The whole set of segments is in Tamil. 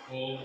ஓம்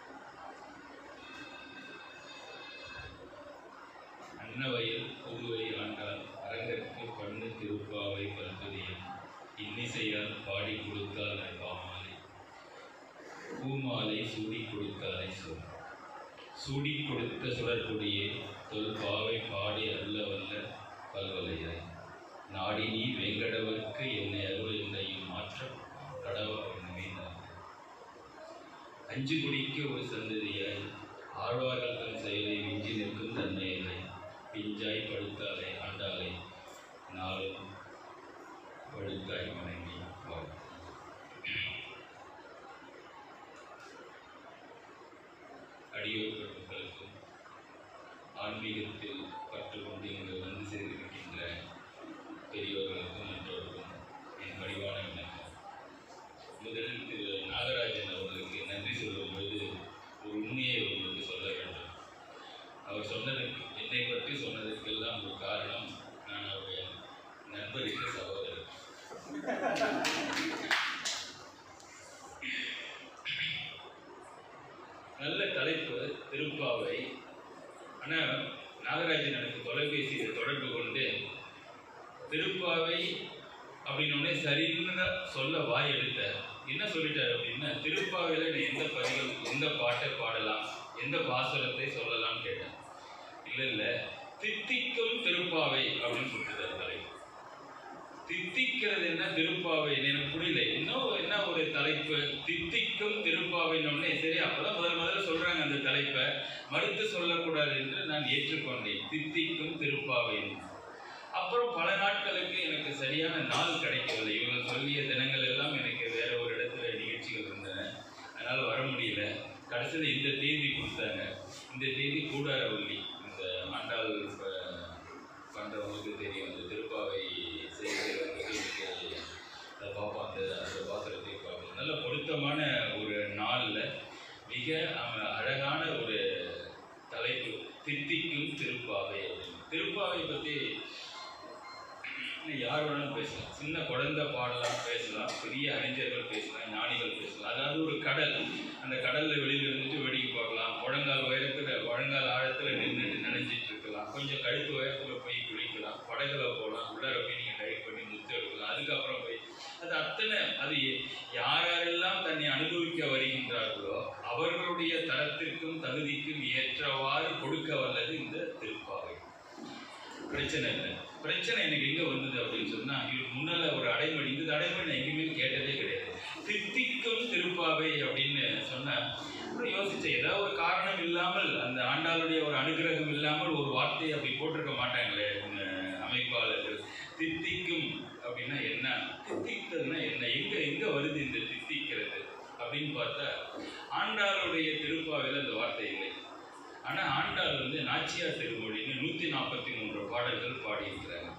அன்னவயல் புதுவை ஆண்டால் அரங்கற்கு பண்ணு திருப்பாவை பல்பதியம் இன்னிசையால் பாடி கொடுத்தால் பாமாலை பூமாலை சூடி கொடுத்தாலை சொல் சூடி கொடுத்த சுடற்கொடியே தொல் பாவை பாடி அல்ல வல்ல பல்வலையாய் நாடி நீ வெங்கடவர்க்கு என்னை அருள் என்னையும் மாற்றம் கடவ பண்ணுமே நான் அஞ்சு குடிக்க ஒரு சந்ததியாய் ஆழ்வார்கள் தன் செயலை மிஞ்சி நிற்கும் தன்மையிலை பிஞ்சாய் படுத்தாலே ஆண்டாலே நாளும் படுத்தாய் வணங்கி வாழ் அடியோர் பெருமக்களுக்கும் ஆன்மீகத்தில் பற்று கொண்டு இங்கு வந்து சேர்ந்திருக்கின்ற பெரியோர்களுக்கும் மற்றவர்களுக்கும் என் பணிவான விண்ணப்பம் முதலில் திரு நாகராஜன் அவர்களுக்கு நன்றி சொல்லும் பொழுது ஒரு உண்மையை உங்களுக்கு சொல்ல வேண்டும் அவர் சொன்னதற்கு என்னை பற்றி சொன்னதற்கெல்லாம் ஒரு காரணம் நான் அவருடைய நண்பருக்கு சகோதரர் நல்ல தலைப்பு திருப்பாவை ஆனால் நாகராஜன் எனக்கு தொலைபேசியில் தொடர்பு கொண்டு திருப்பாவை அப்படின்னோடனே சரின்னு சொல்ல வாய் எடுத்தார் என்ன சொல்லிட்டார் அப்படின்னா திருப்பாவையில் நீ எந்த பதிகள் எந்த பாட்டை பாடலாம் எந்த பாசுரத்தை சொல்லலாம்னு கேட்டேன் இல்லை இல்லை தித்திக்கும் திருப்பாவை அப்படின்னு சொல்லிட்டார் தலைப்பு தித்திக்கிறது என்ன திருப்பாவை எனக்கு புரியல இன்னும் என்ன ஒரு தலைப்பு தித்திக்கும் திருப்பாவைன்னொடனே சரி அப்பதான் முதல் முதல்ல சொல்றாங்க அந்த தலைப்பை மறுத்து சொல்லக்கூடாது என்று நான் ஏற்றுக்கொண்டேன் தித்திக்கும் திருப்பாவை அப்புறம் பல நாட்களுக்கு எனக்கு சரியான நாள் கிடைக்கவில்லை இவங்க சொல்லிய தினங்கள் எல்லாம் எனக்கு வேற ஒரு இடத்துல நிகழ்ச்சிகள் இருந்தன அதனால் வர முடியல கடைசியில் இந்த தேதி கொடுத்தாங்க இந்த தேதி கூடாரவள்ளி இந்த ஆண்டாள் ப- பண்றவங்களுக்கு தெரியும் அந்த திருப்பாவை செய்கிறவங்களுக்கு அதை பார்ப்போம் அந்த அந்த பாத்திரத்தை பார்ப்போம் நல்ல பொருத்தமான ஒரு நாளில் மிக அம- அழகான ஒரு தலைப்பு தித்திக்கும் திருப்பாவை அப்படின்னு திருப்பாவை பற்றி யார் வேணாலும் பேசலாம் சின்ன குழந்தை பாடலாம் பேசலாம் பெரிய அறிஞர்கள் பேசலாம் ஞானிகள் பேசலாம் அதாவது ஒரு கடல் அந்த கடல்ல வெளியில இருந்துட்டு வேடிக்கை பார்க்கலாம் முழங்கால் உயரத்துல முழங்கால் ஆழத்துல நின்றுட்டு நினைஞ்சிட்டு இருக்கலாம் கொஞ்சம் கழுத்து உயரத்துல போய் குளிக்கலாம் படகுல போகலாம் உள்ளார போய் நீங்க டைவ் பண்ணி முத்து எடுக்கலாம் அதுக்கப்புறம் போய் அது அத்தனை அது எ- யார் யாரெல்லாம் தன்னை அனுபவிக்க வருகின்றார்களோ அவர்களுடைய தரத்திற்கும் தகுதிக்கும் ஏற்றவாறு கொடுக்க வல்லது இந்த திருப்பாவை பிரச்சனை இல்லை பிரச்சனை எனக்கு எங்க வந்தது அப்படின்னு சொன்னா இதுக்கு முன்னால ஒரு அடைமொழி இந்த அடைமொழி நான் எங்கேயுமே கேட்டதே கிடையாது தித்திக்கும் திருப்பாவை அப்படின்னு சொன்னா அப்புறம் யோசிச்சேன் ஏதாவது ஒரு காரணம் இல்லாமல் அந்த ஆண்டாளுடைய ஒரு அனுகிரகம் இல்லாமல் ஒரு வார்த்தையை அப்படி போட்டிருக்க மாட்டாங்களே இந்த அமைப்பாளர்கள் தித்திக்கும் அப்படின்னா என்ன தித்திக்கிறதுனா என்ன எங்க எங்க வருது இந்த தித்திக்கிறது அப்படின்னு பார்த்தா ஆண்டாளுடைய திருப்பாவையில் அந்த வார்த்தை இல்லை ஆனா ஆண்டாள் வந்து நாச்சியார் திருமொழின்னு நூத்தி நாற்பத்தி மூன்று பாடல்கள் பாடியிருக்கிறாங்க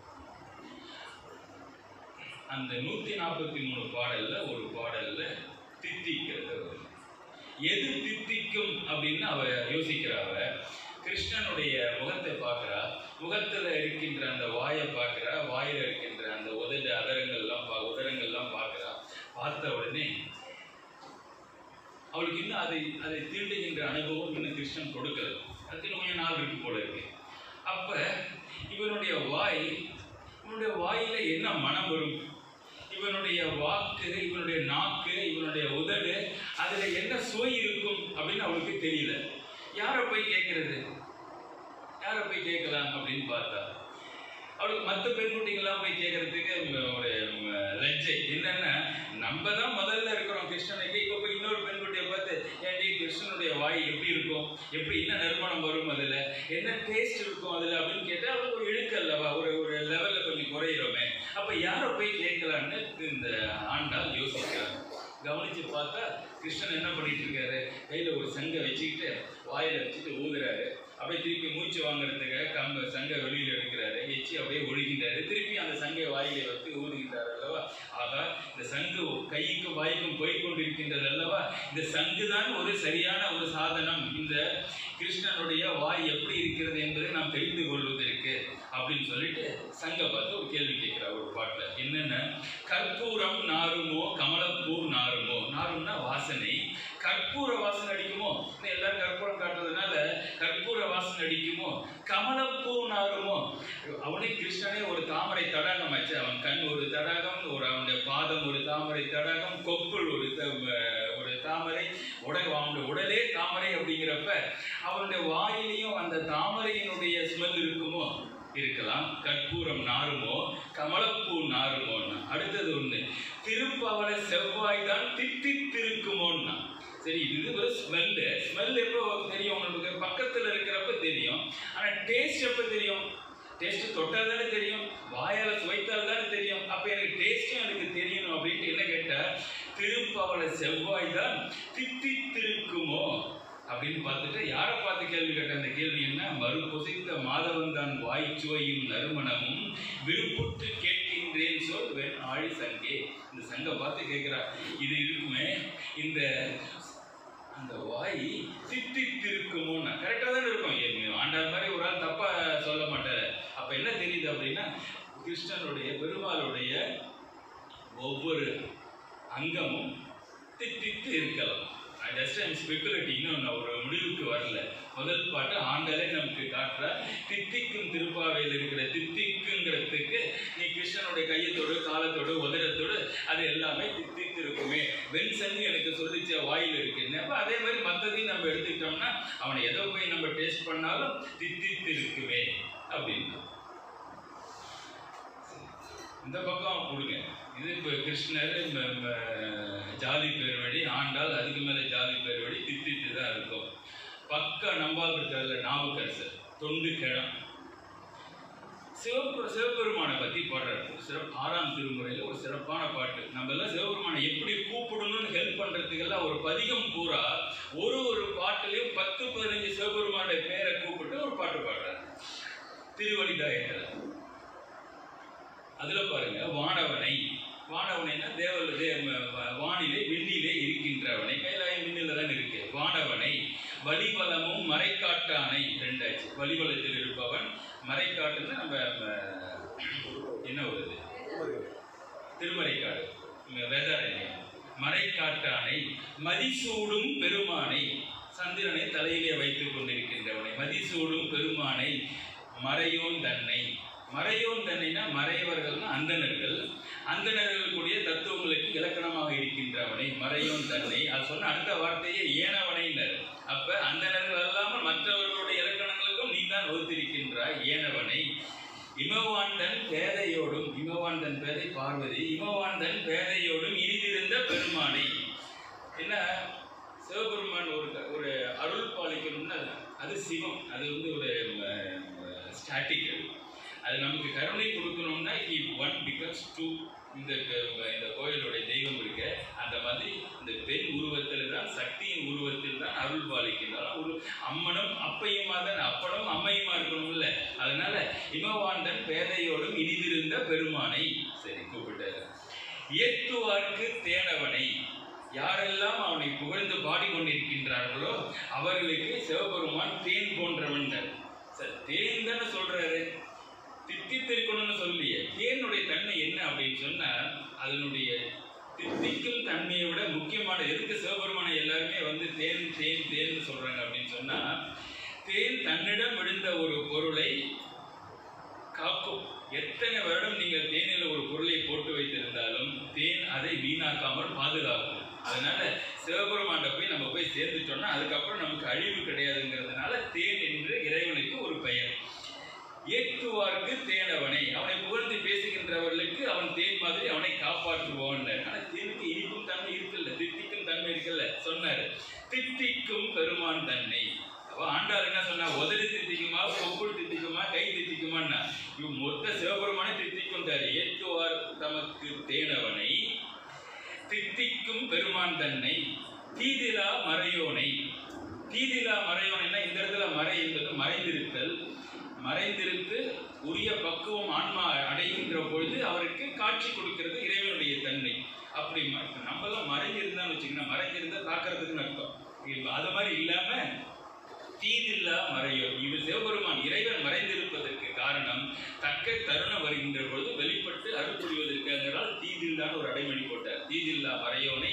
அந்த நூத்தி நாற்பத்தி மூணு பாடல்ல ஒரு பாடல்ல தித்திக்கிறது வருது எது தித்திக்கும் அப்படின்னு அவ யோசிக்கிறா அவ கிருஷ்ணனுடைய முகத்தை பார்க்கறா முகத்துல இருக்கின்ற அந்த வாயை பார்க்கறா வாயில இருக்கின்ற அந்த உதடு அதரங்கள்லாம் பா உதரங்கள்லாம் பார்க்கறா பார்த்த உடனே அவளுக்கு இன்னும் அதை அதை தீண்டுகின்ற அனுபவம் இன்னும் கிருஷ்ணன் கொடுக்கல அதுக்கு இன்னும் கொஞ்சம் நாள் இருக்கு போல இருக்கு அப்ப இவனுடைய வாய் இவனுடைய வாயில என்ன மனம் வரும் இவனுடைய வாக்கு இவனுடைய நாக்கு இவனுடைய உதடு அதுல என்ன சுவை இருக்கும் அப்படின்னு அவளுக்கு தெரியல யாரை போய் கேட்கறது யாரை போய் கேட்கலாம் அப்படின்னு பார்த்தா அவளுக்கு மற்ற பெண் குட்டிகள்லாம் போய் கேட்கறதுக்கு ம- ஒரு ம, லஜ்ஜை என்னன்னா நம்ம தான் முதல்ல இருக்கிறோம் கிருஷ்ணனுக்கு இப்போ போய் இன்னொரு பெண் குட்டியை பார்த்து ஏன்டி கிருஷ்ணனுடைய வாய் எப்படி இருக்கும் எப்படி என்ன நறுமணம் வரும் அதில் என்ன டேஸ்ட் இருக்கும் அதில் அப்படின்னு கேட்டால் அவளுக்கு ஒரு இழுக்கு அல்லவா ஒரு ஒரு லெவலில் கொஞ்சம் குறையிறோமே அப்போ யாரை போய் கேட்கலான்னு இந்த ஆண்டாள் யோசிக்கிறாங்க கவனிச்சு பார்த்தா கிருஷ்ணன் என்ன பண்ணிட்டு இருக்காரு கையில் ஒரு சங்கை வச்சுக்கிட்டு வாயில வச்சுட்டு ஊதுறாரு அப்படியே திருப்பி மூச்சு வாங்குறதுக்காக கம்ப சங்கை வெளியில எடுக்கிறாரு எச்சி அப்படியே ஒழுகின்றாரு திருப்பி அந்த சங்கை வாயில வைத்து ஊதுகின்றார் அல்லவா ஆகா இந்த சங்கு கைக்கும் வாய்க்கும் போய் கொண்டிருக்கின்றது அல்லவா இந்த சங்கு தான் ஒரு சரியான ஒரு சாதனம் இந்த கிருஷ்ணனுடைய வாய் எப்படி இருக்கிறது என்பதை நாம் தெரிந்து கொள்வதற்கு அப்படின்னு சொல்லிட்டு சங்க பார்த்து ஒரு கேள்வி கேட்கிறார் ஒரு பாட்டுல என்னென்ன கற்பூரம் நாருமோ கமலப்பூ நாருமோ நாரும்னா வாசனை கற்பூர வாசனை அடிக்குமோ இன்னும் எல்லாரும் கற்பூரம் காட்டுறதுனால கற்பூர வாசனை அடிக்குமோ கமலப்பூ நாருமோ அவனே கிருஷ்ணனே ஒரு தாமரை தடாகம் ஆச்சு அவன் கண் ஒரு தடாகம் ஒரு அவனுடைய பாதம் ஒரு தாமரை தடாகம் கொப்புள் ஒரு த- ஒரு தாமரை உடல் அவனுடைய உடலே தாமரை அப்படிங்கிறப்ப அவனுடைய வாயிலையும் அந்த தாமரையினுடைய ஸ்மெல் இருக்குமோ இருக்கலாம் கற்பூரம் நாருமோ கமலப்பூ நாருமோன்னா அடுத்தது ஒண்ணு திருப்பவள செவ்வாய் தான் தித்தித்திருக்குமோன்னா சரி இது ஒரு ஸ்மெல்லு ஸ்மெல் எப்போ தெரியும் உங்களுக்கு பக்கத்துல இருக்கிறப்ப தெரியும் ஆனா டேஸ்ட் எப்போ தெரியும் டேஸ்ட் தொட்டால் தானே தெரியும் வாயால சுவைத்தால் தானே தெரியும் அப்ப எனக்கு டேஸ்டும் எனக்கு தெரியணும் அப்படின்ட்டு என்ன கேட்டா திருப்பவள செவ்வாய் தான் தித்தித்திருக்குமோ அப்படின்னு பார்த்துட்டு யாரை பார்த்து கேள்வி கேட்ட அந்த கேள்வி என்ன மறு பொசித்த மாதவன் தான் வாய்ச்சுவையும் நறுமணமும் விருப்புற்று கேட்கின்றேன் சொல் வெண் ஆழி சங்கே இந்த சங்கை பார்த்து கேட்கிறா இது இருக்குமே இந்த அந்த வாய் தித்தித்திருக்குமோன்னா கரெக்டாக தானே இருக்கும் ஏ, ஆண்டாள் மாதிரி ஒரு ஆள் தப்பா சொல்ல மாட்டாரு அப்ப என்ன தெரியுது அப்படின்னா கிருஷ்ணனுடைய பெருமாளுடைய ஒவ்வொரு அங்கமும் தித்தித்து இருக்கலாம் ஜஸ்ட் ஐம் ஸ்பெகுலேட்டிங் இன்னும் நான் ஒரு முடிவுக்கு வரல முதல் பாட்டு ஆண்டாலே நமக்கு காட்டுற தித்திக்கும் திருப்பாவையில் இருக்கிற தித்திக்குங்கிறதுக்கு நீ கிருஷ்ணனுடைய கையத்தோடு காலத்தோடு உதரத்தோடு அது எல்லாமே தித்தித்து இருக்குமே வெண்சங்கு எனக்கு சொல்லிச்ச வாயில் இருக்குன்னு அப்போ அதே மாதிரி மற்றதையும் நம்ம எடுத்துக்கிட்டோம்னா அவனை எதை போய் நம்ம டேஸ்ட் பண்ணாலும் தித்தித்து இருக்குமே அப்படின்னு இந்த பக்கம் கொடுங்க இது இப்போ கிருஷ்ணர் ம- ம- ஜாதி பேர் வழி ஆண்டாள் அதுக்கு மேலே ஜாதி பேர் வழி தித்தித்து தான் இருக்கும் பக்க நம்பால் இருக்கிறதுல நாவுக்கரசர் தொண்டு கிழம் சிவப்பு சிவபெருமானை பற்றி பாடுறாரு ஒரு சிறப்பு ஆறாம் திருமுறையில் ஒரு சிறப்பான பாட்டு நம்ம எல்லாம் சிவபெருமானை எப்படி கூப்பிடணும்னு ஹெல்ப் பண்ணுறதுக்கெல்லாம் ஒரு பதிகம் பூரா ஒரு ஒரு பாட்டுலையும் பத்து பதினஞ்சு சிவபெருமானுடைய பேரை கூப்பிட்டு ஒரு பாட்டு பாடுறாரு திருவழிதாயத்தில் அதுல பாருங்க வானவனை வானவனைன்னா தேவல் தே ம- வ- வானிலே விண்ணிலே இருக்கின்றவனை கைலாயம் விண்ணில தான் இருக்கு வானவனை வலிபலமும் மறைக்காட்டானை ரெண்டாச்சு வலிபலத்தில் இருப்பவன் மறைக்காட்டுன்னா நம்ம ம, என்ன வருது திருமறைக்காடு இங்க வேதாரண்யம் மறைக்காட்டானை மதிசூடும் பெருமானை சந்திரனை தலையிலே வைத்துக் கொண்டிருக்கின்றவனை மதிசூடும் பெருமானை மறையோன் தன்னை மறையோன் தன்னைனா மறையவர்கள்னா அந்தணர்கள் அந்தணர்களுக்குரிய தத்துவங்களுக்கு இலக்கணமாக இருக்கின்றவனை மறையோன் தன்னை அது சொன்ன அடுத்த வார்த்தையே ஏனவனைனர் அப்ப அந்தணர்கள் அல்லாமல் மற்றவர்களுடைய இலக்கணங்களுக்கும் நீ தான் வகுத்திருக்கின்றாய் ஏனவனை இமவாண்டன் பேதையோடும் இமவாண்டன் பேதை பார்வதி இமவாண்டன் பேதையோடும் இனிதிருந்த பெருமானை என்ன சிவபெருமான் ஒரு ஒரு அருள் பாலிக்கணும்னா அது சிவம் அது வந்து ஒரு ஸ்டாட்டிக் அது அது நமக்கு கருணை கொடுக்கணும்னா இ ஒன் பிகம்ஸ் டூ இந்த க- இந்த கோயிலுடைய தெய்வம் இருக்க அந்த மாதிரி இந்த பெண் உருவத்தில் தான் சக்தியின் உருவத்தில் தான் அருள் பாலிக்கின்றார் ஒரு அம்மனும் அப்பையுமா தான் அப்பனும் அம்மையுமா இருக்கணும்ல அதனால இமவாண்டன் பேதையோடும் இனிதிருந்த பெருமானை சரி கூப்பிட்டாரு ஏத்துவார்க்கு தேனவனை யாரெல்லாம் அவனை புகழ்ந்து பாடிக்கொண்டிருக்கின்றார்களோ அவர்களுக்கு சிவபெருமான் தேன் போன்றவன் சார் தேன் தானே சொல்றாரு தித்தித்திருக்கணும்னு சொல்லியே தேனுடைய தன்மை என்ன அப்படின்னு சொன்னா அதனுடைய தித்திக்கும் தன்மையை விட முக்கியமான எதுக்கு சிவபெருமானை எல்லாருமே வந்து தேன் தேன் தேன்னு சொல்றாங்க அப்படின்னு சொன்னா தேன் தன்னிடம் விழுந்த ஒரு பொருளை காக்கும் எத்தனை வருடம் நீங்கள் தேனில் ஒரு பொருளை போட்டு வைத்திருந்தாலும் தேன் அதை வீணாக்காமல் பாதுகாக்கும் அதனால சிவபெருமான்ட போய் நம்ம போய் சேர்ந்துட்டோம்னா அதுக்கப்புறம் நமக்கு அழிவு கிடையாதுங்கிறதுனால தேன் என்று இறைவனுக்கு ஒரு பெயர் ஏற்றுவார்க்கு தேனவனை அவனை புகழ்ந்து பேசுகின்றவர்களுக்கு அவன் தேன் மாதிரி அவனை காப்பாற்றுவான் ஆனா தேனுக்கு இனிக்கும் தன்மை இருக்குல்ல தித்திக்கும் தன்மை இருக்குல்ல சொன்னாரு தித்திக்கும் பெருமான் தன்னை அப்ப ஆண்டாள் என்ன சொன்னா உதடு தித்திக்குமா கொப்புள் தித்திக்குமா கை தித்திக்குமான்னா இவன் மொத்த சிவபெருமானை தித்திக்கும்ட்டாரு ஏற்றுவார் தமக்கு தேனவனை தித்திக்கும் பெருமான் தன்னை தீதிலா மறையோனை தீதிலா மறையோனைன்னா இந்த இடத்துல மறை என்பது மறைந்திருத்தல் மறைந்திருந்து உரிய பக்குவம் ஆன்மா அடைகின்ற பொழுது அவருக்கு காட்சி கொடுக்கிறது இறைவனுடைய தன்மை அப்படி ம- இப்ப நம்மலாம் மறைஞ்சிருந்தான்னு வச்சுக்கோங்க மறைஞ்சிருந்தா தாக்குறதுக்குன்னு அர்த்தம் இப்ப அது மாதிரி இல்லாம தீதில்லா மறையோ இது சிவபெருமான் இறைவன் மறைந்திருப்பதற்கு காரணம் தக்க தருணம் வருகின்ற பொழுது வெளிப்பட்டு அருள் புரிவதற்கு அதனால் தீதில்லான்னு ஒரு அடைமொழி போட்டார் தீதில்லா மறையோனை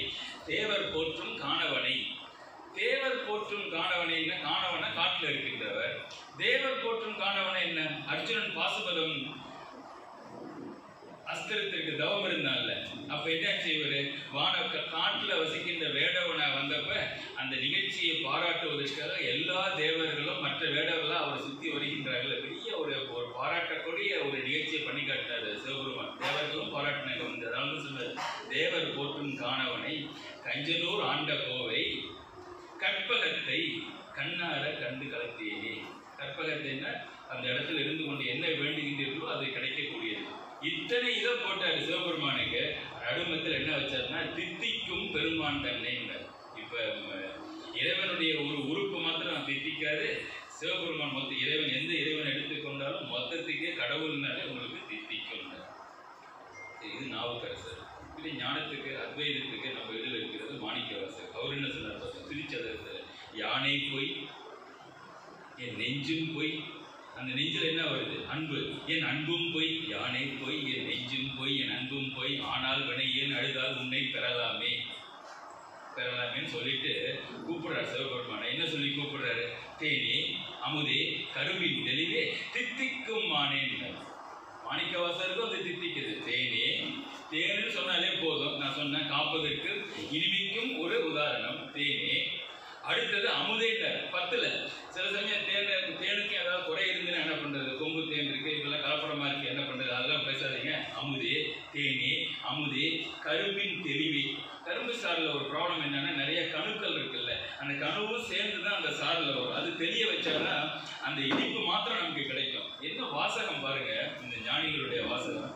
தேவர் போற்றும் காணவனை தேவர் போற்றும் காணவனை என்ன காணவனை காட்டில் இருக்கின்றவர் தேவர் போற்றும் காணவனை என்ன அர்ஜுனன் பாசுபதம் அஸ்திரத்திற்கு தவம் இருந்தான்ல அப்ப என்னாச்சு இவரு வான க- காட்டுல வசிக்கின்ற வேடவனை வந்தப்ப அந்த நிகழ்ச்சியை பாராட்டுவதற்காக எல்லா தேவர்களும் மற்ற வேடவர்களும் அவரை சுத்தி வருகின்றார்கள் பெரிய ஒரு ஒரு பாராட்டக்கூடிய ஒரு நிகழ்ச்சியை பண்ணி காட்டினாரு சிவபெருமான் தேவர்களும் பாராட்டினாங்க வந்து அதாவது சொன்னார் தேவர் போற்றும் காணவனை கஞ்சனூர் ஆண்ட கோவை கற்பகத்தை கண்ணார கண்டு கலத்தியேனே கற்பகத்தைன்னா அந்த இடத்துல இருந்து கொண்டு என்ன வேண்டுகின்றீர்களோ அது கிடைக்கக்கூடியது இத்தனை இதை போட்டாரு சிவபெருமானுக்கு நடுமத்தில் என்ன வச்சாருன்னா தித்திக்கும் பெருமான் தன்னைன்னார் இப்ப ம, இறைவனுடைய ஒரு உறுப்பு மாத்திரம் தித்திக்காது சிவபெருமான் மொத்த இறைவன் எந்த இறைவன் எடுத்துக்கொண்டாலும் மொத்தத்துக்கே கடவுள்னாலே உங்களுக்கு தித்திக்கும் இது நாவுக்கரசர் இது ஞானத்துக்கு அத்வைதத்துக்கு நம்ம இதில் இருக்கிறது மாணிக்கவாசர் அவர் என்ன சொன்னார் பார்த்தா திருச்சதத்தில் யானை போய் என் நெஞ்சும் போய் அந்த நெஞ்சில் என்ன வருது அன்பு என் அன்பும் போய் யானை போய் என் நெஞ்சும் போய் என் அன்பும் போய் ஆனால் வினை ஏன் அழுதால் உன்னை பெறலாமே பெறலாமேன்னு சொல்லிட்டு கூப்பிடுறாரு சிவபெருமானை என்ன சொல்லி கூப்பிடுறாரு தேனி அமுதே கரும்பின் தெளிவே தித்திக்கும் மானேன்னு மாணிக்கவாசருக்கும் அது தித்திக்குது தேனே தேன்னு சொன்னாலே போதும் நான் சொன்னேன் காப்பதற்கு இனிமைக்கும் ஒரு உதாரணம் தேனே அடுத்தது அமுதேன்றார் பத்துல சில சமயம் தேன் தேனுக்கு ஏதாவது குறை இருந்துன்னா என்ன பண்றது கொம்பு தேன் இருக்கு இதெல்லாம் கலப்படமா இருக்கு என்ன பண்றது அதெல்லாம் பேசாதீங்க அமுதே தேனே அமுதே கரும்பின் தெளிவி கரும்பு சாறில் ஒரு ப்ராப்ளம் என்னன்னா நிறைய கணுக்கள் இருக்குல்ல அந்த கணுவும் சேர்ந்து தான் அந்த சாறில் வரும் அது தெளிய வச்சாங்கன்னா அந்த இனிப்பு மாத்திரம் நமக்கு கிடைக்கும் என்ன வாசகம் பாருங்க இந்த ஞானிகளுடைய வாசகம்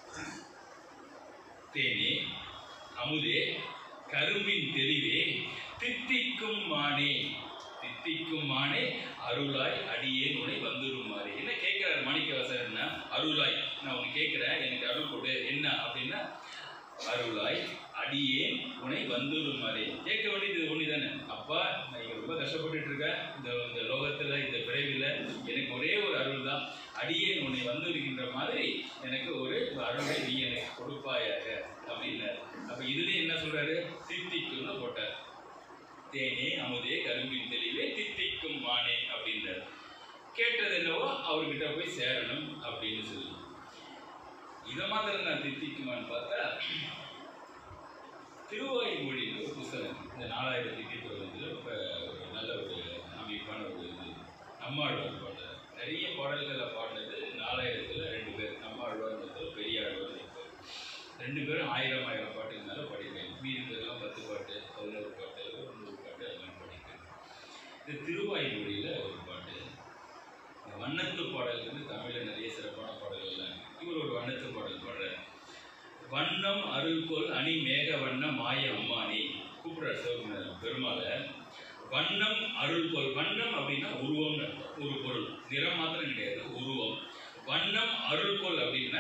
தேனே அமுதே கரும்பின் தெளிவே தித்திக்கும் மானே தித்திக்கும் மானே அருளாய் அடியேன் உனை வந்துருமாறு என்ன கேட்கிறாரு மாணிக்கவாசகர்னா அருளாய் நான் உனக்கு கேட்கிறேன் எனக்கு அருள் கொடு என்ன அப்படின்னா அருளாய் அடியேன் உனை வந்துருமாறு கேட்க வேண்டியது ஒன்று தானே அப்பா நான் இங்க ரொம்ப கஷ்டப்பட்டுட்டு இருக்கேன் இந்த இந்த லோகத்துல இந்த பிறவில எனக்கு ஒரே ஒரு அருள் தான் அடியேன் உன்னை வந்திருக்கின்ற மாதிரி எனக்கு ஒரு அருளை நீ எனக்கு கொடுப்பாயாக அப்படின்னாரு அப்ப இதுலயே என்ன சொல்றாரு தித்திக்கும்னு போட்டார் தேனே அமுதே கரும்பின் தெளிவே தித்திக்கும் மானே அப்படின்றார் கேட்டது என்னவோ அவர்கிட்ட போய் சேரணும் அப்படின்னு சொல்லி இதை மாத்திரம் நான் தித்திக்குமான்னு பார்த்தா திருவாய்மொழின்னு ஒரு புஸ்தகம் இந்த நாலாயிரத்தி எட்டு பதினஞ்சில் ரொம்ப ஒரு நல்ல ஒரு அமைப்பான ஒரு இது நம்மாழ்வார் பாடுறார் நிறைய பாடல்களை பாடினது நாலாயிரத்தில் ரெண்டு பேர் நம்மாழ்வார் ஒருத்தர் பெரிய ஆழ்வார் ஒருத்தர் ரெண்டு பேரும் ஆயிரம் ஆயிரம் பாட்டுக்கு மேலே படிக்கிறேன் மீதி பேர்லாம் பத்து பாட்டு பதினோரு பாட்டு ஒரு நூறு பாட்டு அதெல்லாம் படிக்கிறேன் இந்த திருவாய்மொழியில் ஒரு பாட்டு இந்த வண்ணத்து பாடல் வந்து தமிழில் நிறைய சிறப்பான பாடல்கள்லாம் இருக்கு. இவர் ஒரு வண்ணத்து பாடல் பாடுறார் வண்ணம் அருள்கோள் அணி மேக வண்ணம் மாய அம்மானி கூப்பிடுறார் சிவகுமாரன் பெருமாளை வண்ணம் அருள்கோள் வண்ணம் அப்படின்னா உருவம்னு அர்த்தம். ஒரு பொருள் நிறம் மாத்திரம் கிடையாது உருவம் வண்ணம் அருள்கோள் அப்படின்னா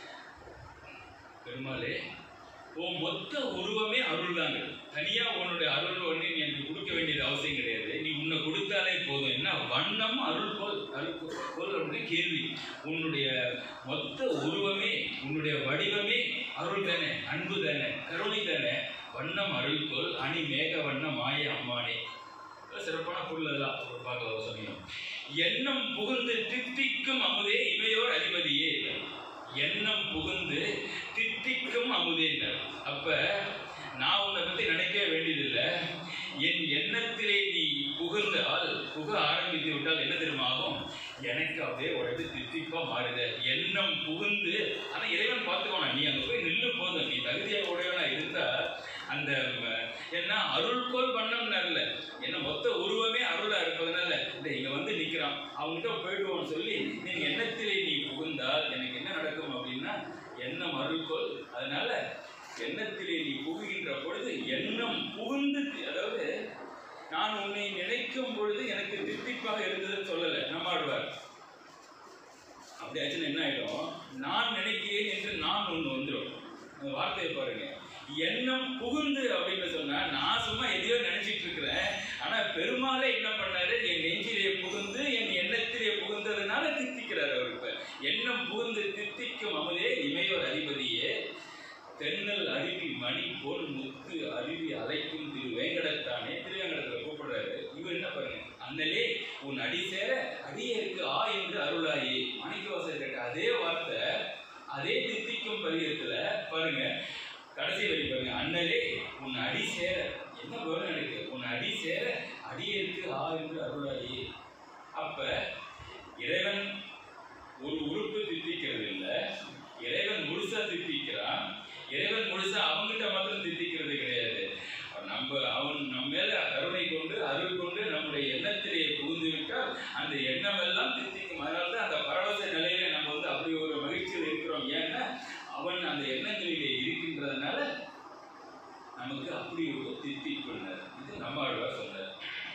பெருமாளே உன் மொத்த உருவமே அருள் தாங்க தனியா உன்னுடைய அருள் ஒன்று நீ எனக்கு கொடுக்க வேண்டியது அவசியம் கிடையாது நீ உன்னை கொடுத்தாலே போதும் என்ன வண்ணம் அருள் போல் அருள் போல் அப்படின்னு கேள்வி உன்னுடைய மொத்த உருவமே உன்னுடைய வடிவமே அருள் தானே அன்பு தானே கருணை தானே வண்ணம் அருள் போல் அணி மேக வண்ணம் மாய அம்மானே இதெல்லாம் சிறப்பான பொருள் அதெல்லாம் ஒரு பார்க்கலாம் ஒரு சமயம் எண்ணம் புகுந்து தித்திக்கும் அமுதே இவையோர் அதிபதியே எண்ணம் புகுந்து தித்திக்கும் அமுதேன்றார் அப்ப நான் உன்னை பத்தி நினைக்கவே வேண்டியதில்லை என் எண்ணத்திலே நீ புகுந்தால் புக ஆரம்பித்து விட்டால் என்ன தெரியுமா ஆகும் எனக்கு அப்படியே உடனே தித்திப்பா மாறுத எண்ணம் புகுந்து ஆனா இறைவன் பார்த்துக்கோனா நீ அங்க போய் நில்லு போதும் நீ தகுதியாக உடையவனா இருந்தா அந்த ம, என்ன அருள்கோல் பண்ணம்னார்ல என்ன மொத்த உருவமே அருளா இருப்பதனால இந்த இங்க வந்து நிக்கிறான் அவங்ககிட்ட போயிடுவோம்னு சொல்லி நீ எண்ணத்திலே நீ புகுந்தால் எனக்கு என்ன நடக்கும் அப்படின்னா எண்ணம் அருள்கோல் அதனால எண்ணத்திலே நீ புகுகின்ற பொழுது எண்ணம் புகுந்து அதாவது நான் உன்னை நினைக்கும் பொழுது எனக்கு தித்திப்பாக இருந்ததுன்னு சொல்லலை நம்மாடுவார் அப்படியாச்சுன்னா என்ன ஆயிடும் நான் நினைக்கிறேன் என்று நான் ஒன்று வந்துடும் அந்த வார்த்தையை பாருங்க எண்ணம் புகுந்து அப்படின்னு சொன்னா நான் சும்மா எதையோ நினைச்சிட்டு இருக்கிறேன் ஆனா பெருமாளே என்ன பண்ணாரு என் நெஞ்சிலே புகுந்து என் எண்ணத்திலே புகுந்ததுனால தித்திக்கிறார் அவர் இப்ப எண்ணம் புகுந்து தித்திக்கும் அமுதே இமையோர் அதிபதியே தென்னல் அருவி மணி போல் முத்து அருவி அலை என்ன வேணும் எனக்கு உன் அடி சேர அடியேற்கு ஆ என்று அருளாயி அப்ப இறைவன் ஒரு உறுப்பு தித்திக்கிறது இல்ல இறைவன் முழுசா தித்திக்கிறான் இறைவன் முழுசா அவங்கிட்ட மாத்திரம் தித்திக்கிறது கிடையாது நம்ம அவன் நம்ம மேல கருணை கொண்டு அருள் கொண்டு நம்முடைய எண்ணத்திலே புகுந்து விட்டால் அந்த எண்ணம் எல்லாம் தித்திக்கும் அதனால தான் அந்த பரவச நிலையில நம்ம வந்து அப்படி ஒரு மகிழ்ச்சியில் இருக்கிறோம் ஏன்னா அவன் அந்த எண்ணங்களிலே இருக்கின்றதுனால நமக்கு அப்படி ஒரு தித்திப்புனர் இது நம்மாழ்வார் சொன்னார்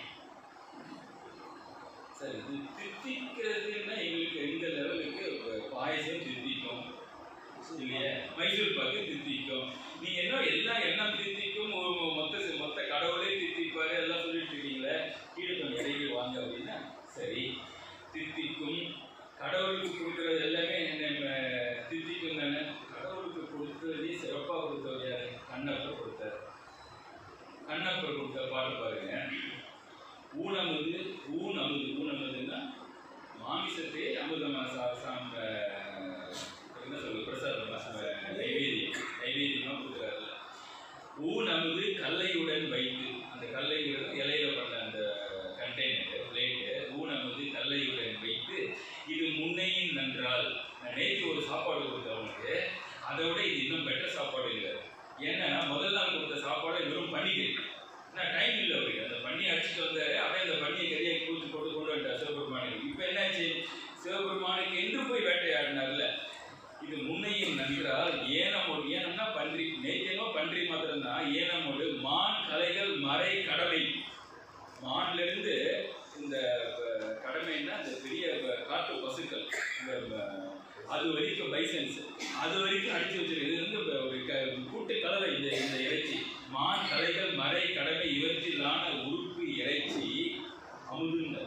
சரி இது தித்திக்கிறதுன்னா எங்களுக்கு எந்த லெவலுக்கு ப- பாயசம் தித்திக்கும் இல்லையா மைசூர் பாக்கு தித்திக்கும் நீங்க என்ன எல்லா எண்ணம் தித்திக்கும் ஒ- ஒ- மொத்த சி- மொத்த கடவுளே தித்திப்பாரு எல்லாம் சொல்லிட்டு இருக்கீங்களே கீழே கொஞ்சம் இடையில் வாங்க அப்படின்னா சரி தித்திக்கும் கடவுளுக்கு கொடுக்கறது எல்லாமே நம்ம தித்திக்கும் தானே கடவுளுக்கு கொடுத்ததே சிறப்பாக கொடுத்தவர் யாரு கண்ணப்பர் கொடுத்தார் கண்ணப்பர் கொடுத்த பாட்டு பாருங்க ஊனமுது ஊன் அமுது ஊன் அமுதுன்னா மாமிசத்தை அமுதமா சா சாம் அஹ், என்ன சொல்றது பிரசாதமா அஹ், நைவேத்தியம் நைவேத்தியமா கொடுக்குறாருல்ல ஊன் அமுது கல்லையுடன் வைத்து அந்த கல்லையுடன் இலையில பண்ண அந்த கண்டெய்னர் பிளேட்டு ஊன் அமுது கல்லையுடன் வைத்து இது முன்னையின் நன்றால் நான் நேற்று ஒரு சாப்பாடு கொடுத்தவனுக்கு அதை விட இது இன்னும் பெட்டர் சாப்பாடு இல்லை ஏன்னா முதல் நாள் கொடுத்த சாப்பாடு வெறும் பன்னிகை நான் டைம் இல்லை அவருக்கு அந்த பண்ணி அடிச்சுட்டு வந்தாரு அப்படியே அந்த பண்ணியை கறியை கூத்து போட்டு கொண்டு வந்துட்டார் சிவபெருமானுக்கு இப்போ என்னாச்சு சிவபெருமானுக்கு என்று போய் வேட்டையாடினார்ல இது முன்னையும் நன்றால் ஏனமோடு ஏனம்னா பன்றி நேத்தியமோ பன்றி மாத்திரம்தான் ஏனமோடு மான் கலைகள் மறை கடமை மான்ல இருந்து இந்த அஹ், கடமைன்னா அந்த பெரிய அஹ், காட்டு பசுக்கள் இந்த அஹ், அது வரைக்கும் பைசன்ஸ் அது வரைக்கும் அடிச்சு வச்சிருக்கு இது வந்து இப்ப ஒரு க- கூட்டு கலவை இந்த இந்த இறைச்சி மான் கலைகள் மறை கடமை இவற்றிலான உறுப்பு இறைச்சி அமுதுங்க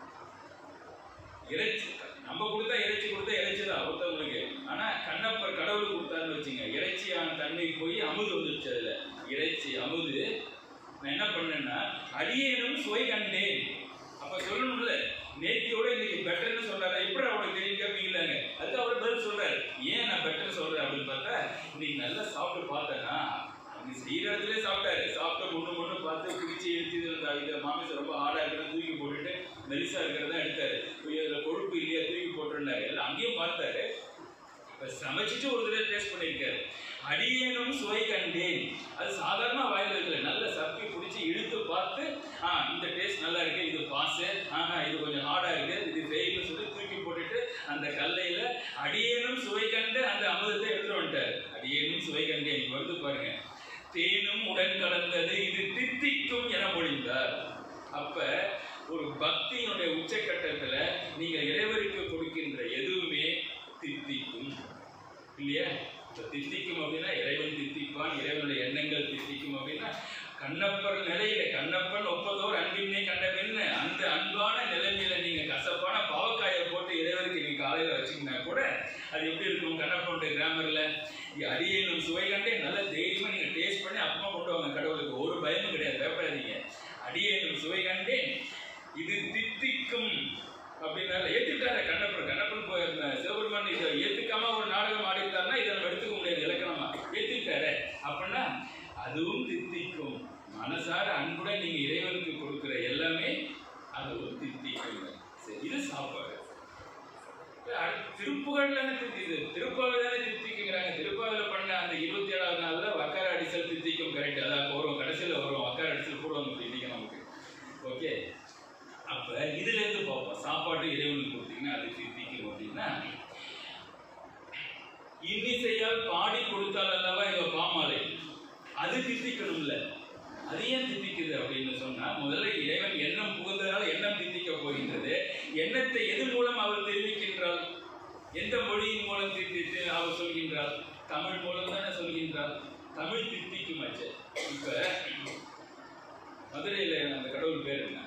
இறைச்சி நம்ம கொடுத்தா இறைச்சி கொடுத்தா இறைச்சி தான் ஒருத்தவங்களுக்கு ஆனா கண்ணப்பர் கடவுள் கொடுத்தாருன்னு வச்சுங்க இறைச்சியான தன்மை போய் அமுது வந்துருச்சு அதுல இறைச்சி அமுது நான் என்ன பண்ணேன்னா அடியேனும் சுவை கண்டேன் அப்ப சொல்லணும்ல நேத்தியோட இன்னைக்கு பெட்டர்னு சொல்றாரு எப்படி அவனுக்கு தெரியும் கேட்பீங்களாங்க அதுக்கு அவர் பதில் சொல்றாரு ஏன் நான் பெட்டர் சொல்றேன் அப்படின்னு பார்த்தா இன்னைக்கு நல்லா சாப்பிட்டு பார்த்தேன்னா அங்க செய்யற இடத்துல சாப்பிட்டாரு சாப்பிட்டு முன்னு முன்னு பார்த்து பிடிச்சி எடுத்து இந்த இந்த மாமிசம் ரொம்ப ஆடா இருக்கிறத தூக்கி போட்டுட்டு மெலிசா இருக்கிறத எடுத்தாரு ஐயோ, இதுல கொழுப்பு இல்லையா தூக்கி போட்டுருந்தாரு எல்லாம் அங்கேயும் பார்த்தாரு இப்ப சமைச்சிட்டு ஒரு தடவை டேஸ்ட் பண்ணியிருக்காரு அடியேனும் சுவை கண்டேன் அது சாதாரண வாயில் வைக்கல நல்ல சப்பி பிடிச்சி இழுத்து பார்த்து ஆ இந்த டேஸ்ட் நல்லா இருக்கு இது பாசு ஆஹா இது கொஞ்சம் ஹார்டா இருக்கு இது ஃபெயில்னு சொல்லி தூக்கி போட்டுட்டு அந்த கல்லையில அடியேனும் சுவை கண்டு அந்த அமிர்தத்தை எடுத்துட்டு வந்துட்டார் அடியேனும் சுவை கண்டேன் இங்க வருது பாருங்க தேனும் உடன் கலந்தது இது தித்திக்கும் என மொழிந்தார் அப்ப ஒரு பக்தியினுடைய உச்சக்கட்டத்துல நீங்க இறைவருக்கு கொடுக்கின்ற எதுவுமே தித்திக்கும் இல்லையா இப்ப தித்திக்கும் அப்படின்னா இறைவன் தித்திப்பான் இறைவனுடைய எண்ணங்கள் தித்திக்கும் அப்படின்னா கண்ணப்பர் நிலையில கண்ணப்பன் ஒப்பதோர் அன்பின்மை கண்ட பெண்ணு அந்த அன்பான நிலைமையில நீங்க கசப்பான பாவக்காயை போட்டு இறைவருக்கு நீங்க காலையில வச்சீங்கன்னா கூட அது எப்படி இருக்கும் கண்ணப்பனுடைய கிராமர்ல அரியனும் சுவை கண்டே நல்ல தைரியமா நீங்க டேஸ்ட் பண்ணி அப்புறமா கொண்டு வாங்க கடவுளுக்கு ஒரு பயமும் கிடையாது பயப்படாதீங்க அடியேனும் சுவை கண்டேன் இது தித்திக்கும் அப்படின்னால ஏத்துக்கிட்டாரு கண்ணப்பன் கண்ணப்பன் போய் அந்த சிவபெருமான் இதை ஏத்துக்காம ஒரு நாடகம் ஆடிட்டாருன்னா இதை நம்ம எடுத்துக்க முடியாது இலக்கணமா ஏத்துக்கிட்டாரு அப்படின்னா அதுவும் தித்திக்கும் மனசார அன்புடன் நீங்க இறைவனுக்கு கொடுக்கிற எல்லாமே அதுவும் தித்திக்கும் சரி இது சாப்பாடு அடுத்து திருப்புகழ்ல தித்திது திருப்பாவை தானே தித்திக்குங்கிறாங்க திருப்பாவில பண்ண அந்த இருபத்தி ஏழாவது நாள்ல வக்கார அடிசல் தித்திக்கும் கரெக்ட் அதான் வரும் கடைசியில வரும் வக்கார அடிசல் போடுவாங்க இப்படி இன்னைக்கு நமக்கு ஓகே அப்ப இதுல இருந்து பார்ப்போம் சாப்பாடு இறைவனுக்கு கொடுத்தீங்கன்னா அது தித்திக்கும் அப்படின்னா இன்னிசையால் பாடி கொடுத்தால் அல்லவா இவ பாமாலை அது தித்திக்கணும்ல அது ஏன் தித்திக்குது அப்படின்னு சொன்னா முதல்ல இறைவன் எண்ணம் புகுந்ததால் எண்ணம் தித்திக்க போகின்றது எண்ணத்தை எது மூலம் அவள் தெரிவிக்கின்றாள் எந்த மொழியின் மூலம் தித்தித்து அவள் சொல்கின்றாள் தமிழ் மூலம் தானே சொல்கின்றாள் தமிழ் தித்திக்குமாச்சு இப்ப மதுரையில அந்த கடவுள் பேர் என்ன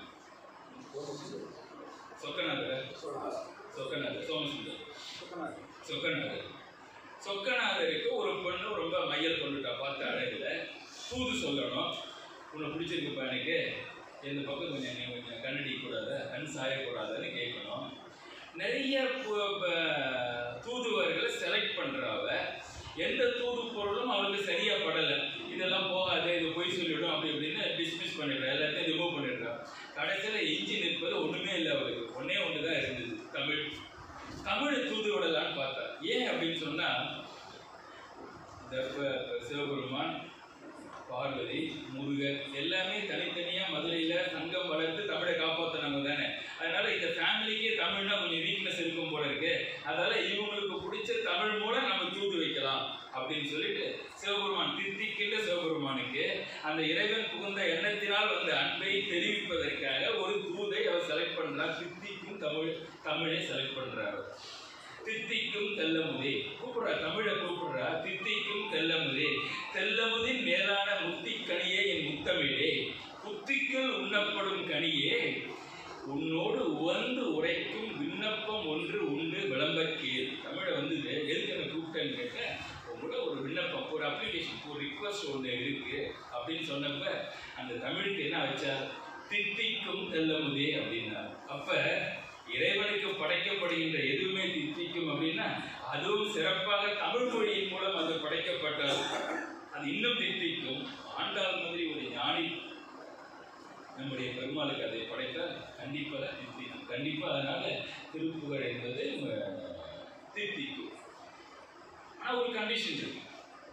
சொக்கநாதர் சொக்கநாதர் சோமசுந்தர் சொக்கநாதர் சொக்கநாதருக்கு ஒரு பொண்ணு ரொம்ப மையல் கொண்டுட்டா பார்த்த அழகுல தூது சொல்லணும் உன்னை பிடிச்சிருக்குப்பா எனக்கு இந்த பக்கம் கொஞ்சம் நீ கொஞ்சம் கண்ணடி கூடாத கண் சாயக்கூடாதுன்னு கேட்கணும் நிறைய பு- ப- தூதுவர்களை செலக்ட் பண்றாவ எந்த தூது பொருளும் அவளுக்கு சரியா படலை இதெல்லாம் போகாது இது பொய் சொல்லிடும் அப்படி இப்படின்னு பண்ணிடுறா எல்லாத்தையும் ரிமூவ் பண்ணிடுறா கடைசியில் எஞ்சி நிற்பது ஒன்றுமே இல்லை அவருக்கு ஒன்றே ஒன்று தான் இருந்தது தமிழ் தமிழை தூது விடலான்னு பார்த்தா ஏன் அப்படின்னு சொன்னால் இந்த இப்ப சிவபெருமான் பார்வதி முருகர் எல்லாமே தனித்தனியாக மதுரையில் சங்கம் வளர்த்து தமிழை காப்பாற்றினவங்க தானே அதனால இந்த ஃபேமிலிக்கே தமிழ்னா கொஞ்சம் வீக்னஸ் இருக்கும் போல இருக்கு அதனால இவங்களுக்கு பிடிச்ச தமிழ் மூலம் நம்ம தூது வைக்கலாம் அப்படின்னு சொல்லிட்டு சிவபெருமான் தித்திக்கின்ற சிவபெருமானுக்கு அந்த இறைவன் புகுந்த எண்ணத்தினால் வந்த அன்பை தெரிவிப்பதற்காக ஒரு தூதை அவர் செலக்ட் பண்றார் தித்திக்கும் தமிழ் தமிழை செலக்ட் பண்றாரு தித்திக்கும் தெல்லமுதே கூப்பிடுறா தமிழை கூப்பிடுறா தித்திக்கும் தெல்லமுதே தெல்லமுதின் மேலான முத்திக்கனியே என் முத்தமிழே புத்திக்குள் உண்ணப்படும் கனியே உன்னோடு உவந்து உரைக்கும் விண்ணப்பம் ஒன்று உண்டு விளம்பக்கேது தமிழை வந்து எதுக்கு என்ன கூப்பிட்டேன்னு கேட்டேன் உங்களோட ஒரு விண்ணப்பம் ஒரு அப்ளிகேஷன் ஒரு ரிக்வஸ்ட் ஒன்று இருக்கு அப்படின்னு சொன்னப்ப அந்த தமிழுக்கு என்ன வச்சா தித்திக்கும் தெல்லமுதே அப்படின்னாரு அப்ப இறைவனுக்கு படைக்கப்படுகின்ற எதுவுமே தித்திக்கும் அப்படின்னா அதுவும் சிறப்பாக தமிழ் மொழியின் மூலம் அது படைக்கப்பட்டால் அது இன்னும் தித்திக்கும் ஆண்டாள் மாதிரி ஒரு ஞானி நம்முடைய பெருமாளுக்கு அதை படைத்தால் கண்டிப்பாக தித்திக்கும் கண்டிப்பாக அதனால திருப்புகழ் என்பது அஹ், தித்திக்கும் ஆனால் ஒரு கண்டிஷன் இருக்கு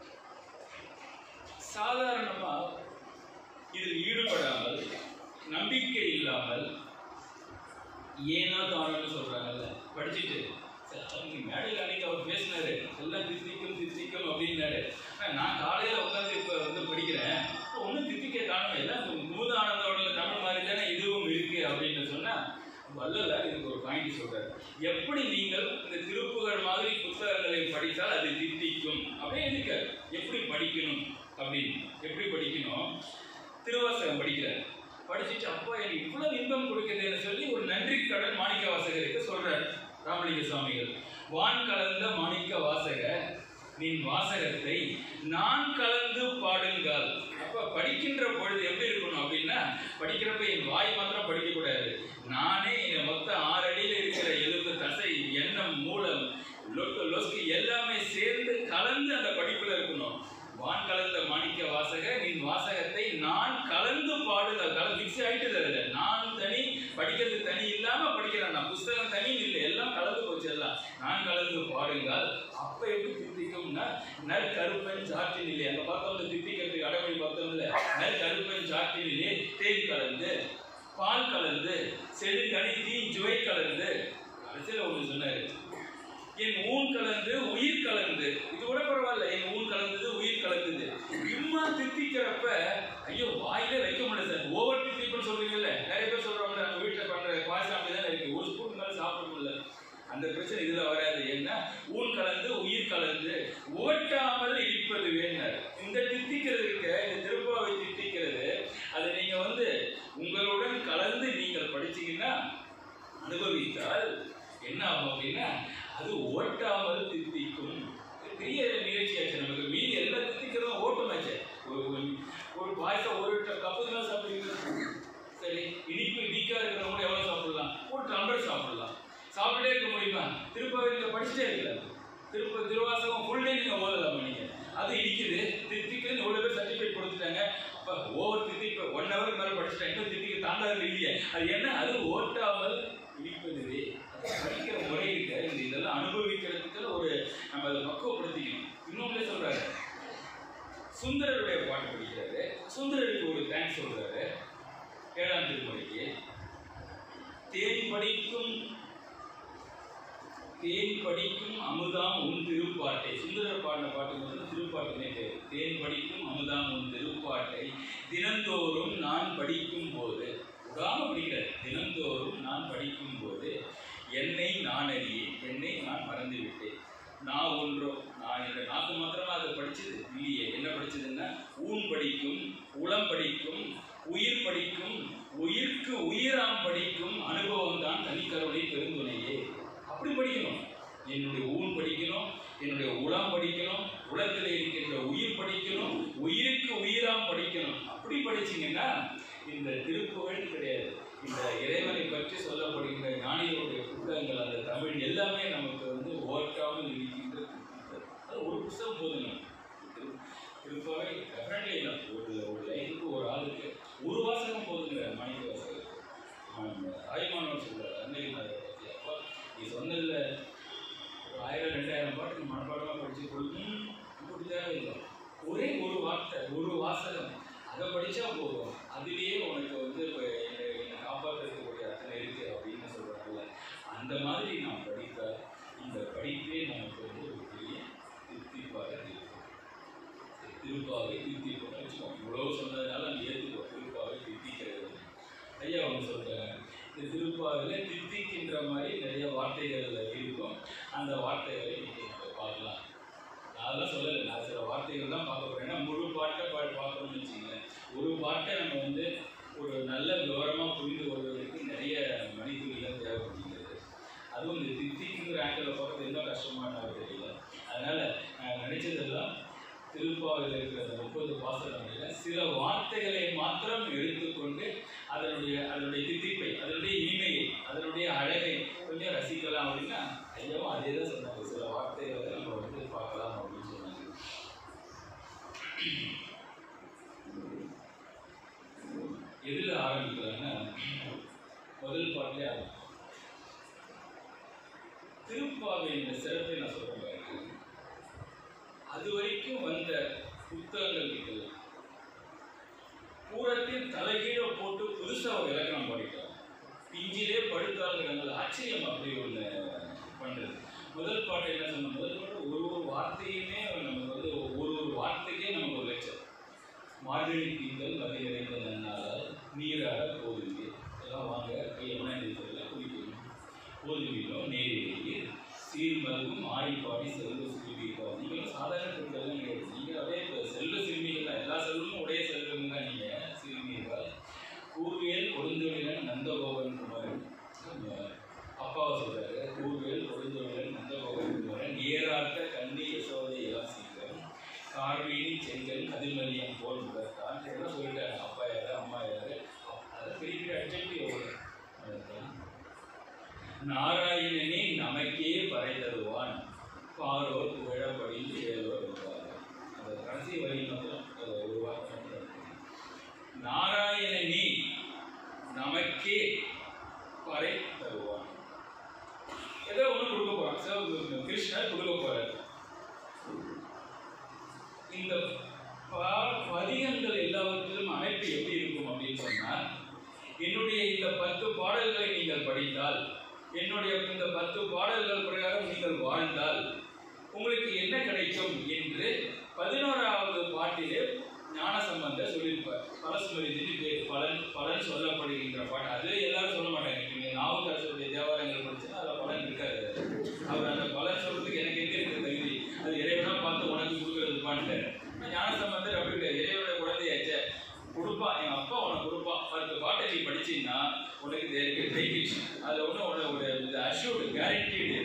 சாதாரணமா இதில் ஈடுபடாமல் நம்பிக்கை இல்லாமல் ஏனோ தானோன்னு சொல்றாங்கல்ல படிச்சுட்டு சரி, அன்னைக்கு மேடையில் அன்னைக்கு அவர் பேசினாரு எல்லாம் தித்திக்கும் தித்திக்கும் அப்படின்னாரு ஆனா, நான் காலையில உட்காந்து இப்ப வந்து படிக்கிறேன் ஒன்றும் தித்திக்க காணும் எல்லாம் மூதானந்தோட தமிழ் மாதிரி தானே இதுவும் இருக்கு அப்படின்னு சொன்னா வள்ளலார் இதுக்கு ஒரு பாயிண்ட் சொல்றாரு எப்படி நீங்கள் இந்த திருப்புகழ் மாதிரி புத்தகங்களை படித்தால் அது தித்திக்கும் அப்படியே இருக்காரு எப்படி படிக்கணும் அப்படின்னு எப்படி படிக்கணும் திருவாசகம் படிக்கிறார் படிச்சுட்டு அப்பா எனக்கு இவ்வளவு இன்பம் கொடுக்குதுன்னு சொல்லி ஒரு நன்றி கடன் மாணிக்க வாசகருக்கு சொல்றார் ராமலிங்க சுவாமிகள் வான் கலந்த மாணிக்க வாசக நின் வாசகத்தை நான் கலந்து பாடுங்கள் அப்ப படிக்கின்ற பொழுது எப்படி இருக்கணும் அப்படின்னா படிக்கிறப்ப என் வாய் மாத்திரம் படிக்க கூடாது நானே என் மொத்த ஆறு அடியில் இருக்கிற எலும்பு தசை எண்ணம் மூலம் லொக்கு லொஸ்கு எல்லாமே சேர்ந்து கலந்து அந்த படிப்புல இருக்கணும் வான் கலந்த மாணிக்க வாசக நின் வாசகத்தை நான் கலந்து பாடுதல் கலந்து மிக்ஸ் ஆயிட்டு தருது நான் தனி படிக்கிறது தனி இல்லாம படிக்கிறேன் நான் புஸ்தகம் தனி இல்லை எல்லாம் கலந்து போச்சு எல்லாம் நான் கலந்து பாடுங்கள் அப்ப எப்படி தித்திக்கும்னா நற்கருப்பன் சாற்றினிலே அங்க பார்த்தோம்ல தித்திக்கிறதுக்கு அடைமொழி பார்த்தோம்ல நற்கருப்பன் சாற்றினிலே தேன் கலந்து பால் கலந்து செடுகனி தீ சுவை கலந்து கடைசியில் ஒன்று சொன்னாரு என் ஊன் கலந்து உயிர் கலந்து இது கூட பரவாயில்ல என் ஊன் கலந்தது உயிர் கலந்தது இம்மா தித்திக்கிறப்ப ஐயோ வாயிலே வைக்க முடியல சார் ஓவர் தித்திப்புன்னு சொல்றீங்கல்ல நிறைய பேர் சொல்றவங்க நம்ம வீட்டில் பண்ற பாயசம் அப்படிதான் இருக்கு ஒரு ஸ்பூன் மேலே சாப்பிட முடியல அந்த பிரச்சனை இதுல வராது ஏன்னா ஊன் கலந்து உயிர் கலந்து ஓட்டாமல் இருப்பது வேணார் இந்த தித்திக்கிறது இருக்க இந்த திருப்பாவை தித்திக்கிறது அதை நீங்க வந்து உங்களுடன் கலந்து நீங்கள் படிச்சீங்கன்னா அனுபவித்தால் என்ன ஆகும் அப்படின்னா அது ஓட்டாமல் தித்திக்கும் பெரிய நிகழ்ச்சியாச்சு நமக்கு மீதி எல்லாம் தித்திக்கிறதும் ஓட்டமாச்சு ஒரு ஒரு- ஒரு பாயசம் ஒரு கப்பு தான் சாப்பிடுவீங்க சரி இனிப்பு இனிக்கா இருக்கிறவங்க எவ்வளோ சாப்பிடலாம் ஒரு டம்ளர் சாப்பிடலாம் சாப்பிட்டே இருக்க முடியுமா திருப்பாவை நீங்கள் படிச்சுட்டே இருக்கலாம் திருப்ப திருவாசகம் ஃபுல் டே நீங்கள் ஓதலாமா நீங்கள் அது இடிக்குது தித்திக்குதுன்னு எவ்வளோ பேர் சர்டிஃபிகேட் கொடுத்துட்டாங்க அப்போ ஓவர் தித்தி இப்போ ஒன் ஹவருக்கு மேலே படிச்சுட்டேன் இன்னும் தித்திக்கு தாண்டாது இல்லையே அது என்ன அது ஓட்டாமல் இடிப்பது அது படிக்கிற முறை இருக்கு இந்த இதெல்லாம் அனுபவிக்கிறதுக்கு ஒரு நம்ம அதை பக்குவப்படுத்திக்கணும் இன்னொன்றே சொல்றாரு சுந்தரருடைய பாட்டு படிக்கிறாரு சுந்தரருக்கு ஒரு தேங்க்ஸ் சொல்றாரு ஏழாம் திருமுறைக்கு தேன் படிக்கும் தேன் படிக்கும் அமுதாம் உன் திருப்பாட்டை சுந்தரர் பாடின பாட்டுக்கு வந்து திருப்பாட்டுனே பேர் தேன் படிக்கும் அமுதாம் உன் திருப்பாட்டை தினந்தோறும் நான் படிக்கும் போது விடாம படிக்கிறார் தினந்தோறும் நான் படிக்கும் போது என்னை நான் அறியேன் என்னை நான் மறந்து விட்டேன் நான் ஒன்றோ நான் என்னோட நாக்கு மாத்திரமா அதை படிச்சது இல்லையே என்ன படிச்சதுன்னா ஊன் படிக்கும் உளம் படிக்கும் உயிர் படிக்கும் உயிர்க்கு உயிராம் படிக்கும் அனுபவம் தான் தனிக்கருணை பெருந்துணையே அப்படி படிக்கணும் என்னுடைய ஊன் படிக்கணும் என்னுடைய உளம் படிக்கணும் உலகத்தில் இருக்கின்ற உயிர் படிக்கணும் உயிருக்கு உயிராம் படிக்கணும் அப்படி படிச்சீங்கன்னா இந்த திருப்புகழ் கிடையாது இந்த இறைவனை பற்றி சொல்லப்படுகின்ற ஞானிகளுடைய புத்தகங்கள் அந்த தமிழ் எல்லாமே நமக்கு வந்து ஓட்டாமல் இருக்கின்ற புத்தகங்கள். அது ஒரு புத்தகம் போதும் நமக்கு. திரு- திருப்பாவை டெஃபினெட்லி இல்லை ஒரு ஒரு லைனுக்கு ஒரு ஆளுக்கு ஒரு வாசகம் மாதிரி நாம் படித்தால் இந்த படிப்பே நமக்கு வந்து ஒரு பெரிய திருப்திப்பாக இருக்கும் திருப்பாவை திருத்திப்பாக வச்சுக்கோங்க இவ்வளோ சொன்னதுனால நம்ம ஏற்றுக்கோ திருப்பாவை திருத்திக்கிறது ஐயா அவங்க சொல்கிறாங்க இந்த திருப்பாவில் தித்திக்கின்ற மாதிரி நிறைய வார்த்தைகள் இருக்கும் அந்த வார்த்தைகளை இன்னைக்கு நம்ம பார்க்கலாம் நான் அதெல்லாம் சொல்லலை நான் சில வார்த்தைகள் தான் பார்க்க போகிறேன் ஏன்னா முழு பாட்டை பா பார்க்கணும்னு வச்சுங்களேன் ஒரு பாட்டை நம்ம வந்து ஒரு நல்ல விவரமாக புரிந்து கொள்வதற்கு நிறைய மணித்துளிகள் தேவைப்படுகிறது அதுவும் இந்த தித்திக்குங்கிற ஆங்கிளில் பார்க்கறது என்ன கஷ்டமான தெரியல அதனால் நான் நினைச்சதெல்லாம் திருப்பாவில் இருக்கிற அந்த முப்பது பாசனங்களில் சில வார்த்தைகளை மாத்திரம் எடுத்துக்கொண்டு அதனுடைய அதனுடைய தித்திப்பை அதனுடைய இனிமையை அதனுடைய அழகை கொஞ்சம் ரசிக்கலாம் அப்படின்னா ஐயாவும் அதே தான் சொன்னாங்க சில வார்த்தைகளை நம்ம வந்து பார்க்கலாம் அப்படின்னு சொன்னாங்க எதில் ஆரம்பிக்கலாம்னா முதல் பாட்டிலே ஆரம்பிக்கலாம் திருப்பாவை இந்த சிறப்பை நான் சொல்றேன் பாருங்க அது வரைக்கும் வந்த புத்தகங்கள் இருக்குல்ல பூரத்தையும் தலைகீழ போட்டு புதுசா ஒரு இலக்கணம் பாடிட்டாங்க பிஞ்சிலே படுத்தாளுங்கிறாங்க ஆச்சரியம் அப்படி ஒன்று பண்றது முதல் பாட்டு என்ன சொன்ன முதல் பாட்டு ஒரு ஒரு வார்த்தையுமே நமக்கு வந்து ஒரு ஒரு வார்த்தைக்கே நமக்கு ஒரு லட்சம் மார்கழி திங்கள் வகை நிறைந்த நன்னாளால் நீராட போதுங்க எல்லாம் வாங்க யமுனா நதியில் குளிக்கணும் போதுவிலோ நேரிலேயே சீர்மல்கும் ஆடிப்பாடி செல்வ சிறுமிகள் நீங்கள் சாதாரண பெண்கள்லாம் கிடையாது நீங்கள் அப்படியே இப்போ செல்வ சிறுமிகள் தான் எல்லா செல்வமும் உடைய செல்வம் தான் நீங்கள் சிறுமிகள் கூர்வேல் கொடுந்தொழிலன் நந்தகோபன் குமரன் நம்ம அப்பாவை சொல்றாரு கூர்வேல் கொடுந்தொழிலன் நந்தகோபன் குமரன் நேராட்ட கண்ணி யசோதை எல்லாம் சீக்கிரம் கார்வீனி செங்கல் அதிர்மலியம் போல் முகத்தான் இதெல்லாம் சொல்லிட்டாங்க அப்பா யாரு அம்மா யாரு அதை பெரிய பெரிய அப்ஜெக்டிவ் நாராயணனே நமக்கே பறை தருவான் பாரோர் புகழப்படி ஏழோர் என்பார் அந்த கடைசி வரி மட்டும் அது ஒரு வார்த்தை மட்டும் இருக்கு. நாராயணனே நமக்கே பறை தருவான் ஏதோ ஒன்று கொடுக்க போறான் சிவ கிருஷ்ணர் கொடுக்க போறார் இந்த பா- பதிகங்கள் எல்லாவற்றிலும் அமைப்பு எப்படி இருக்கும் அப்படின்னு சொன்னா என்னுடைய இந்த பத்து பாடல்களை நீங்கள் படித்தால் என்னுடைய இந்த பத்து பாடல்கள் பிரகாரம் நீங்கள் வாழ்ந்தால் உங்களுக்கு என்ன கிடைக்கும் என்று பதினோராவது பாட்டிலே ஞானசம்பந்தர் சொல்லியிருப்பார் பலஸ்மரிதின்னு பேர் பலன் பலன் சொல்லப்படுகின்ற பாட்டு அது எல்லாரும் சொல்ல மாட்டாங்க நீங்க நாவுக்கரசருடைய தேவாலயங்கள் படிச்சுன்னா அதில் பலன் இருக்காது அவர் அந்த பலன் சொல்றதுக்கு எனக்கு எங்க இருக்கு தகுதி அது இறைவனா பார்த்து உனக்கு கொடுக்கறது பாட்டு ஞானசம்பந்தர் அப்படி இல்லை இறைவனுடைய குழந்தையாச்சே கொடுப்பான் என் அப்பா உனக்கு கொடுப்பான் பத்து பாட்டை நீ படிச்சீங்கன்னா உனக்கு டைட்டில் அதில் ஒன்று உனக்கு ஒரு அஷ்யூர்டு கேரண்டீடு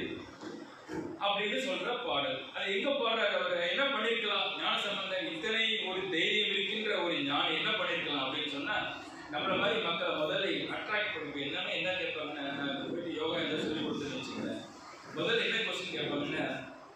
அப்படின்னு சொல்ற பாடல் அது எங்க பாடுறாரு அவர் என்ன பண்ணிருக்கலாம் ஞான சம்பந்தன் இத்தனை ஒரு தைரியம் இருக்கின்ற ஒரு ஞானி என்ன பண்ணிருக்கலாம் அப்படின்னு சொன்னா நம்மள மாதிரி மக்களை முதல்ல அட்ராக்ட் பண்ணுங்க எல்லாமே என்ன கேட்பாங்கன்னா நான் போயிட்டு யோகா எல்லாம் சொல்லி கொடுத்துன்னு வச்சுக்கிறேன் முதல்ல என்ன கொஸ்டின் கேட்பாங்கன்னா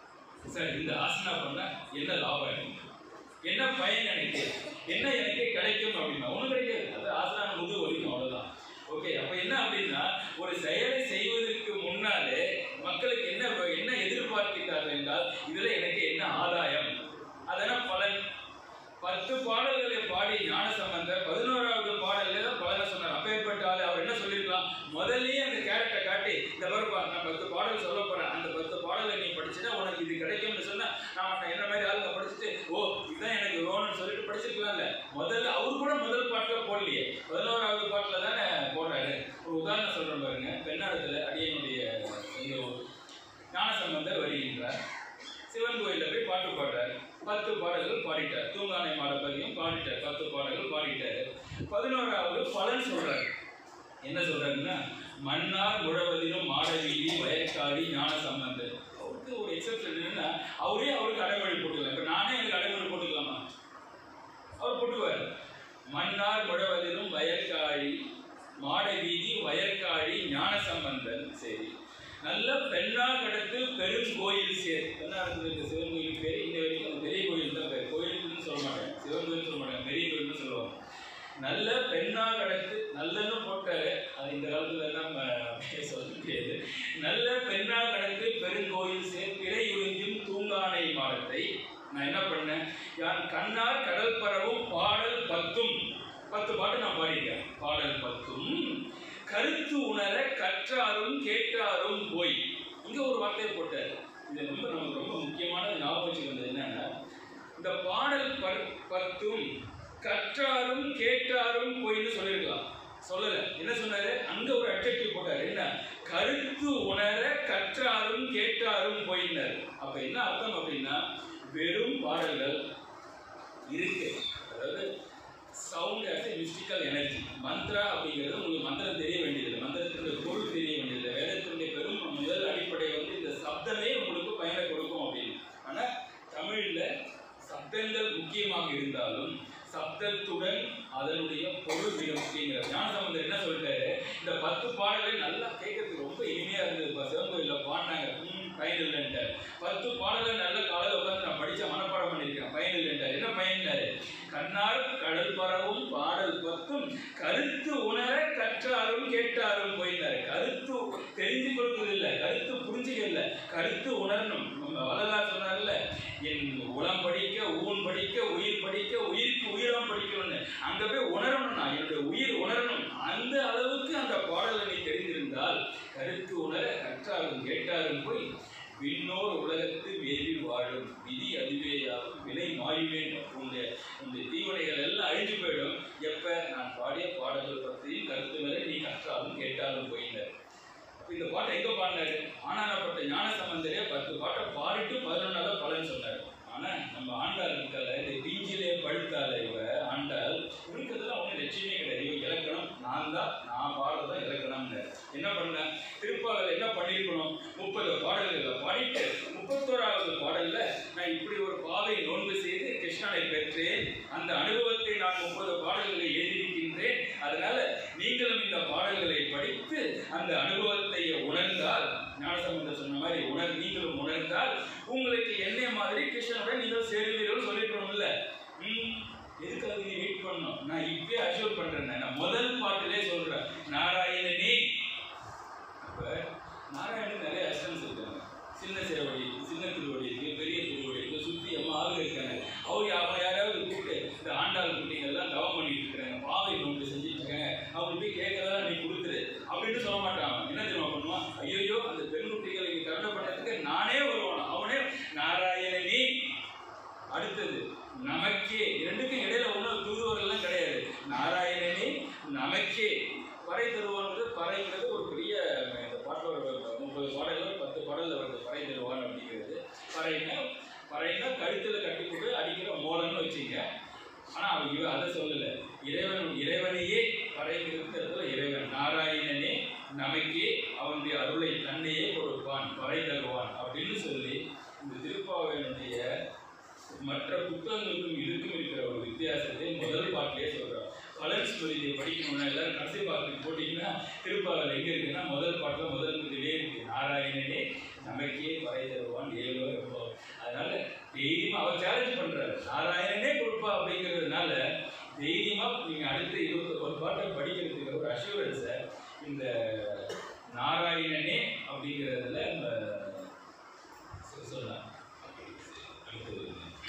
சார் இந்த ஆசனா பண்ணா என்ன லாபம் எனக்கு என்ன பயன் எனக்கு என்ன எனக்கு கிடைக்கும் அப்படின்னா ஒன்றும் கிடைக்காது அது ஆசனா முது வலிக்கும் அவ்வளவுதான் ஓகே அப்ப என்ன அப்படின்னா ஒரு செயலை செய்வதற்கு முன்னாலே மக்களுக்கு என்ன என்ன எதிர்பார்க்கிறார்கள் என்றால் இதுல எனக்கு என்ன ஆதாயம் அதெல்லாம் பலன் பத்து பாடல்களை பாடி ஞான சம்பந்தர் பதினோராவது பாடல்ல தான் பலனை சொன்னார் அப்பேற்பட்ட ஆளு அவர் என்ன சொல்லியிருக்கலாம் முதல்லயே அந்த கேரக்டரை காட்டி இந்த பாருப்பா நான் பத்து பாடல் சொல்ல போறேன் அந்த பத்து பாடலை நீ படிச்சுன்னா உனக்கு இது கிடைக்கும்னு சொன்னா நான் என்ன மாதிரி ஆளுங்க படிச்சுட்டு ஓ இதுதான் எனக்கு வேணும்னு சொல்லிட்டு படிச்சிருக்கலாம்ல முதல்ல அவர் கூட முதல் பாட்டுல போடலையே பதினோராவது பாட்டுல தானே போடுறாரு ஒரு உதாரணம் சொல்றேன் பாருங்க பெண்ணாடத்துல அடியனுடைய சொந்த ஊர் ஞானசம்பந்தர் வருகின்றார் சிவன் கோயிலில் போய் பாட்டு பாடுறார் பத்து பாடல்கள் பாடிட்டார் தூங்கானை மாடப்பதியும் பாடிட்டார் பத்து பாடல்கள் பாடிட்டார் பதினோராவது பலன் சொல்றாரு என்ன சொல்றாருன்னா மன்னார் முழவதிலும் மாடவீதி வயற்காடி ஞான சம்பந்தர் அவருக்கு ஒரு எக்ஸப்ஷன் என்னன்னா அவரே அவருக்கு அடைமொழி போட்டுக்கலாம் இப்போ நானே எனக்கு அடைமொழி போட்டுக்கலாமா அவர் போட்டுவார் மன்னார் முழவதிலும் வயற்காழி மாடவீதி வயற்காழி ஞான சம்பந்தன் சரி நல்ல பெண்ணா கடத்து பெருங்கோயில் சேர் பெண்ணாடத்துல இருக்க சிவன் கோயில் பேர் இந்த வரைக்கும் அந்த பெரிய கோயில் தான் பேர் கோயிலுக்குன்னு சொல்ல மாட்டேன் சிவன் கோயில் சொல்ல மாட்டேன் பெரிய கோயில்னு சொல்லுவாங்க நல்ல பெண்ணா கடத்து நல்லன்னு போட்டாரு அது இந்த காலத்துல நம்ம அப்படியே சொல்ல முடியாது நல்ல பெண்ணா கடத்து பெருங்கோயில் சேர் பிறை உறிஞ்சும் தூங்கானை மாடத்தை நான் என்ன பண்ணேன் யான் கண்ணார் கடல் பரவும் பாடல் பத்தும் பத்து பாட்டு நான் பாடிட்டேன் பாடல் பத்தும் கருத்து உணர கற்றாரும் கேட்டாரும் போய் இந்த பாடல் ப- பத்தும் கற்றாரும் கேட்டாரும் போயின்னு சொல்லியிருக்கலாம் சொல்லல என்ன சொன்னாரு அங்க ஒரு அட்ஜெக்டிவ் போட்டாரு என்ன கருத்து உணர கற்றாரும் கேட்டாரும் போயினார் அப்ப என்ன அர்த்தம் அப்படின்னா வெறும் பாடல்கள் இருக்கு அதாவது sound as a mystical energy mantra அப்படிங்கிறது உங்களுக்கு மந்திரம் தெரிய வேண்டியதில்லை மந்திரத்தினுடைய பொருள் தெரிய வேண்டியதில்லை வேதத்தினுடைய பெரும் முதல் அடிப்படை வந்து இந்த சப்தமே உங்களுக்கு பயனை கொடுக்கும் அப்படின்னு ஆனால் தமிழில் சப்தங்கள் முக்கியமாக இருந்தாலும் சப்தத்துடன் அதனுடைய பொருள் மிக முக்கியங்கிறது ஞானசம்பந்தர் என்ன சொல்லிட்டாரு இந்த பத்து பாடல்களை நல்லா கேட்கறதுக்கு ரொம்ப இனிமையா இருந்தது இப்போ சிவங்கோயிலில் பாடினாங்க ம், பயன் இல்லைன்ட்டு பத்து பாடல்கள் நல்ல காலையில் உட்காந்து நான் படிச்ச மனப்பாடம் பண்ணியிருக்கேன் பயன் இல்லைன்ட்டார் என்ன பயன்னாரு கண்ணார் கடல் பரவும் பாடல் பத்தும் கருத்து உணர கற்றாரும் கேட்டாரும் போயினாரு கருத்து தெரிஞ்சு கொடுக்கிறது இல்லை கருத்து புரிஞ்சுக்க இல்லை கருத்து உணரணும் நம்ம வள்ளலார் சொன்னார்ல என் உளம் படிக்க ஊன் படிக்க உயிர் படிக்க உயிருக்கு உயிரம் படிக்கணும்னு அங்க போய் உணரணும் நான் என்னுடைய உயிர் உணரணும் அந்த அளவுக்கு அந்த பாடலை நீ தெரிந்திருந்தால் கருத்து உணர கற்றாரும் கேட்டாரும் போய் விண்ணோர் உலகத்து வேரில் வாழும் விதி அதுவேயாகும் வினை மாறிவேன் உன்னுடைய உன்னுடைய தீவனைகள் எல்லாம் அழிஞ்சு போயிடும் எப்ப நான் பாடிய பாடல்கள் பற்றியும் கருத்து வரை நீ கற்றாலும் கேட்டாலும் போயினர் இந்த பாட்டை எங்க பாடினாரு ஆனானப்பட்ட ஞான சம்பந்தரே பத்து பாட்டை பாடிட்டு பதினொன்றாவது பலன் சொன்னாரு ஆனா நம்ம ஆண்டாள் இருக்கல இந்த பிஞ்சிலே பழுத்தால இவ ஆண்டாள் இருக்கிறதுல அவங்க லட்சியமே கிடையாது இவ இலக்கணம் நான் தான் நான் பாடுறதான் இலக்கணம்னு என்ன பண்ணேன் திருப்பாவில் என்ன பண்ணியிருக்கணும் முப்பது பாடல்களை பாடிட்டு முப்பத்தோராவது பாடல்ல நான் இப்படி ஒரு பாவை நோன்பு செய்து கிருஷ்ணனை பெற்றேன் அந்த அனுபவத்தை நான் முப்பது பாடல்களை எழுதியிருக்கின்றேன் அதனால நீங்களும் இந்த பாடல்களை படித்து அந்த அனுபவத்தை உணர்ந்தால் ஞானசம்பந்தர் சொன்ன மாதிரி உணர் நீங்களும் உணர்ந்தால் உங்களுக்கு என்னைய மாதிரி கிருஷ்ணனோட நீங்கள் சேருவீர்கள் சொல்லிருக்கணும்ல ம், எதுக்காக நீ வெயிட் பண்ணணும் நான் இப்பயே அஷ்யூர் பண்றேன் நான் முதல் பாட்டிலே சொல்றேன் நாராயணனே அப்ப நாராயணன் நிறைய அஸ்டன்ஸ் இருக்காங்க சின்ன சேவடி சின்ன திருவடி இருக்கு பெரிய திருவடி இருக்கு சுத்தி அம்மா ஆளுங்க இருக்காங்க அவங்க அவங்க யாராவது கூப்பிட்டு இந்த ஆண்டாள் குட்டிங்க எல்லாம் தவம் பண்ணிட்டு இருக்காங்க பாவை நோட்டு செஞ்சுட்டு இருக்காங்க அவங்க போய் கேட்கறதா நீ கொடுத்துரு அப்படின்னு சொல்ல மாட்டான் அவன். என்ன தெரியுமா பண்ணுவான் ஐயோ அந்த பெண் குட்டிகளை இங்க கருணை பண்ணதுக்கு நானே வருவான் அவனே நாராயணனே அடுத்தது நமக்கே இரண்டுக்கும் இடையில ஒன்றும் தூதுவரெல்லாம் கிடையாது நாராயணனே நமக்கே பறை தருவான்றது பறைங்கிறது ஒரு பெரிய இந்த பாட்டோட முப்பது பாடல்கள் பத்து பாடல்ல வருது பறை தருவான் அப்படிங்கிறது பறைன்னா பறைன்னா கழுத்துல கட்டி போட்டு அடிக்கிற மோளன்னு வச்சுங்க ஆனா அவன் இவன் அதை சொல்லல இறைவன் இறைவனையே பறைங்கிறதுல இறைவன் நாராயணனே நமக்கே அவனுடைய அருளை தன்னையே கொடுப்பான் பறை தருவான் அப்படின்னு சொல்லி இந்த திருப்பாவையினுடைய மற்ற புத்தகங்களுக்கும் இதுக்கும் இருக்கிற ஒரு வித்தியாசத்தை முதல் பாட்டிலே சொல்றார் பலன் ஸ்மிருதியை படிக்கணும்னா எல்லாரும் கடைசி பாட்டுக்கு போட்டீங்கன்னா திருப்பாவில் எங்க இருக்குன்னா முதல் பாட்டுல முதல் இதுலயே இருக்கு நாராயணனே நமக்கே பறை தருவான் ஏழுவா இருப்போம் அதனால தைரியமா அவர் சேலஞ்ச் பண்றாரு நாராயணனே கொடுப்பா அப்படிங்கிறதுனால தைரியமா நீங்க அடுத்த இருபத்தி ஒரு பாட்டை படிக்கிறதுக்கு ஒரு அஷூரன்ஸை இந்த நாராயணனே அப்படிங்கிறதுல நம்ம சொ- சொல்லலாம் அடுத்தது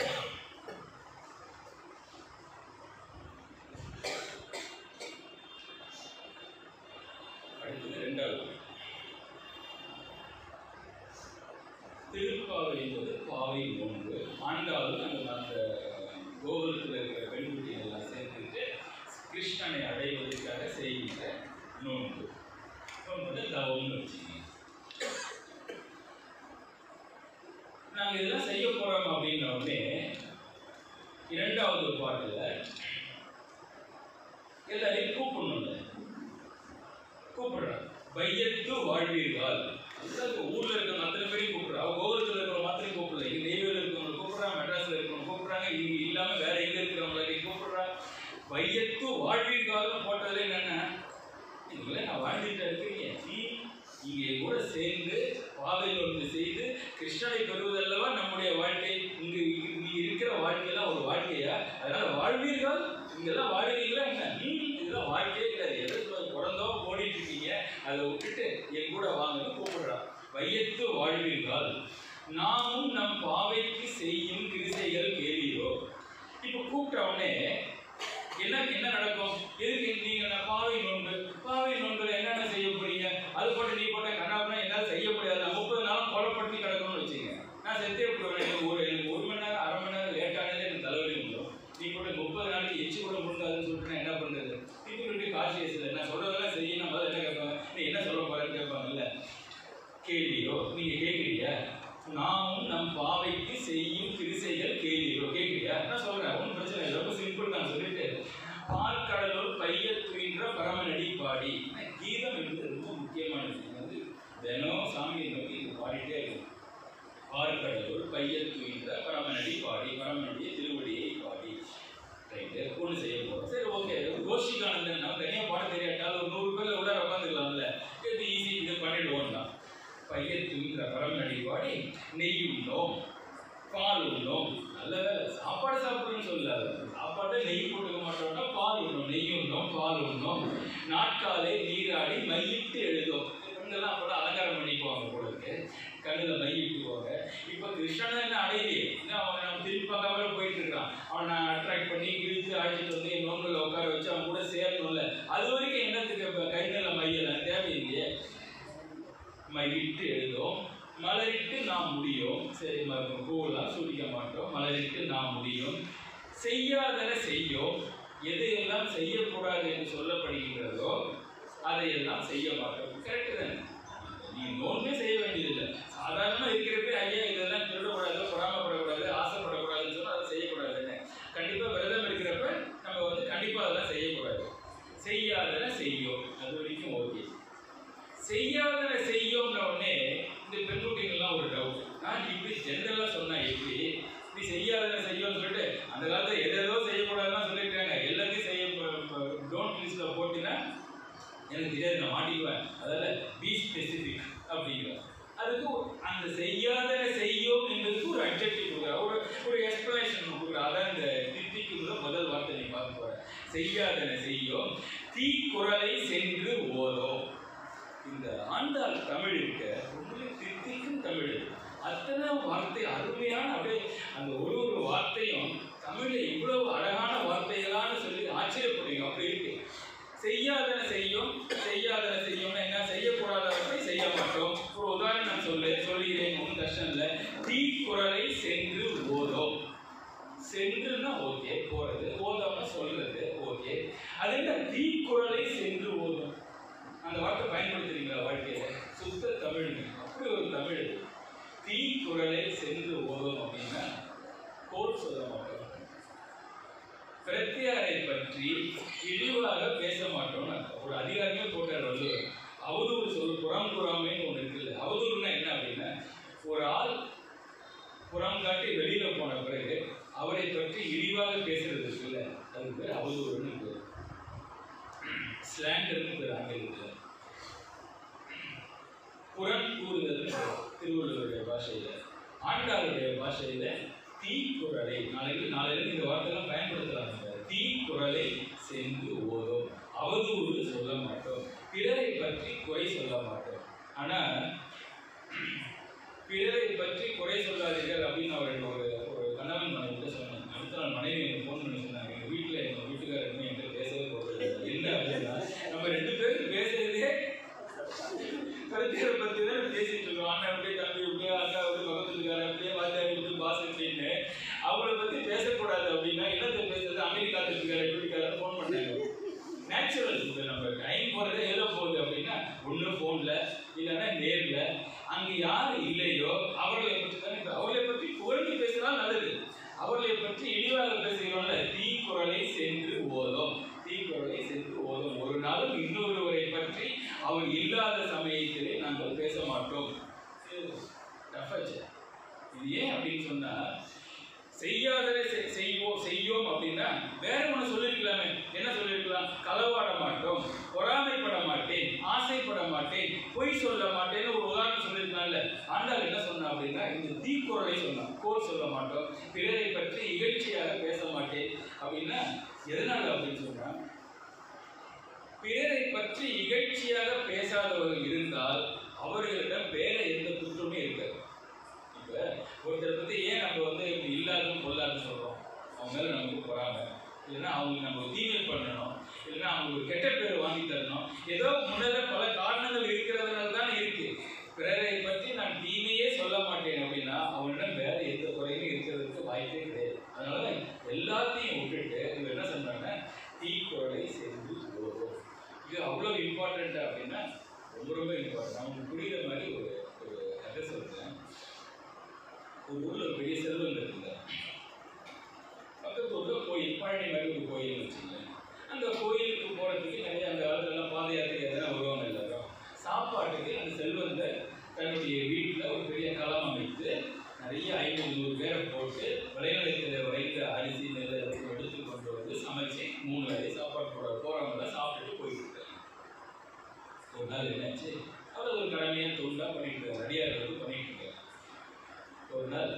அடுத்தது ரெண்டாவது திருப்பாவை என்பது பாவை நோன்பு ஆண்டாலும் அந்த அந்த கோகுலத்தில் இருக்கிற பெண்குட்டிகள் எல்லாம் சேர்த்துட்டு கிருஷ்ணனை அடைவதற்காக செய்கின்ற நோன்பு நோன்பு தவம்னு வச்சுக்கோங்க நாங்கள் இதெல்லாம் செய்ய போகிறோம் அப்படின்ன உடனே இரண்டாவது பாட்டில் எல்லாரையும் கூப்பிடணும்ல கூப்பிடுறான் வையத்து வாழ்வீர்கள் அதுதான் ஊர்ல இருக்க அத்தனை பேரையும் கூப்பிடுறா அவ கோகுலத்தில் இருக்கிற மாத்திரையும் கூப்பிடல இங்க நெய்வேலியில் இருக்கிறவங்க கூப்பிடுறாங்க மெட்ராஸ்ல இருக்கிறவங்க கூப்பிடுறாங்க இங்க இல்லாம வேற எங்க இருக்கிறவங்களையும் கூப்பிடுறா வையத்து வாழ்வீர்கள் போட்டதுல என்னன்னா இதுல நான் வாழ்ந்துட்டு இருக்கிறீங்க ம், இங்க என் கூட சேர்ந்து பாதையில் ஒன்று செய்து கிருஷ்ணனை பெறுவதல்லவா நம்முடைய வாழ்க்கை இங்க இங்க இருக்கிற வாழ்க்கையெல்லாம் ஒரு வாழ்க்கையா அதனால வாழ்வீர்கள் இங்கெல்லாம் வாழ்வீங்களா என்ன ம், இதெல்லாம் வாழ்க்கையே கிடையாது எதிர்த்து பிறந்தோ ஓடிட்டு இருக்கீங்க அதை விட்டுட்டு என் கூட வாங்கன்னு கூப்பிடுறா வையத்து வாழ்வீர்கள் நாமும் நம் பாவைக்கு செய்யும் கிருசைகள் கேளீரோ இப்போ கூப்பிட்ட உடனே என்ன என்ன நடக்கும் எதுக்கு நீங்க நான் பாவை நோன்பு பாவை நோன்புல என்னென்ன செய்ய போறீங்க அது போட்டு நீ போட்ட கண்ணாப்புனா என்னால் செய்ய முடியாது நான் முப்பது நாளும் கொலை பண்ணி கிடக்கணும்னு வச்சுங்க நான் செத்தே போடுவேன் எனக்கு ஒரு எனக்கு ஒரு மணி நேரம் அரை மணி நேரம் லேட் ஆனதே பேசல நான் சொல்றதெல்லாம் செய்யணும் போது என்ன கேட்பாங்க நீ என்ன சொல்ல போறேன்னு கேட்பாங்கல்ல கேள்வியோ நீங்க கேட்குறீங்க நாமும் நம் பாவைக்கு செய்யும் கிருசைகள் கேள்வியோ கேட்குறியா நான் சொல்றேன் ஒன்றும் பிரச்சனை இல்லை ரொம்ப சிம்பிள் தான் சொல்லிட்டு பார்க்கடலூர் பைய துயின்ற பரமநடி பாடி ஆனா, கீதம் என்பது ரொம்ப முக்கியமான விஷயம் வந்து தினம் சாமியை நோக்கி இது பாடிட்டே இருக்கும் பார்க்கடலூர் பைய துயின்ற பரமநடி பாடி பரமநடிய திருவடியை பாடி ரைட்டு ஒன்று செய்ய போகிறோம் சரி ஓகே கோஷிகானந்தன் நம்ம தனியாக பாட தெரியாட்டாலும் ஒரு நூறு பேர்ல உள்ள உட்காந்துக்கலாம்ல இது ஈஸி இது பண்ணிடுவோம் தான் பையன் தூங்குற பரமநடி பாடி நெய் உண்ணோம் பால் உண்ணோம் நல்ல வேலை சாப்பாடு சாப்பிடுறோம்னு சொல்லாது சாப்பாடு நெய் போட்டுக்க மாட்டோம்னா பால் உண்ணோம் நெய் உண்ணோம் பால் உண்ணோம் நாட்காலே நீராடி மையிட்டு எழுதும் பெண்கள்லாம் அப்போதான் அலங்காரம் பண்ணிக்குவாங்க போல இருக்கு கண்ணில் மை இட்டுக்குவாங்க இப்போ கிருஷ்ணன் என்ன அடையலையே இன்னும் அவன் நம்ம திருப்பி பார்க்காம போயிட்டு இருக்கான் அவனை அட்ராக்ட் பண்ணி இழுத்து அழைச்சிட்டு வந்து என் நோன்பில் உட்கார வச்சு அவன் கூட சேரணும்ல அது வரைக்கும் என்னத்துக்கு இப்போ கைகளில் மையெல்லாம் தேவையில்லையே மையிட்டு எழுதும் மலரிட்டு நாம் முடியும் சரி ம- பூவெல்லாம் சூடிக்க மாட்டோம் மலரிட்டு நாம் முடியும் செய்யாதன செய்யும் எதையெல்லாம் செய்யக்கூடாது என்று சொல்லப்படுகின்றதோ அதையெல்லாம் செய்ய மாட்டோம் கரெக்டு தானே நீங்க நோன்பே செய்ய வேண்டியதில்லை சாதாரணமாக இருக்கிறப்ப ஐயா இதெல்லாம் திருடக்கூடாது பொறாமப்படக்கூடாது ஆசைப்படக்கூடாதுன்னு சொன்னா அதை செய்யக்கூடாதுன்னு கண்டிப்பாக விரதம் இருக்கிறப்ப நம்ம வந்து கண்டிப்பாக அதெல்லாம் செய்யக்கூடாது செய்யாதன செய்யும் அது வரைக்கும் ஓகே செய்யாதன செய்யும்ன உடனே இந்த பெண்குட்டிகள்லாம் ஒரு டவுட் நான் இப்படி ஜென்ரலாக சொன்னா எப்படி இப்படி செய்யாதன செய்யும்னு சொல்லிட்டு அந்த காலத்துல எதேதோ செய்யக்கூடாதுன்னு சொல்லியிருக்காங்க எல்லாத்தையும் செய்ய டோன்ட் லிஸ்ட்ல போட்டினா எனக்கு தெரியாது நான் மாட்டிக்குவேன் அதால பி ஸ்பெசிஃபிக் அப்படிங்கிறோம் அதுக்கு ஒரு- அந்த செய்யாதன செய்யும் என்பதுக்கு ஒரு அப்ஜெக்டிவ் கொடுக்குறா ஒரு ஒரு எக்ஸ்பிளனேஷன் கொடுக்குறா அதான் இந்த தித்திக்குள்ள முதல் வார்த்தை நீ பார்க்க போற செய்யாதன செய்யும் தீக்குறளை சென்று ஓதோம் இந்த ஆண்டாள் தமிழ் இருக்க உண்மையிலே தித்திக்கும் தமிழ் அத்தனை வார்த்தை அருமையான அப்படியே அந்த ஒரு ஒரு வார்த்தையும் தமிழ்ல இவ்வளவு அழகான வார்த்தைகளான்னு சொல்லி ஆச்சரியப்படுவீங்க அப்படி இருக்கு செய்யாதன செய்யும் செய்யாதன செய்யும்னா என்ன செய்யக்கூடாதவற்றை செய்ய மாட்டோம் ஒரு உதாரணம் சொல்லு சொல்லுகிறேன் ஒன்றும் கஷ்டம் இல்லை தீக்குறளை சென்று ஓதோம் சென்றுனா ஓகே போறது ஓதாம சொல்றது ஓகே அது என்ன தீக்குறளை சென்று ஓதும் அந்த வார்த்தை பயன்படுத்துறீங்களா வாழ்க்கையில சுத்த தமிழ் அப்படி ஒரு தமிழ் தீக்குறளை சென்று ஓதும் அப்படின்னா கோட் சொல்ல மாட்டோம் பிரத்யாரை பற்றி இழிவாக பேச மாட்டோம்னு அர்த்தம். ஒரு அதிகாரமே போட்டார் வள்ளுவர் அவதூறு சொல் புறம் கூறாமைன்னு ஒன்று இருக்குல்ல அவதூறுனா என்ன அப்படின்னா ஒரு ஆள் புறம் காட்டி வெளியில போன பிறகு அவரை பற்றி இழிவாக பேசுறது இருக்குல்ல அது பேர் அவதூறுன்னு பேர் ஸ்லாண்டர்னு பேர் ஆங்கிலத்தில் புறம் கூறுதல் திருவள்ளுவருடைய பாஷையில ஆண்டாளுடைய பாஷையில தீக்குறளை நாளைக்கு நாளையில இந்த வார்த்தைலாம் பயன்படுத்தலாம் தீக்குறளை சென்று ஓதும் அவதூறு சொல்ல மாட்டோம் பிறரை பற்றி குறை சொல்ல மாட்டோம் ஆனா பிறரை பற்றி குறை சொல்லாதீர்கள் அப்படின்னு அவர் ஒரு ஒரு கணவன் மனைவிட்ட சொன்னாங்க அடுத்த நாள் மனைவி எனக்கு ஃபோன் பண்ணி சொன்னாங்க எங்கள் வீட்டில் எங்கள் வீட்டுக்காரருமே என்கிட்ட பேசவே போகிறது என்ன அப்படின்னா நம்ம ரெண்டு பேரும் பேசுறதே கருத்தியரை பற்றி தான் பேசிட்டு இருக்கோம் அண்ணன் அப்படியே தம்பி அப்படியே அக்கா அப்படியே பக்கத்துல இருக்காரு அப்படியே வாத்தியார் இப்படி பாஸ் அப்படின்னு அவங்கள பற்றி பேசக்கூடாது அப்படின்னா என்னத்தை பேசுறது அமெரிக்காவில் இருக்காரு எப்படி இருக்காருன்னு ஃபோன் பண்ணாங்க நேச்சுரல் இப்போ நம்ம டைம் போகிறதே எதில் போகுது அப்படின்னா ஒன்று ஃபோனில் இல்லைன்னா நேரில் அங்கே யார் இல்லையோ அவர்களை பற்றி தானே இப்போ அவர்களை பற்றி புகழ்ந்து பேசுனா நல்லது அவர்களை பற்றி இழிவாக பேசுகிறோம்ல தீக்குறளை சென்று ஓதும் தீக்குறளை சென்று ஓதும் ஒரு நாளும் இன்னொருவரை பற்றி அவர் இல்லாத சமயத்திலே நாங்கள் பேச மாட்டோம் டஃபாச்சு இது ஏன் அப்படின்னு சொன்னா செய்யாததை செய்- செய்வோம் செய்யோம் அப்படின்னா வேற ஒன்று சொல்லியிருக்கலாமே என்ன சொல்லியிருக்கலாம் களவாட மாட்டோம் பொறாமைப்பட மாட்டேன் ஆசைப்பட மாட்டேன் பொய் சொல்ல மாட்டேன்னு ஒரு உதாரணம் சொல்லியிருக்கலாம்ல ஆண்டாள் என்ன சொன்னா அப்படின்னா இந்த தீக்குறளை சொன்னான் கோல் சொல்ல மாட்டோம் பிறரை பற்றி இகழ்ச்சியாக பேச மாட்டேன் அப்படின்னா எதனால அப்படின்னு சொன்னா பிறரை பற்றி இகழ்ச்சியாக பேசாதவர்கள் இருந்தால் அவர்களிடம் வேற எந்த குற்றமே இருக்காது இப்போ ஒருத்தரை பற்றி ஏன் நம்ம வந்து இப்படி இல்லாதுன்னு பொல்லாதுன்னு சொல்கிறோம் அவங்க மேலே நமக்கு பொறாமை இல்லைன்னா அவங்களுக்கு நம்ம தீமை பண்ணணும் இல்லைன்னா அவங்களுக்கு கெட்ட பேர் வாங்கி தரணும் ஏதோ முன்னதாக பல காரணங்கள் இருக்கிறதுனால தானே இருக்கு பிறரை பற்றி நான் தீமையே சொல்ல மாட்டேன் அப்படின்னா அவனிடம் வேற எந்த குறையும் இருக்கிறதுக்கு வாய்ப்பே கிடையாது அதனால எல்லாத்தையும் விட்டுட்டு இவர் என்ன சொன்னாங்க தீக்குறளை சென்று போதும் அவ்வளோ இம்பார்ட்டண்ட் அப்படின்னா ரொம்ப ரொம்ப இம்பார்ட்டன்ட் நமக்கு புரியுற மாதிரி ஒரு ஒரு கதை சொல்றேன் ஒரு ஊர்ல ஒரு பெரிய செல்வம் இருக்குங்க பக்கத்து ஊர்ல கோயில் பழனி மாதிரி ஒரு கோயில் வச்சுங்க அந்த கோயிலுக்கு போறதுக்கு நிறைய அந்த காலத்துலலாம் பாத யாத்திரை எதனா வருவாங்க எல்லாரும் சாப்பாட்டுக்கு அந்த செல்வந்த தன்னுடைய வீட்டில் ஒரு பெரிய களம் அமைத்து நிறைய ஐநூறு நூறு பேரை போட்டு விளைநிலத்தில் விளைந்த அரிசி நெல் எல்லாத்தையும் எடுத்து கொண்டு வந்து சமைச்சு மூணு வேலை சாப்பாடு போட போறவங்க சாப்பிட்டுட்டு போயிட்டு இருக்காங்க ஒரு நாள் என்னாச்சு அவர் ஒரு கடமையாக தொழிலாக பண்ணிட்டு இருக்காரு அடியார் வந்து பண்ணிட்டு இருக்காரு ஒரு நாள்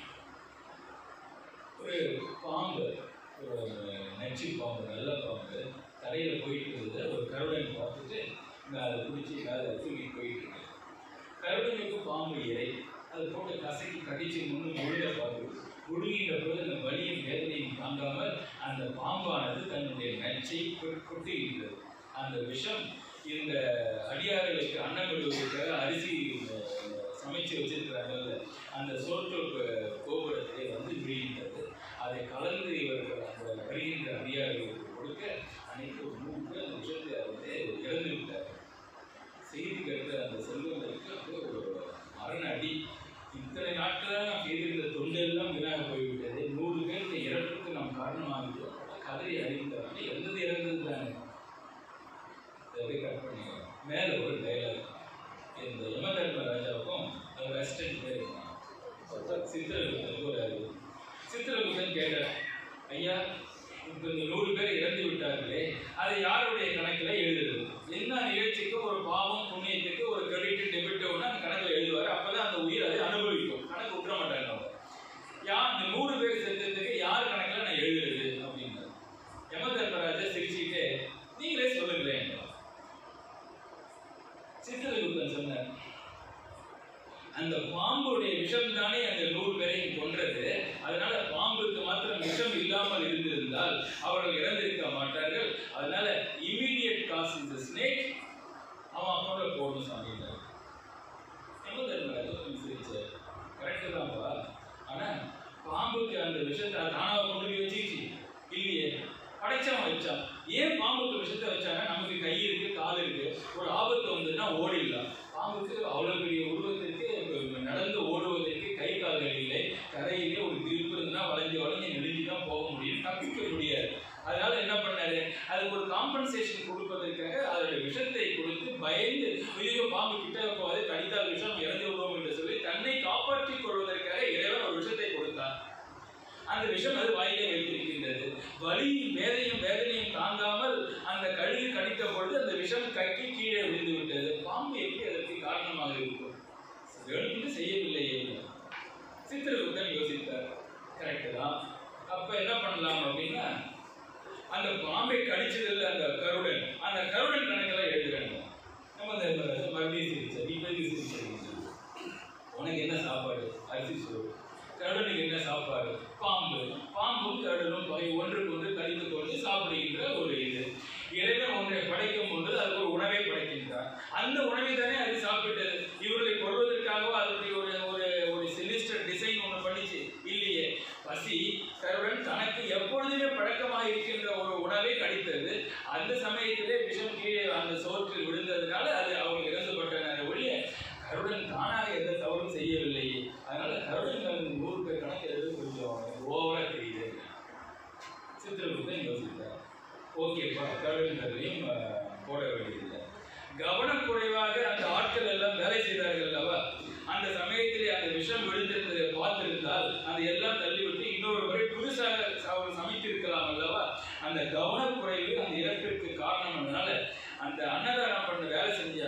ஒரு பாம்பு ஒரு நச்சு பாம்பு நல்ல பாம்பு தரையில் போயிட்டு இருந்தது ஒரு கருடன் பார்த்துட்டு நான் அதை பிடிச்சி மேலே தூக்கிட்டு போயிட்டு இருக்கேன் கருடனுக்கு பாம்பு இறை அதை போட்டு கசக்கி கடிச்சு முன்னு முழுக பார்த்து முழுகின்ற போது அந்த வலியும் வேதனையும் தாங்காமல் அந்த பாம்பானது தன்னுடைய நச்சை கொ- கொட்டுகின்றது அந்த விஷம் இந்த அடியார்களுக்கு அன்னமிடுவதற்காக அரிசி அஹ், சமைச்சு வச்சிருக்கிறாங்கல்ல அந்த சோற்று கோ- கோபுரத்திலே வந்து விழுகின்றது அதை கலந்து இவர்கள் அந்த வருகின்ற அடியார்களுக்கு கொடுக்க அனைத்து ஒரு மூணு பேர் அந்த விஷயத்தை வந்து இறந்து விட்டார்கள் செய்தி கேட்ட அந்த செல்வங்களுக்கு அப்படியே ஒரு மரண அடி இத்தனை நாட்களாக நாம் செய்திருந்த தொண்டெல்லாம் வீணாக போய்விட்டது நூறு பேருடைய இறப்புக்கு நாம் காரணமாகிட்டோம் கதறி அறிந்தவங்க இறந்தது இறந்தது தானே அதை கட் பண்ணி மேலே ஒரு டைலாக் இந்த யமதர்ம ராஜாவுக்கும் அவர் அசிஸ்டன்ட் பேர் இருந்தான் சித்திரகுப்தன் ஒரு அறிவு சித்திரகுப்தன் கேட்டார் ஐயா இப்போ இந்த நூறு பேர் இறந்து விட்டார்களே அதை யாருடைய கணக்கில் எழுதுறது என்ன நிகழ்ச்சிக்கு ஒரு பாவம் புண்ணியத்துக்கு ஒரு கிரெடிட் டெபிட் ஒன்று அந்த கணக்கில் எழுதுவார் அப்பதான் அந்த உயிர் அதை அனுபவிக்கும் கணக்கு விட்டுற மாட்டாங்க அவங்க யார் இந்த நூறு பேர் செத்ததுக்கு யார் கணக்கில் நான் எழுதுறது அப்படின்னாரு யமதர்மராஜா சிரிச்சுக்கிட்டே நீங்களே சொல்லுங்களேன் என்றார். சித்திரகுப்தன் சொன்னார் அந்த பாம்புடைய விஷம் தானே அந்த நூறு பேரையும் கொன்றது அதனால பாம்புக்கு மாத்திரம் விஷம் இல்லாமல் இருந்திருந்தால் அவர்கள் இறந்திருக்க மாட்டார்கள் அதனால இமீடியட் காஸ் இந்த ஸ்னேக் அவன் அக்கௌண்ட்ல போடணும் சாமிட்டார் சிரிச்சார் கரெக்டு தான்ப்பா ஆனா பாம்புக்கு அந்த விஷத்தை தானாக கொண்டு போய் வச்சுக்கிச்சு இல்லையே படைச்சவன் வச்சான் ஏன் பாம்புக்கு விஷத்தை வச்சாங்க நமக்கு கை இருக்கு கால் இருக்கு ஒரு ஆபத்து வந்ததுன்னா ஓடிடலாம் பாம்புக்கு அவ்வளவு பெரிய உருவத்திற்கு இப்ப நடந்து ஓடுவதற்கு கை கால்கள் இல்லை கரையிலே ஒரு திருப்பு இருந்தா வளைஞ்சு வளைஞ்சு நெடுஞ்சு தான் போக முடியும் தப்பிக்க முடியாது அதனால என்ன பண்ணாரு அதுக்கு ஒரு காம்பன்சேஷன் கொடுப்பதற்காக அதோட விஷத்தை கொடுத்து பயந்து ஐயோ பாம்பு கிட்ட போகாது கடித்தால் விஷம் இறந்து விடுவோம் என்று சொல்லி தன்னை காப்பாற்றிக் கொள்வதற்காக இறைவன் ஒரு விஷத்தை கொடுத்தார் அந்த விஷம் அது வாயிலே வைத்திருக்கின்றது வலியும் வேதையும் வேதனையும் தாங்காமல் அந்த கழுகு கடித்த பொழுது அந்த விஷம் கக்கி கீழே விழுந்து விட்டது பாம்பு எப்படி அதற்கு காரணமாக இருக்கும் வேணும்னு செய்யவில்லையே சித்திரகுப்தன் யோசித்தார் கரெக்டு தான் அப்ப என்ன பண்ணலாம் அப்படின்னா அந்த பாம்பை கடிச்சதில்ல அந்த கருடன் அந்த கருடன் கணக்கெல்லாம் எழுதுறாங்க நம்ம அந்த மறுபடியும் சிரிச்சா நீ போய் சிரிச்சா உனக்கு என்ன சாப்பாடு அரிசி சோறு கருடனுக்கு என்ன சாப்பாடு பாம்பு பாம்பும் கருடனும் பகை ஒன்றுக்கு ஒன்று கடித்து கொண்டு சாப்பிடுகின்ற ஒரு இது இறைவன் ஒன்றை படைக்கும் போது அதுக்கு ஒரு உணவை படைக்கின்றார் அந்த உணவை தானே அது சாப்பிட்டது இவர்களை கொள்வதற்காகவோ அதனுடைய ஒரு ஒரு ஒரு செலிஸ்டர் டிசைன் ஒன்று பண்ணிச்சு இல்லையே பசி கருடன் தனக்கு எப்பொழுதுமே பழக்கமாக இருக்கின்ற ஒரு உணவை கடித்தது அந்த சமயத்திலே விஷம் கீழே அந்த சோற்றில் விழுந்ததுனால அது அவங்க இறந்துபட்டனர் ஒழிய கருடன் தானாக எந்த தவறும் செய்யவில்லையே அதனால கருடன் மேல நூறு பேர் கணக்கு எழுது கொஞ்சம் ஓவரா தெரியுது சித்திரகுப்தன் யோசித்தார் ஓகேப்பா கருடன் கருதையும் போட வேண்டியதில்லை கவனக்குறைவாக அந்த ஆட்கள் எல்லாம் வேலை செய்தார்கள் அல்லவா அந்த சமயத்திலே அந்த விஷம் விழுந்திருந்ததை பார்த்திருந்தால் அதை எல்லாம் தள்ளிவிட்டு இன்னொரு முறை புதுசாக அவர் சமைத்திருக்கலாம் அல்லவா அந்த கவனக்குறைவு அந்த இறப்பிற்கு காரணம்னால அந்த அன்னதானம் பண்ண வேலை செஞ்ச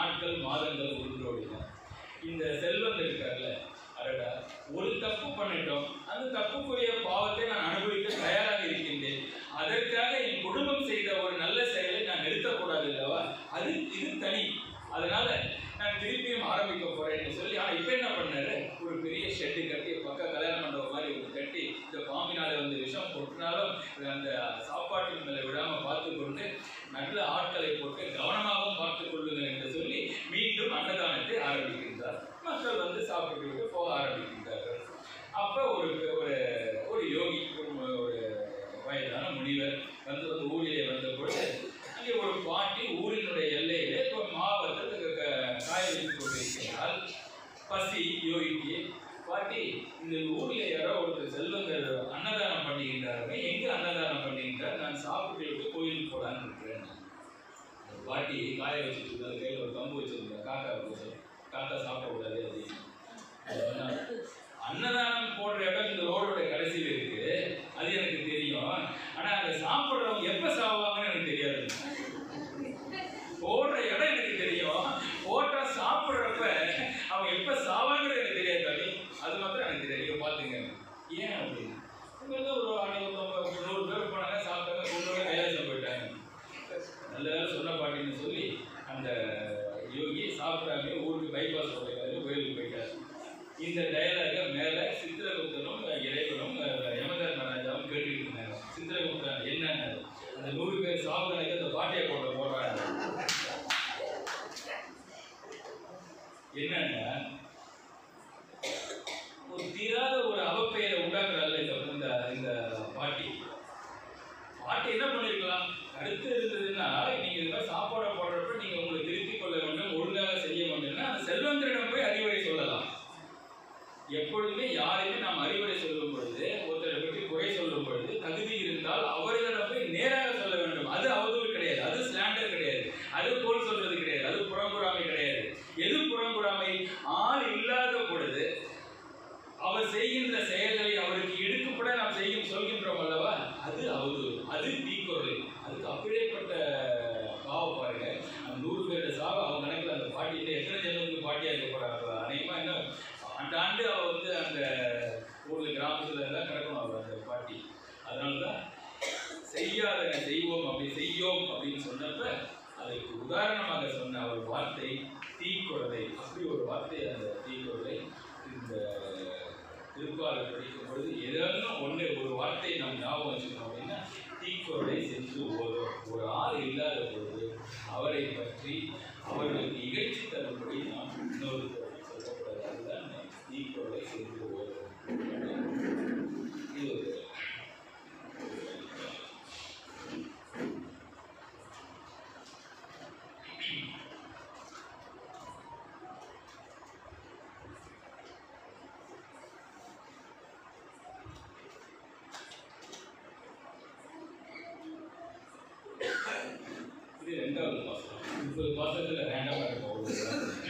நாட்கள் மாதங்கள் உருண்டோடின இந்த செல்வம் இருக்கார்ல அடடா ஒரு தப்பு பண்ணிட்டோம் அந்த தப்புக்குரிய பாவத்தை நான் அனுபவிக்க தயாராக இருக்கின்றேன் அதற்காக என் குடும்பம் செய்த ஒரு நல்ல செயலை நான் நிறுத்தக்கூடாது அல்லவா அது இது தனி அதனால நான் திருப்பியும் ஆரம்பிக்க போறேன்னு சொல்லி ஆனா இப்ப என்ன பண்ணாரு ஒரு பெரிய ஷெட்டு கட்டி பக்கம் கல்யாண மண்டபம் மாதிரி ஒன்று கட்டி இந்த பாம்பினால வந்து விஷம் கொட்டினாலும் அந்த சாப்பாட்டின் மேல விடாம பார்த்து கொண்டு நல்ல ஆட்களை போட்டு கவனமாகவும் பார்த்துக் கொள்ளுங்கள் என்று சொல்லி மீண்டும் அன்னதானத்தை ஆரம்பிக்கின்றார் மக்கள் வந்து சாப்பிட்டு விட்டு போக ஆரம்பிக்கின்றார்கள் அப்ப ஒரு ஒரு ஒரு யோகி ஒரு ஒரு வயதான முனிவர் வந்து வந்து ஊரிலே வந்த பொழுது அங்கே ஒரு பாட்டி ஊரினுடைய எல்லையிலே ஒரு மாவட்டத்துக்கு காய வைத்துக் கொண்டிருக்கிறார் பசி யோகிக்கு பாட்டி இந்த ஊர்ல யாரோ ஒருத்தர் செல்வங்கள் அன்னதானம் பண்ணுகின்றார்கள் எங்க அன்னதானம் பண்ணுகின்றார் நான் சாப்பிட்டு விட்டு கோயிலுக்கு போலான்னு இருக்கிறேன் அந்த பாட்டி காய வச்சுட்டு இருந்தாரு கையில் ஒரு கம்பு வச்சிருந்தாங்க காக்கா போச்சு காக்கா சாப்பிடக்கூடாது அப்படின்னு அது சொன்னாங்க. அன்னதானம் போடுற இடம் இந்த ரோடோட கடைசியில் இருக்கு அது எனக்கு தெரியும் ஆனா அங்க சாப்பிடுறவங்க எப்ப சாவாங்கன்னு எனக்கு தெரியாது போடுற இடம் எனக்கு தெரியும் போட்டா சாப்பிடுறப்ப அவங்க எப்ப சாவாங்கிறது எனக்கு தெரியாது தம்பி அது மாத்திரம் எனக்கு தெரியும் பாத்துங்க ஏன் அப்படின்னு இங்க இருந்து ஒரு அறுநூறு ஐம்பது, நூறு பேர் போனாங்க சாப்பிட்டாங்க கொண்டு கைலாசம் போயிட்டாங்க நல்ல வேலை சொன்ன பாட்டின்னு சொல்லி அந்த யோகி சாப்பிடாம ஊருக்கு பைபாஸ் போயிட்டாரு கோயிலுக்கு போயிட்டாரு இந்த டயலாக மேல சித்திரகுப்தனும் இறைவனும் அஹ், யமதர்மராஜாவும் கேட்டுக்கிட்டு இருந்தாங்க சித்திரகுப்தன் என்னன்னு அந்த நூறு பேர் சாப்பிடறதுக்கு அந்த பாட்டியை போட்ட போடுறாங்க என்னன்னா ஒரு தீராத ஒரு அவப்பெயரை உண்டாக்குறாள் இந்த இந்த இந்த பாட்டி பாட்டி என்ன பண்ணிருக்கலாம் அடுத்து இருந்ததுன்னா நீங்க இது மாதிரி சாப்பாடை போடுறப்ப நீங்க உங்களை திருத்திக் கொள்ள வேண்டும் ஒழுங்காக செய்ய வேண்டும்னா அந்த செல்வந்தரிடம் போய் அறிவுரை சொல்லலாம் எப்பொழுதுமே யாரையுமே நாம் அறிவுரை சொல்லும் பொழுது ஒருத்தரை பற்றி குறை சொல்லும் பொழுது தகுதி இருந்தால் அவர்களிடம் போய் நேராக சொல்ல வேண்டும் அது அவதூறு கிடையாது அது ஸ்லாண்டர் கிடையாது அது போல் சொல்றது கிடையாது அது புறம்புறாமை கிடையாது எது புறம்புறாமை ஆள் இல்லாத பொழுது அவர் செய்கின்ற செயல்களை அவருக்கு இடுக்குப்பட நாம் செய்யும் சொல்கின்றோம் அல்லவா அது அவதூறு அது தீக்குறள் அதுக்கு அப்படியேப்பட்ட பாவம் பாருங்க அந்த நூறு பேரோட சாவு அவங்க கணக்கில் அந்த பாட்டியில எத்தனை ஜனங்களுக்கு பாட்டியா இருக்க போறாங்க அநேகமா என்ன ஆண்டாண்டு அவ வந்து அந்த ஊர்ல கிராமத்துல எல்லாம் கிடக்கணும் அவர் அந்த பாட்டி அதனாலதான் செய்யாதன செய்வோம் அப்படி செய்யோம் அப்படின்னு சொன்னப்ப அதுக்கு உதாரணமாக சொன்ன ஒரு வார்த்தை தீக்குறதை அப்படி ஒரு வார்த்தை அந்த தீக்குறதை இந்த திருப்பாளர் படிக்கும் பொழுது ஏதாவது ஒன்று ஒரு வார்த்தையை நம்ம ஞாபகம் வச்சுக்கணும் அப்படின்னா தீக்குறளை சென்று ஓதும் ஒரு ஆள் இல்லாத பொழுது அவரை பற்றி அவர்களுக்கு இகழ்ச்சி தரும்படி நாம் இன்னொரு சொல்லக்கூடாது அதுதான் தீக்குறளை சென்று ஓதும் இது ஒரு இது ரெண்டாவது பாசனம் முப்பது பாசனத்தில் வேண்டாம் வேண்டாம் ஒரு வார்த்தை.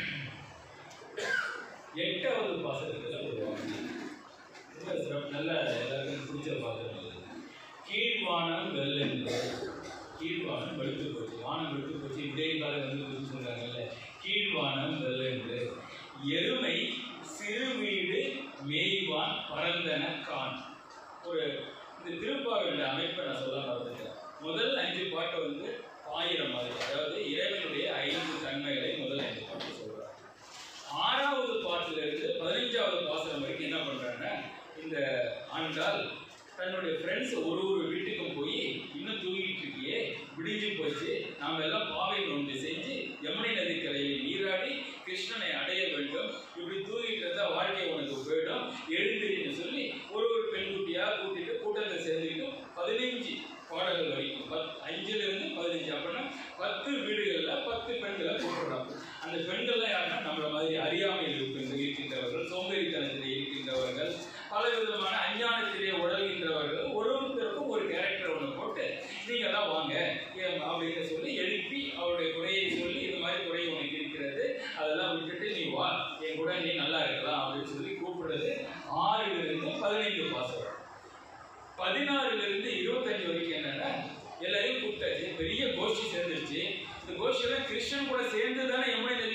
எட்டாவது பாசனத்தில் ஒரு வார்த்தை. ரொம்ப சிறப்பு நல்ல எல்லாருக்கும் பிடிச்ச பாசனம் இது. கீழ்வானம் வெள்ளென்று கீழ்வானம் வெளுத்து போச்சு வானம் வெளுத்து போச்சு இதே காலம் வந்து புதுசு சொல்றாங்கல்ல கீழ்வானம் வெள்ளென்று எருமை சிறு வீடு மேய்வான் பரந்தன கான் ஒரு இந்த திருப்பாவிலுடைய அமைப்பை நான் சொல்ல மறந்துட்டேன் முதல் அஞ்சு பாட்டை வந்து ஆயிரம் மாதிரி அதாவது இறைவனுடைய ஐந்து தன்மைகளை முதல் அஞ்சு பாட்டு சொல்றாங்க ஆறாவது பாட்டுல இருந்து பதினஞ்சாவது பாசனம் வரைக்கும் என்ன பண்றாங்கன்னா இந்த ஆண்டாள் தன்னுடைய ஃப்ரெண்ட்ஸ் ஒரு ஒரு வீட்டுக்கும் போய் இன்னும் தூங்கிட்டு இருக்கியே விடிஞ்சு போச்சு நாம எல்லாம் பாவை நோன்பு செஞ்சு யமுனை நதிக்கரையில் நீராடி கிருஷ்ணனை அடைய வேண்டும் இப்படி தூங்கிட்டு இருந்தா வாழ்க்கை உனக்கு போயிடும் எழுந்திரின்னு சொல்லி ஒரு ஒரு பெண்குட்டியா கூட்டிட்டு கூட்டத்தை சேர்ந்துக்கிட்டு பதினைஞ்சு பாடல்கள் வரைக்கும் பத் அஞ்சுல இருந்து பதினஞ்சு அப்படின்னா பத்து வீடுகள்ல பத்து பெண்களை கூப்பிடுறாங்க அந்த பெண்கள்லாம் யாருன்னா நம்மள மாதிரி அறியாமையில் இருக்கின்ற இருக்கின்றவர்கள் சோம்பேறித்தனத்தில் இருக்கின்றவர்கள் பல விதமான அஞ்ஞானத்திலே உடல்கின்றவர்கள் ஒரு ஒருத்தருக்கும் ஒரு கேரக்டர் ஒன்று போட்டு நீங்க எல்லாம் வாங்க ஏன் அப்படின்னு சொல்லி எழுப்பி அவருடைய குறையை சொல்லி இது மாதிரி குறை உனக்கு இருக்கிறது அதெல்லாம் விட்டுட்டு நீ வா என் கூட நீ நல்லா இருக்கலாம் அப்படின்னு சொல்லி கூப்பிடுறது ஆறுல இருந்து பதினைந்து பாசம் பதினாறுல இருந்து இருபத்தஞ்சு வரைக்கும் என்னன்னா எல்லாரையும் கூப்பிட்டாச்சு பெரிய கோஷ்டி சேர்ந்துருச்சு இந்த கோஷ்டியெல்லாம் கிருஷ்ணன் கூட சேர்ந்து தானே யமுனை நதி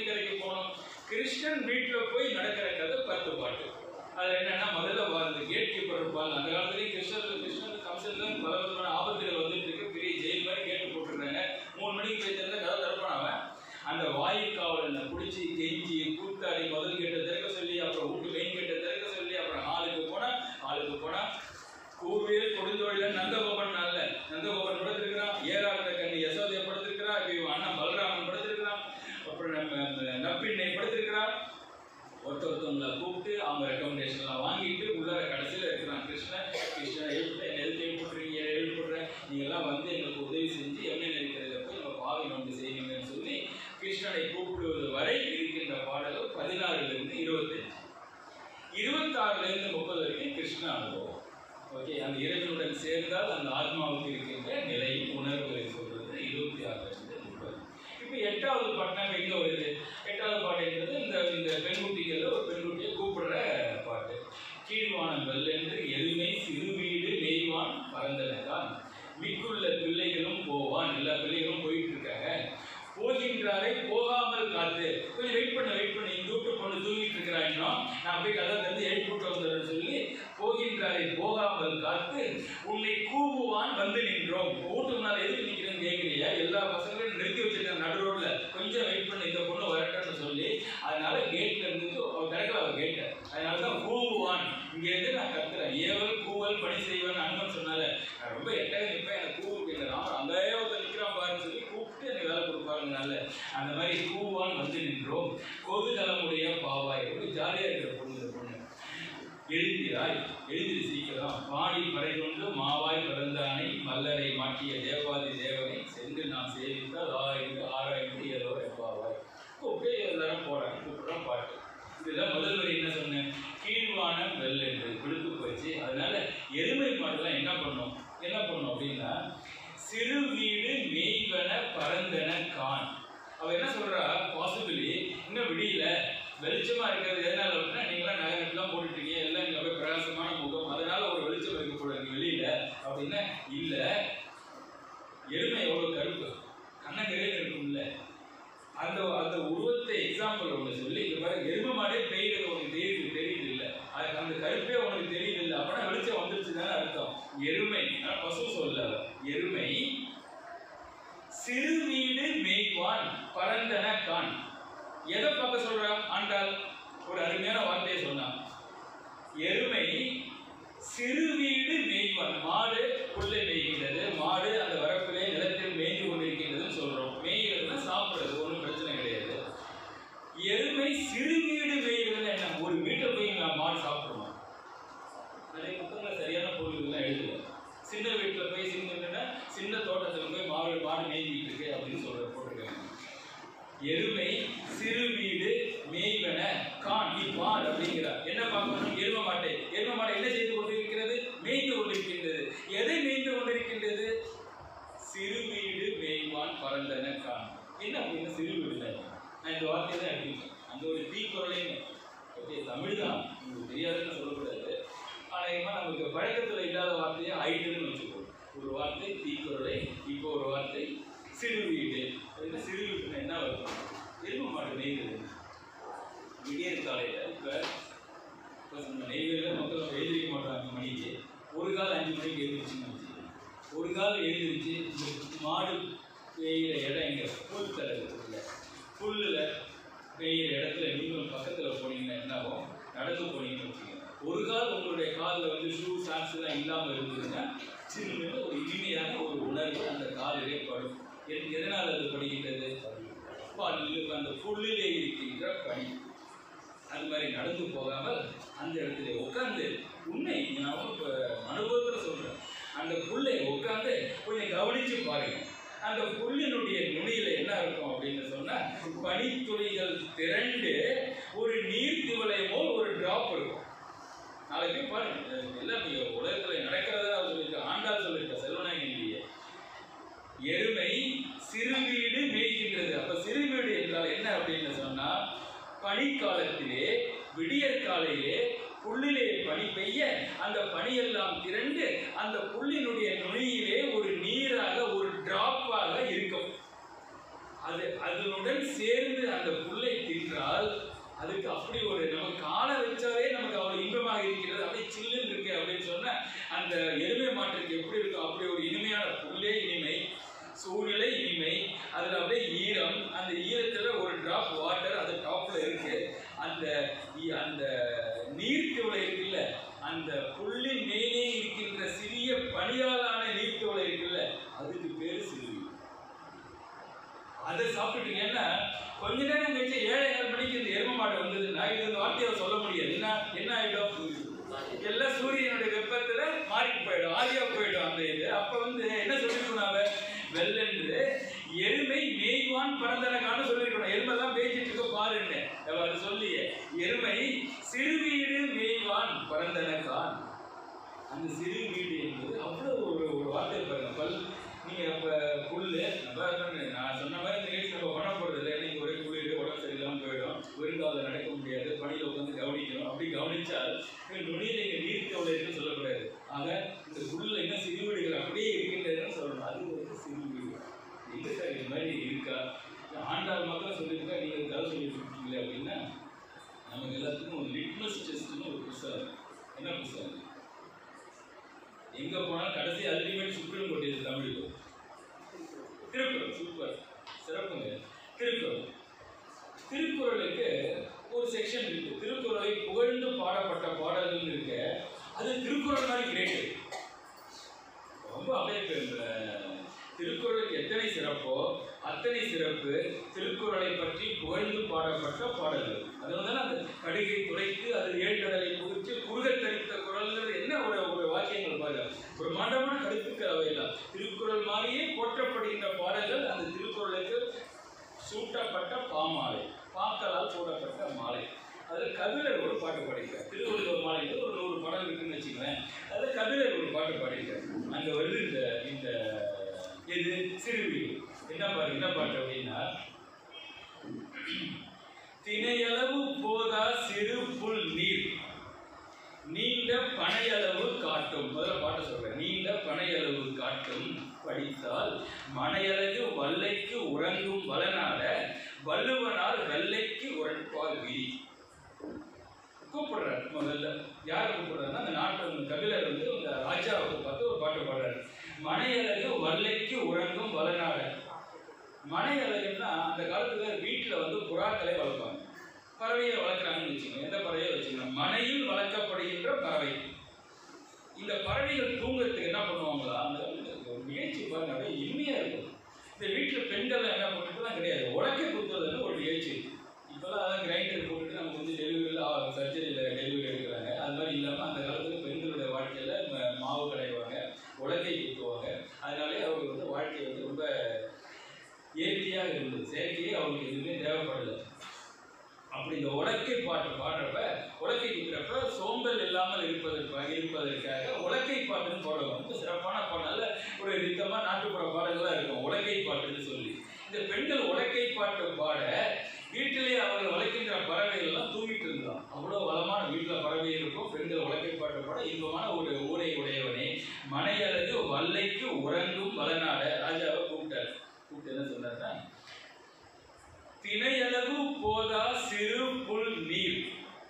அதுல என்னன்னா முதல்ல வா- அந்த கேட் கீப்பர் இருப்பாங்க அந்த காலத்துலயும் கிருஷ்ணர் கிருஷ்ணர் கம்சன்ல பல விதமான ஆபத்துகள் வந்துட்டு இருக்கு பெரிய ஜெயில் மாதிரி கேட்டு போட்டுருக்காங்க மூணு மணிக்கு போய் திறந்தா கதை திறப்பான் அவன் அந்த வாயுக்காவலனை பிடிச்சி கெஞ்சி கூத்தாடி முதல் கேட்டை திறக்க சொல்லி அப்புறம் வீட்டு மெயின் கேட்டை திறக்க சொல்லி அப்புறம் ஹாலுக்கு போனா ஹாலுக்கு போனா கூவியல் கொடுந்தோழில நந்தகோபன் நல்ல நந்தகோபன் படுத்திருக்கிறான் ஏறாத கண்ணி யசோதையை படுத்திருக்கிறான் இப்ப இவன் அண்ணன் பலராமன் படுத்திருக்கிறான் அப்புறம் நம்ம அந்த நப்பிண்ணை படுத்திருக்கிறான் ஒருத்த ஒருத்தவங்களை கூப்பிட்டு அவங்க ரெக்கமெண்டேஷன்லாம் வாங்கிட்டு உள்ளார கடைசியில் இருக்கிறான் கிருஷ்ணன் கிருஷ்ணன் எழுப்பு என்னை எதுக்கு எழுப்பிடுறீங்க எழுப்பிடுறேன் நீங்கள்லாம் வந்து எங்களுக்கு உதவி செஞ்சு எண்ணெய் நெருக்கிறத போய் நம்ம பாவி நோண்டு செய்வீங்கன்னு சொல்லி கிருஷ்ணனை கூப்பிடுவது வரை இருக்கின்ற பாடல்கள் பதினாறுலேருந்து இருபத்தஞ்சு இருபத்தாறுலேருந்து முப்பது வரைக்கும் கிருஷ்ண அனுபவம் ஓகே அந்த இறைவனுடன் சேர்ந்தால் அந்த ஆத்மாவுக்கு இருக்கின்ற நிலையும் உணர்வுகளை சொல்றது இருபத்தி ஆறுலேருந்து முப்பது இப்போ எட்டாவது பாட்டுனா எங்க வருது எட்டாவது பாட்டு என்பது இந்த இந்த பெண்குட்டிகளில் ஒரு பெண்குட்டியை கூப்பிடுற பாட்டு கீழ்வானம் வெல்லென்று எதுமை சிறு வீடு நெய்வான் பறந்தனதான் மிக்குள்ள பிள்ளைகளும் போவான் எல்லா பிள்ளைகளும் போயிட்டு இருக்காங்க போகின்றாரை போகாமல் காத்து கொஞ்சம் வெயிட் பண்ண வெயிட் பண்ண இந்த வீட்டு பொண்ணு தூங்கிட்டு இருக்கிறா இன்னும் நான் போய் கதை தந்து எழுப்பி விட்டு வந்துடுறேன்னு சொல்லி போகின்றாரை போகாமல் காத்து உன்னை கூவுவான் வந்து நின்றோம் வீட்டு முன்னால் எதுக்கு நிற்கிறேன்னு கேட்குறீங்க எல்லா பசங்களையும் நிறுத்தி வச்சிருக்காங்க நடு ரோட்ல கொஞ்சம் வெயிட் பண்ண இந்த பொண்ணு வரட்டும்னு சொல்லி அதனால கேட்ல இருந்து அவ திறக்கல அவ கேட்ட அதனால தான் கூவுவான் இங்க இருந்து நான் கத்துறேன் ஏவல் கூவல் பணி செய்வேன் அன்பன் சொன்னால நான் ரொம்ப எட்டாக நிற்பேன் எனக்கு கூவு கேட்கல ராமர் அங்கேயே ஒருத்தர் நிற்கிறான் பாருன்னு சொல்லி கூப்பிட்டு எனக்கு வேலை கொடுப்பாருங்கனால அந்த மாதிரி கூவான் வந்து நின்றோம் கொதுகலமுடைய பாவாய் ரொம்ப ஜாலியா இருக்கிற பொண்ணு இந்த பொண்ணு எழுந்திராய் எழுந்திரி சீக்கிரம் பாடி பறை கொண்டு மாவாய் பிறந்தானை மல்லரை மாட்டிய தேவாதி தேவனை சென்று நாம் சேவித்தால் ஆராய்ந்து ஆராய்ந்து ஏதோ எப்பாவாய் கூப்பிட்டு எல்லாரும் போறாங்க கூப்பிடுறோம் பாட்டு இதுதான் முதல் வரி என்ன சொன்னேன் கீழ்வானம் வெல் என்று விழுத்து போச்சு அதனால எருமை மாடுலாம் என்ன பண்ணும் என்ன பண்ணும் அப்படின்னா சிறு வீடு மேய்வன பரந்தன கான் அவ என்ன சொல்றா பாசிபிளி இன்னும் விடியல வெளிச்சமா இருக்கிறது எதனால அப்படின்னா நீங்களாம் நகரத்துலாம் போட்டுட்டு இருக்கீங்க எல்லாம் நீங்க அப்படியே பிரகாசமான முகம் அதனால ஒரு வெளிச்சம் இருக்க போல இருக்கு வெளியில அப்படின்னா இல்ல எருமை எவ்வளவு கருப்பு கண்ணங்கரையில் இருக்கும்ல அந்த அந்த உருவத்தை எக்ஸாம்பிள் ஒன்று சொல்லி இந்த மாதிரி எருமை மாடே பெய்யுறது உனக்கு தெரியுது தெரியுது இல்ல அது அந்த கருப்பே உனக்கு தெரியுது இல்ல அப்படின்னா வெளிச்சம் வந்துருச்சு தானே அர்த்தம் எருமை ஆனா பசு சொல்ல எருமை சிறு வீடு மேய்வான் பரந்தன கான் எதை பார்க்க சொல்றா ஆண்டாள் ஒரு அருமையான வார்த்தையை சொன்னான் எருமை சிறு வீடு மேய்வான் மாடு புல்லை மேய்கின்றது மாடு அந்த வரப்பிலே நிலத்தில் மேய்ந்து கொண்டிருக்கின்றதுன்னு சொல்றோம் மேய்கிறதுனா சாப்பிடுறது ஒன்றும் பிரச்சனை கிடையாது எருமை சிறு வீடு மேய்கிறதுன்னு என்ன ஒரு வீட்டை போய் நான் மாடு சாப்பிடுமா நிறைய புத்தகங்களை சரியான பொருள்கள்லாம் எழுதல சின்ன வீட்டில் போய் சின்ன சின்ன தோட்டத்தில் போய் மாடு மாடு மேய்ஞ்சிட்டு இருக்கு அப்படின்னு சொல்ற போட்டிருக்காங்க எருமை சிறு வீடு மேய்வன கான் நீ பார் அப்படிங்கிறார் என்ன பார்க்கணும் எரும மாட்டை எரும மாட்டை என்ன செய்து கொண்டிருக்கிறது மேய்ந்து கொண்டிருக்கின்றது எதை மேய்ந்து கொண்டிருக்கின்றது சிறு வீடு மேய்வான் பரந்தன கான் என்ன அப்படின்னு சிறு வீடுல நான் இந்த வார்த்தையை தான் எடுத்துக்கிட்டேன் அந்த ஒரு தீக்குறளையும் ஓகே தமிழ் தான் உங்களுக்கு தெரியாதுன்னு சொல்லக்கூடாது அநேகமாக நமக்கு பழக்கத்தில் இல்லாத வார்த்தையை ஆயிட்டுன்னு வச்சுக்கோ ஒரு வார்த்தை தீக்குறளை இப்போ ஒரு வார்த்தை சிறு வீடு அதுக்கு சிறு வீட்டுனா என்ன வரும் எரும மாடு நெய்கிறது விடியற் காலையில் இப்போ இப்போ நம்ம நெய்வேலியில் மக்கள் எழுந்திரிக்க மாட்டாங்க மணிக்கு ஒரு கால் அஞ்சு மணிக்கு எழுந்திரிச்சுன்னு வச்சுக்கோங்க ஒரு கால் எழுந்திரிச்சு இந்த மாடு பெய்கிற இடம் எங்கே புல் தலை இருக்குல்ல புல்லில் பெய்கிற இடத்துல நீங்களும் பக்கத்தில் போனீங்கன்னா என்ன ஆகும் நடந்து போனீங்கன்னு வச்சுக்கோங்க ஒரு கால் உங்களுடைய காலில் வந்து ஷூ சாக்ஸ் எல்லாம் இல்லாமல் இருந்ததுன்னா சின்ன ஒரு இனிமையான ஒரு உணர்வு அந்த காலிலே படும் எது- எதனால் அது படுகின்றது பல்லு அந்த புல்லிலே இருக்கின்ற பனி அது மாதிரி நடந்து போகாமல் அந்த இடத்துல உட்காந்து உண்மை நான் இப்போ அனுபவத்தில் சொல்கிறேன் அந்த புல்லை உட்காந்து கொஞ்சம் கவனிச்சு பாருங்க அந்த புல்லினுடைய நுனியில என்ன இருக்கும் அப்படின்னு சொன்னா பனித்துளிகள் திரண்டு ஒரு நீர் திவலை போல் ஒரு டிராப் இருக்கும் நாளைக்கு பாருங்க எல்லாம் நீங்க உலகத்துல நடக்கிறதா சொல்லியிருக்க ஆண்டாள் சொல்லியிருக்க செல்வநாயகனிலேயே எருமை சிறுவீடு மேய்கின்றது அப்ப சிறுவீடு என்றால் என்ன அப்படின்னு சொன்னா பனிக்காலத்திலே விடியற் காலையிலே புல்லிலே பனி பெய்ய அந்த பனியெல்லாம் திரண்டு அந்த புல்லினுடைய நுனியிலே ஒரு நீராக ஒரு டிராப்பாக இருக்கும் அது அதனுடன் சேர்ந்து அந்த புல்லை தின்றால் அதுக்கு அப்படி ஒரு நமக்கு காலை வச்சாவே நமக்கு அவ்வளவு இன்பமாக அந்த இ- அந்த நீர்த்திவளை இருக்குல்ல அந்த புல்லின் மேலே இருக்கின்ற சிறிய பனியாலான நீர்த்திவளை இருக்குல்ல அதுக்கு பேரு சிறுவி அதை சாப்பிட்டுட்டீங்கன்னா கொஞ்ச நேரம் கழிச்சு ஏழை ஏழு மணிக்கு இந்த எரும மாடு வந்ததுன்னா இது இந்த வார்த்தையை சொல்ல முடியாது என்ன என்ன ஆயிடும் எல்லாம் சூரியனுடைய வெப்பத்துல மாறி போயிடும் ஆரியா போயிடும் அந்த இது அப்ப வந்து என்ன சொல்லிருக்கணும் அவ வெள்ளென்று எருமை மேய்வான் பரந்தனகான்னு சொல்லிருக்கணும் எருமெல்லாம் பேசிட்டு இருக்க பாருன்னு அவ அது சொல்லியே எருமை சிறுவீடு மேய்வான் பரந்தனகான் அந்த சிறு வீடு என்பது அவ்வளவு ஒரு ஒரு வார்த்தை பாருங்க பல் நீங்க இப்ப புல்லு அப்ப சொன்னேன், நான் சொன்ன மாதிரி இந்த நிகழ்ச்சி நம்ம பண்ண போறது இல்லை இன்னைக்கு ஒரே குளிர் உடம்பு சரியில்லாம போயிடும் வெறுங்கால நடக்க முடியாது பணியில உட்காந்து கவனிக்கணும் அப்படி கவனிச்சால் இந்த நுனியில இங்க நீர்த்து அவ்வளோ இருக்குன்னு சொல்லக்கூடாது ஆக இந்த புல்ல என்ன சிறு வீடுகள் அப்படியே இருக்கின்றதுன்னு சொல்லணும் அது ஒரு சிறு வீடு எங்க சார் இது மாதிரி இருக்கா ஆண்டாள் மக்கள் சொல்லியிருக்கா நீங்க கதை சொல்லிட்டு இருக்கீங்களே அப்படின்னா நமக்கு எல்லாத்துக்கும் ஒரு லிட்மஸ் டெஸ்ட்னு ஒரு புஸ்தகம் என்ன புஸ்தகம் எங்க போனாலும் கடைசி அல்டிமேட் சுப்ரீம் கோர்ட் இது தமிழுக்கு திருக்குறள் சூப்பர் சிறப்புங்க திருக்குறள் திருக்குறளுக்கு ஒரு செக்ஷன் இருக்கு திருக்குறளை புகழ்ந்து பாடப்பட்ட பாடல்கள் இருக்கு அது திருக்குறள் மாதிரி கிரேட் ரொம்ப அப்படியே இப்ப, அஹ், திருக்குறளுக்கு எத்தனை சிறப்போ அத்தனை சிறப்பு திருக்குறளை பற்றி புகழ்ந்து பாடப்பட்ட பாடல்கள் அதனால தான் அந்த கடுகை துடைத்து அதில் ஏழ்கடலை குறித்து குறுகத் தரித்த குரல்கள் என்ன ஒரு ஒரு வாக்கியங்கள் பாருங்க ஒரு மண்டமான கருத்துக்கள் அவையெல்லாம் திருக்குறள் மாதிரியே போற்றப்படுகின்ற பாடல்கள் அந்த திருக்குறளுக்கு சூட்டப்பட்ட பாமாலை பாக்களால் சூடப்பட்ட மாலை அதில் கபிலர் ஒரு பாட்டு பாடிக்கிறார் திருவள்ளுவர் மாலையில் ஒரு நூறு பாடல் இருக்குன்னு வச்சுக்கோங்களேன் அதில் கபிலர் ஒரு பாட்டு பாடிக்கிறார் அங்கே வருது இந்த இந்த இது சிறுவி என்ன பாட்டு என்ன பாட்டு அப்படின்னா திணையளவு போதா சிறு புல் நீர் நீண்ட பனையளவு காட்டும் முதல்ல பாட்டு சொல்றேன் நீண்ட பனையளவு காட்டும் படித்தால் மனையளவு வல்லைக்கு உறங்கும் வளனால வள்ளுவனால் வெள்ளைக்கு உரண்பால் விரி கூப்பிடுறாரு முதல்ல யாரை கூப்பிடுறாருன்னா அந்த நாட்டு கபிலர் வந்து அந்த ராஜாவை பார்த்து ஒரு பாட்டு பாடுறாரு மனையழகு வல்லைக்கு உறங்கும் வளனால மனை அழகுன்னா அந்த காலத்துல வீட்டுல வந்து புறாக்களை வளர்ப்பாங்க பறவையை வளர்க்குறாங்கன்னு வச்சுக்கோங்க எந்த பறவையை வச்சுக்கோங்க மனையில் வளர்க்கப்படுகின்ற பறவை இந்த பறவைகள் தூங்குறதுக்கு என்ன பண்ணுவாங்களா அந்த ஒரு நிகழ்ச்சி பாருங்க அப்படியே இனிமையா இருக்கும் இந்த வீட்டுல பெண்கள் என்ன பண்ணிட்டுலாம் கிடையாது உலக்கை குத்துறதுன்னு ஒரு நிகழ்ச்சி இப்போலாம் அதான் கிரைண்டர் போட்டுட்டு நமக்கு வந்து டெலிவரியில் சர்ஜரியில் டெலிவரி எடுக்கிறாங்க அது மாதிரி இல்லாமல் அந்த காலத்தில் பெண்களுடைய வாழ்க்கையில் ம- மாவு கடைவாங்க உலக்கை குத்துவாங்க அதனாலே அவங்க வந்து வாழ்க்கை வந்து ரொம்ப இயற்கையாக இருந்தது செயற்கையே அவங்களுக்கு எதுவுமே தேவைப்படலை அப்படி இந்த உலக்கை பாட்டு பாடுறப்ப உலக்கை குத்துறப்ப சோம்பல் இல்லாமல் இருப்பதற்காக இருப்பதற்காக உலக்கை பாட்டுன்னு பாடுவாங்க ரொம்ப சிறப்பான பாடல ஒரு ரித்தமாக நாட்டுப்புற பாடல்கள்லாம் இருக்கும் உலக்கை பாட்டுன்னு சொல்லி இந்த பெண்கள் உலக்கை பாட்டு பாட வீட்டிலே அவர்கள் வளர்க்கின்ற பறவைகள் எல்லாம் தூங்கிட்டு இருந்தான் அவ்வளோ வளமான வீட்டில் பறவை இருக்கும் பெண்கள் உலக்கை பாட்டு பாட இன்பமான ஒரு ஊரை உடையவனே மனையழகு வல்லைக்கு உறங்கும் வளநாட ராஜாவை கூப்பிட்டார் கூப்பிட்டு என்ன சொன்னார்னா திணையளவு போதா சிறு புல் நீர்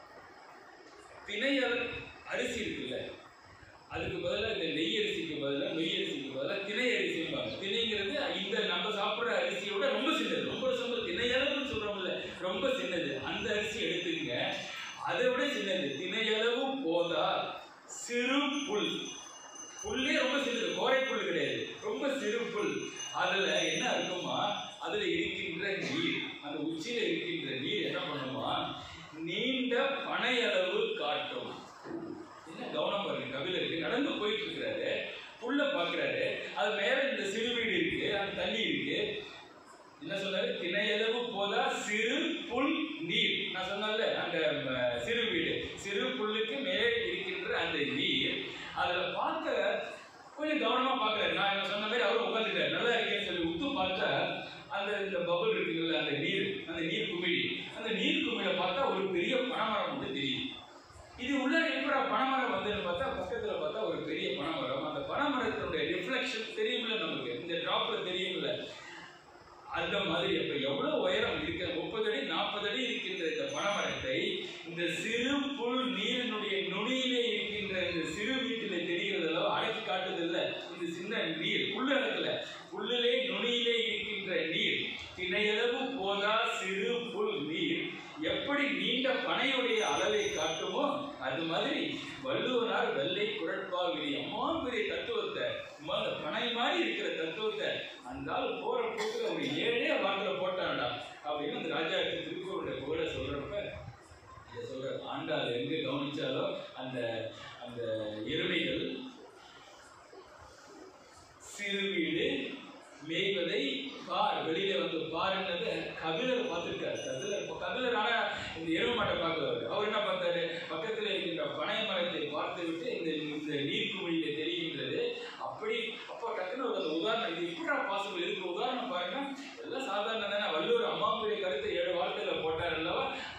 திணையள அரிசி இருக்குல்ல அதுக்கு பதிலாக இந்த நெய் அரிசிக்கு பதிலாக நொய் அரிசிக்கு பதிலாக திணை அரிசிம்பாங்க திணைங்கிறது இந்த நம்ம சாப்பிட்ற அரிசியோட ரொம்ப சின்னது ரொம்ப ரொம்ப திணையளவுன்னு சொல்றோம்ல ரொம்ப சின்னது அந்த அரிசி எடுத்துக்கங்க அதை விட சின்னது திணையளவு போதா சிறு புல் புல்லே ரொம்ப சின்னது கோரை புல் கிடையாது ரொம்ப சிறு புல் அதுல என்ன இருக்குமா அதுல இருக்கின்ற நீர் அந்த உச்சியில இருக்கின்ற நீர் என்ன பண்ணுமா நீண்ட பனையளவு காட்டும் என்ன கவனம் பாருங்க கபிலருக்கு நடந்து போயிட்டு இருக்கிறாரு புல்ல பாக்குறாரு அது மேல இந்த சிறு வீடு இருக்கு அந்த தண்ணி இருக்கு என்ன சொன்னாரு திணையளவு போதா சிறு புல் நீர் நான் சொன்னேன்ல அந்த ம, சிறு வீடு சிறு புல்லுக்கு மேலே இருக்கின்ற அந்த நீர் அதுல பார்க்க கொஞ்சம் கவனமா பார்க்கறாரு நான் என்ன சொன்ன மாதிரி அவரும் உட்காந்துட்டாரு நல்லா இருக்கேன்னு சொல்லி உத்து பார்த்தா அந்த இந்த பபுள் இருக்குல்ல அந்த நீர் அந்த நீர் குமிழி அந்த நீர் குமிழை பார்த்தா ஒரு பெரிய பனைமரம் வந்து தெரியுது இது உள்ள எப்படா பனைமரம் வந்ததுன்னு பார்த்தா பக்கத்துல பார்த்தா ஒரு பெரிய பனைமரம் அந்த பனைமரத்தினுடைய ரிஃப்ளெக்ஷன் தெரியுமில்ல நமக்கு இந்த டிராப்ல தெரியுமில்ல அந்த மாதிரி அப்ப எவ்வளவு உயரம் இருக்கிற முப்பது அடி நாற்பது அடி இருக்கின்ற இந்த பனைமரத்தை இந்த சிறு புல் நீரினுடைய நுனியிலே இருக்கின்ற இந்த சிறு வீட்டிலே தெரிகிறதோ அடக்கி காட்டுதில்ல இந்த சின்ன நீர் புல்லு அடக்கல புல்லிலே நுனியிலே இருக்கின்ற நீர் திணையளவு போதா சிறு புல் நீர் எப்படி நீண்ட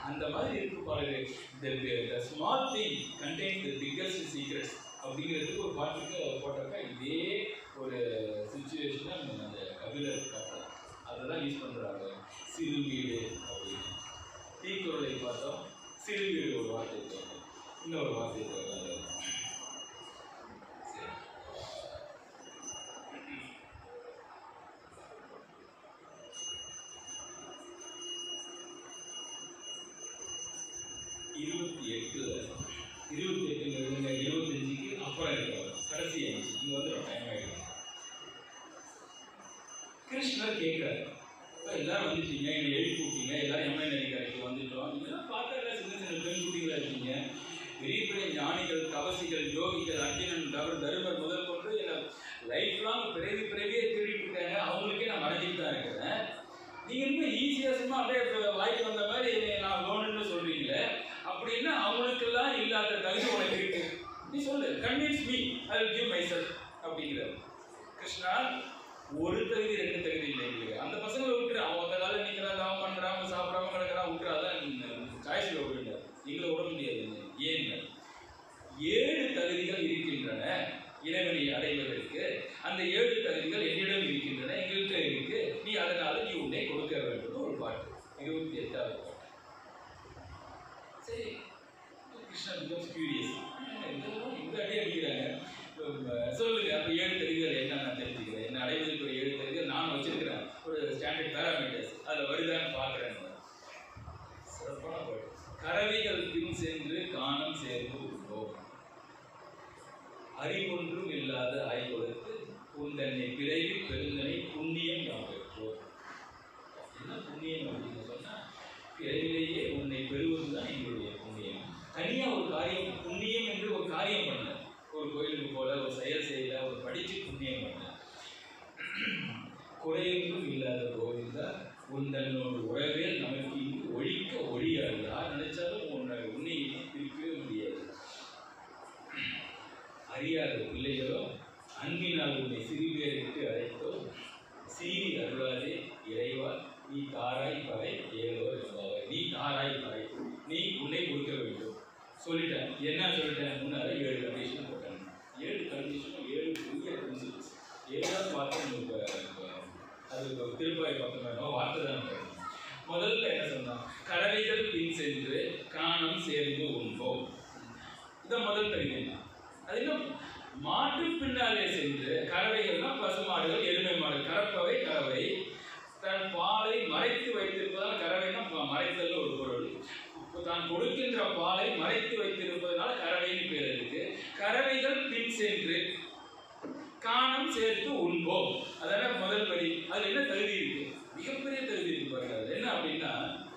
அந்த மாதிரி இருக்கு பாருங்க the small thing contains the biggest secrets அப்படிங்கிறதுக்கு ஒரு பாட்டுக்கு போட்டாக்கா இதே ஒரு சுச்சுவேஷனை நம்ம அந்த கபிலர் காட்டுறாங்க அதை தான் யூஸ் பண்ணுறாங்க சிறு வீடு அப்படின்னு தீக்குறளை பார்த்தோம் சிறு வீடு ஒரு வார்த்தை தேவை இன்னொரு வார்த்தை தேவை சரி இருபத்தி எட்டு இருபத்தி எட்டுங்கிறது இருபத்தஞ்சுக்கு அப்புறம் இருக்கிறவர் கடைசி ஆயிடுச்சு இங்கே வந்து ஒரு டைம் ஆகிடும் கிருஷ்ணர் கேட்குறாரு இப்போ எல்லாரும் வந்துட்டீங்க என்னை எழுப்பி விட்டீங்க எல்லாரும் எம்என் அதிகாரிக்கு வந்துட்டோம் இதெல்லாம் பார்த்தா எல்லாம் சின்ன சின்ன பெண் குட்டிகளா இருக்கீங்க பெரிய பெரிய ஞானிகள் தவசிகள் யோகிகள் அர்ஜுனன் தவர் தருமர் முதல் கொண்டு என்னை லைஃப் லாங் பிறவி பிறவியே திருடிட்டு இருக்காங்க அவங்களுக்கே நான் மறைஞ்சிட்டு தான் இருக்கிறேன் நீங்க இன்னும் ஈஸியா சும்மா அப்படியே இப்ப வாய்க்கு வந்த மாதிரி நான் லோனுன்னு சொல்றீங்களே அப்படின்னா அவங்களுக்கெல்லாம் இல்லாத தகுதி உனக்கு இருக்கு நீ சொல்லு convince me I will give myself அப்படிங்கிறார் கிருஷ்ணா ஒரு தகுதி ரெண்டு தகுதி இல்லை எங்களுக்கு அந்த பசங்களை விட்டுரு அவன் ஒத்த காலம் நிற்கிறான் அவன் பண்றான் அவன் சாப்பிடாம கிடக்கிறான் விட்டுரு அதான் சாய்ஸில் விடுங்க எங்களை விட முடியாது ஏன்னு ஏழு தகுதிகள் இருக்கின்றன இறைவனை அடைவதற்கு அந்த ஏழு தகுதிகள் என்னிடம் இருக்கின்றன எங்கள்கிட்ட இருக்கு நீ அதனால நீ உன்னை கொடுக்க வேண்டும் ஒரு பாட்டு இருபத்தி எட்டாவது பாட்டு சரி கிருஷ்ணா பிகம்ஸ் கியூரியஸ் இந்த அடி அடிக்கிறாங்க உம், சொல்லுங்க அப்போ ஏழு தகுதிகள் என்ன நான் தெரிஞ்சுக்கிறேன் என்ன அடைவதற்கு ஒரு ஏழு தகுதிகள் நான் வச்சிருக்கிறேன் ஒரு ஸ்டாண்டர்ட் பேராமீட்டர்ஸ் அதில் வருதான்னு பார்க்குறேன் சிறப்பான பாட்டு கறவைகள் பின் சென்று காணம் சேர்ந்து உள்ளோம் அறிவொன்றும் இல்லாத ஆய்வொழுத்து உன் தன்னை பிறவி பெருந்தனை புண்ணியம் நாம் பெற்றோம் என்ன புண்ணியம் அப்படின்னு சொன்னா பிறவிலேயே உன்னை பெறுவதுதான் எங்களுடைய புண்ணியம் தனியா ஒரு காரியம் புண்ணியம் என்று ஒரு காரியம் பண்ண ஒரு கோயிலுக்கு போல ஒரு செயல் செய்யல ஒரு படிச்சு புண்ணியம் பண்ண குறையொன்றும் இல்லாத கோவிந்தா உன் தன்னோட உறவே நமக்கு இங்கு ஒழிக்க ஒழியாது யார் நினைச்சாலும் உன்னை உன்னை பிரிக்கவே முடியாது அறியாத பிள்ளைகளோ அன்பினால் உன்னை சிறுபேரிட்டு அழைத்தோ சீறி அருளாதே இறைவா நீ தாராய் பறை ஏதோ என்பாவை நீ தாராய் பறை நீ உன்னை கொடுக்க வேண்டும் சொல்லிட்டேன் என்ன சொல்லிட்டேன் முன்னால ஏழு கண்டிஷன் போட்டேன் ஏழு கண்டிஷனும் ஏழு புதிய பிரின்சிபல்ஸ் ஏழாவது வார்த்தை உங்களுக்கு இப்ப அது இப்ப திருப்பாய் பக்கம் வேணும் வார்த்தை தான் போடணும். முதல்ல என்ன சொன்னான் கடவைகள் பின் சென்று காணம் சேர்ந்து உண்போம் இதான் முதல் தகுதி அது இன்னும் மாட்டு பின்னாலே சென்று கறவைகள்னா பசுமாடுகள் எருமை மாடு கறப்பவை கறவை தன் பாலை மறைத்து வைத்திருப்பதால் கறவைனா ப- மறைத்தல் ஒரு பொருள் இப்போ தான் கொடுக்கின்ற பாலை மறைத்து வைத்திருப்பதனால கறவைன்னு பேர் இருக்கு கறவைகள் பின் சென்று காணம் சேர்த்து உண்போம் அதான முதல் வரி அதுல என்ன தகுதி இருக்கு மிகப்பெரிய தகுதி இருக்கு பாருங்க அது என்ன அப்படின்னா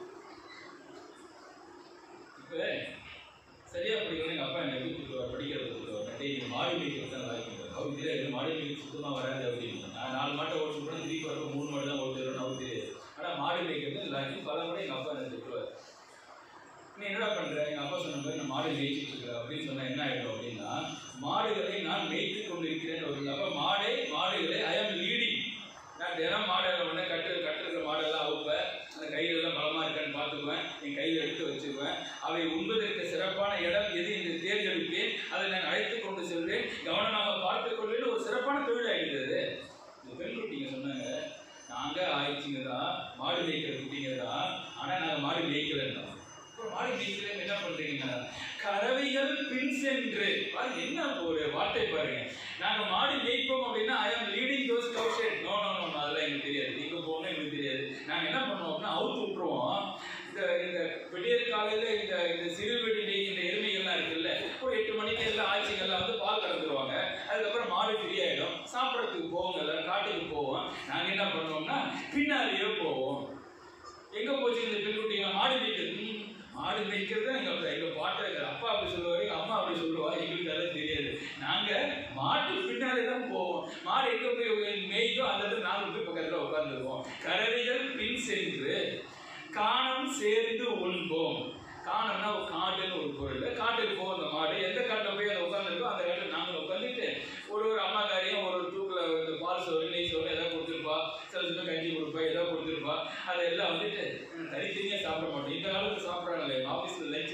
இப்ப சரியா படிக்கணும் எங்க அப்பா என்ன எப்படி சொல்லுவார் படிக்கிறது சொல்லுவார் டேய் நீ மாடு மேய்க்கிறது தான் நல்லா இருக்குது அவருக்கு தெரியாது மாடு மேய்க்க சுத்தமா வராது அப்படின்னு நான் நாலு மாட்டை ஓட்டு கூட திருப்பி வரப்ப மூணு மாடு தான் ஓட்டு வரும்னு அவருக்கு தெரியாது ஆனா மாடு மேய்க்கிறது நல்லா இருக்கு பல முறை எங்க அப்பா என்ன சொல்லுவார் நீ என்னடா பண்ற எங்க அப்பா சொன்ன மாதிரி நான் மாடு மேய்ச்சிட்டு இருக்கிறேன் அப்படின்னு சொன்னா என்ன ஆயிடும் அப்படின்னா மாடுகளை நான் மேய்த்து கொண்டிருக்கிறேன் ஒரு அப்ப மாடை மாடுகளை ஐ ஆம் லீடிங் நான் தினம் மாடெல்லாம் வந்து கட்டு கட்டுற மாடெல்லாம் அவுப்பேன் அந்த கையில எல்லாம் பலமா இருக்கான்னு பார்த்துக்குவேன் என் கையில் எடுத்து வச்சுக்குவேன் அவை உண்பதற்கு சிறப்பான இடம் எது என்று தேர்ந்தெடுப்பேன் அதை நான் அழைத்து கொண்டு செல்வேன் கவனமாக பார்த்துக் கொள்வேன் ஒரு சிறப்பான தொழில் ஆகிடுது இந்த பெண் குட்டிங்க சொன்னாங்க நாங்க ஆயிடுச்சுங்க தான் மாடு மேய்க்கிற குட்டிங்க தான் ஆனா நாங்க மாடு மேய்க்கலன்னு இப்போ மாடு மேய்க்கல என்ன பண்றீங்க கறவைகள் பின் சென்று பாருங்க என்ன ஒரு வார்த்தை பாருங்க நாங்க மாடு மேய்ப்போம் அப்படின்னா I am leading those cow shed no no no அதெல்லாம் எங்களுக்கு தெரியாது நீங்க போகணும் எங்களுக்கு தெரியாது நாங்க என்ன பண்ணுவோம் அப்படின்னா அவுத்து விட்டுருவோம் இந்த இந்த விடியற் காலையில இந்த இந்த சிறு வெடி இந்த எருமைகள்லாம் இருக்குல்ல ஒரு எட்டு மணிக்கு எல்லாம் ஆட்சிகள்லாம் வந்து பால் கறந்துருவாங்க அதுக்கப்புறம் மாடு ஃப்ரீ ஆயிடும் சாப்பிட்றதுக்கு போவோங்க எல்லாரும் காட்டுக்கு போவோம் நாங்க என்ன பண்ணுவோம்னா பின்னாலேயே போவோம் எங்க போச்சு இந்த பெண்குட்டிங்க மாடு மேய்க்கிறது ம், மாடு மேய்க்கிறது தான் எங்க அப்பா- எங்க பாட்டை எங்க அப்பா அப்படி சொல்லுவாரு எங்க அம்மா அப்படி சொல்லுவா எங்களுக்கு அதெல்லாம் தெரியாது நாங்க மாட்டு பின்னாலே தான் போவோம் மாடு எங்க போய் மேய்க்கோ அந்த இடத்துல நாங்க போய் பக்கத்துல உட்காந்துருவோம் கறவைகள் பின் சென்று காணம் சேர்ந்து உண்போம் காணம்னா ஒரு காட்டுன்னு ஒரு பொருள் காட்டுக்கு போகும் அந்த மாடு எந்த காட்டில் போய் அதை உட்காந்துருக்கோ அந்த காட்டில் நாங்கள் உட்காந்துட்டு ஒரு ஒரு அம்மாக்காரியும் ஒரு ஒரு தூக்கில் இந்த பால் சோறு நெய் சோறு ஏதாவது கொடுத்துருப்பா சில சமயம் கஞ்சி கொடுப்பா ஏதாவது கொடுத்துருப்பா அதெல்லாம் வந்துட்டு "ம், தனித்தனியாக சாப்பிட மாட்டோம் இந்த காலத்தில் சாப்பிட்றாங்க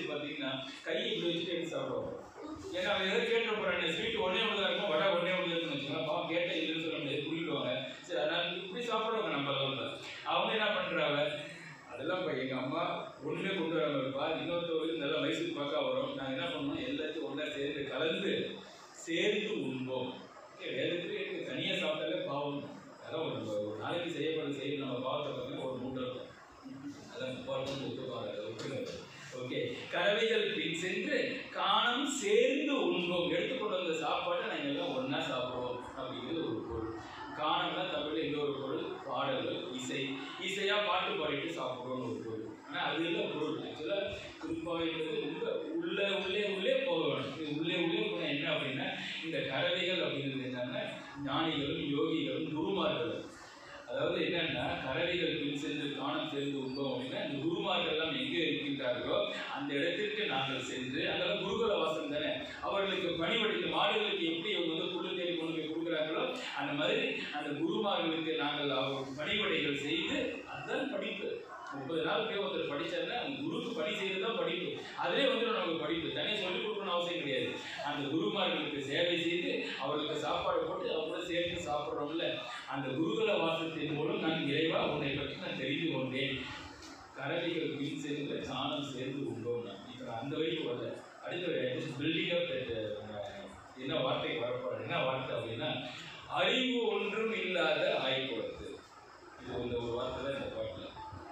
பார்த்தீங்கன்னா கையை இப்படி வச்சுட்டு எடுத்து சாப்பிடுவாங்க ஏன்னா அவன் எதாவது கேட்டு போறாங்க ஸ்வீட் ஒன்னே ஒன்று தான் இருக்கும் வடை ஒன்னே ஒன்று இருக்குன்னு வச்சுக்கோங்க பாவம் கேட்டால் இல்லைன்னு சொல்ல முடியாது புரியுவாங்க சரி அதனால இப்படி சாப்பிடுவாங்க நம்ம அளவில் அவங்க என்ன பண்றாங்க அதெல்லாம் இப்போ எங்கள் அம்மா ஒன்றுமே கொண்டு வராம இருப்பா இன்னொருத்தவருக்கு நல்லா மைசூர் பாக்கா வரும் நாங்கள் என்ன பண்ணோம் எல்லாத்தையும் ஒன்றா சேர்ந்து கலந்து சேர்ந்து உண்போம் ஏய், வேதத்துக்கு எனக்கு தனியாக சாப்பிட்டாலே பாவம் அதான் ஒரு ஒரு நாளைக்கு செய்யப்படுற செய்ய நம்ம பாவத்தை பார்த்தீங்கன்னா ஒரு மூட்டை இருக்கும் அதான் முப்பாட்டம் ஒத்துப்பாங்க ஓகே கறவைகள் பின் சென்று காணம் சேர்ந்து உண்போம் எடுத்துக்கொண்டு வந்த சாப்பாட்டை நாங்கள் எல்லாம் ஒன்றா சாப்பிடுவோம் அப்படிங்கிறது ஒரு பொருள் காணம்னா தமிழில் இன்னொரு பொருள் பாடல்கள் இசை இசையா பாட்டு பாடிட்டு சாப்பிடுவோம்னு ஒரு பொருள் ஆனால் அது இல்லை பொருள் ஆக்சுவலாக குறிப்பாக ரொம்ப உள்ள உள்ளே உள்ளே போக வேணும் இது உள்ளே உள்ளே போனால் என்ன அப்படின்னா இந்த கறவைகள் அப்படிங்கிறது என்னன்னா ஞானிகளும் யோகிகளும் குருமார்களும் அதாவது என்னன்னா கறவைகள் பின் சென்று காணம் சேர்ந்து உண்டோம் அப்படின்னா இந்த குருமார்கள் எல்லாம் எங்கே இருக்கின்றார்களோ அந்த இடத்திற்கு நாங்கள் சென்று அதெல்லாம் குருகுல வாசம் தானே அவர்களுக்கு பணிபடித்து மாடுகளுக்கு எப்படி அவங்க வந்து புல்லு தேடி கொண்டு போய் கொடுக்குறாங்களோ அந்த மாதிரி அந்த குருமார்களுக்கு நாங்கள் அவர் பணிபடைகள் செய்து அதுதான் படிப்பு முப்பது நாள் போய் ஒருத்தர் படிச்சாருன்னா அந்த குருக்கு பணி செய்யறது தான் படிப்பு அதிலே வந்து நமக்கு படிப்பு தனியாக சொல்லிக் கொடுக்கணும்னு அவசியம் கிடையாது அந்த குருமார்களுக்கு சேவை செய்து அவர்களுக்கு சாப்பாடு போட்டு அவங்களோட சேர்த்து சாப்பிட்றோம்ல அந்த குருகுல வாசத்தின் மூலம் நான் இறைவா உன்னை பற்றி நான் தெரிந்து கொண்டேன் கரடிகள் பின் சேர்ந்து சாணம் சேர்ந்து உண்டோம் நான் இப்போ நான் அந்த வரைக்கும் வரல அடுத்த பில்டிங் அப் என்ன வார்த்தை வரப்போறது என்ன வார்த்தை அப்படின்னா அறிவு ஒன்றும் இல்லாத ஆய்வுறது இது இந்த ஒரு வார்த்தை தான் இந்த பாட்டில்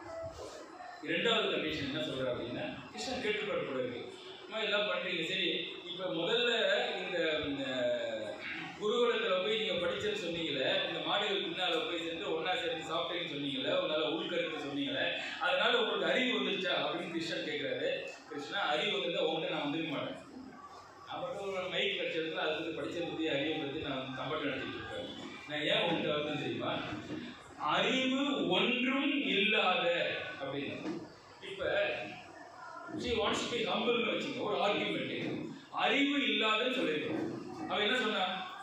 இரண்டாவது கண்டிஷன் என்ன சொல்ற அப்படின்னா கிருஷ்ணன் கேட்டுப்பாடு கூட இருக்கு அம்மா எல்லாம் பண்றீங்க சரி இப்போ முதல்ல இந்த ம், அஹ், குருகுலத்தில் போய் நீங்க படிச்சேன்னு சொன்னீங்களே இந்த மாடுகள் பின்னால போய் சேர்ந்து ஒண்ணா சேர்ந்து சாப்பிட்டேன்னு சொன்னீங்களே உங்களால உள்கருத்து சொன்னீங்களே அதனால உங்களுக்கு அறிவு வந்துருச்சா அப்படின்னு கிருஷ்ணன் கேட்கிறாரு கிருஷ்ணா அறிவு வந்திருந்தா உங்கள்கிட்ட நான் வந்துருக்க மாட்டேன் அப்புறம் ஒரு மைக் கிடைச்சதுல அது வந்து படிச்ச பற்றி அறிவை பற்றி நான் கம்பெனி நடத்திட்டு இருப்பேன் நான் ஏன் உங்கள்கிட்ட வந்து தெரியுமா அறிவு ஒன்றும் இல்லாத அப்படின்னு இப்போ she wants to be humble னு வச்சுங்க ஒரு ஆர்குமெண்ட் அறிவு இல்லாதன்னு சொல்லியிருக்கோம் அவன் என்ன சொன்னா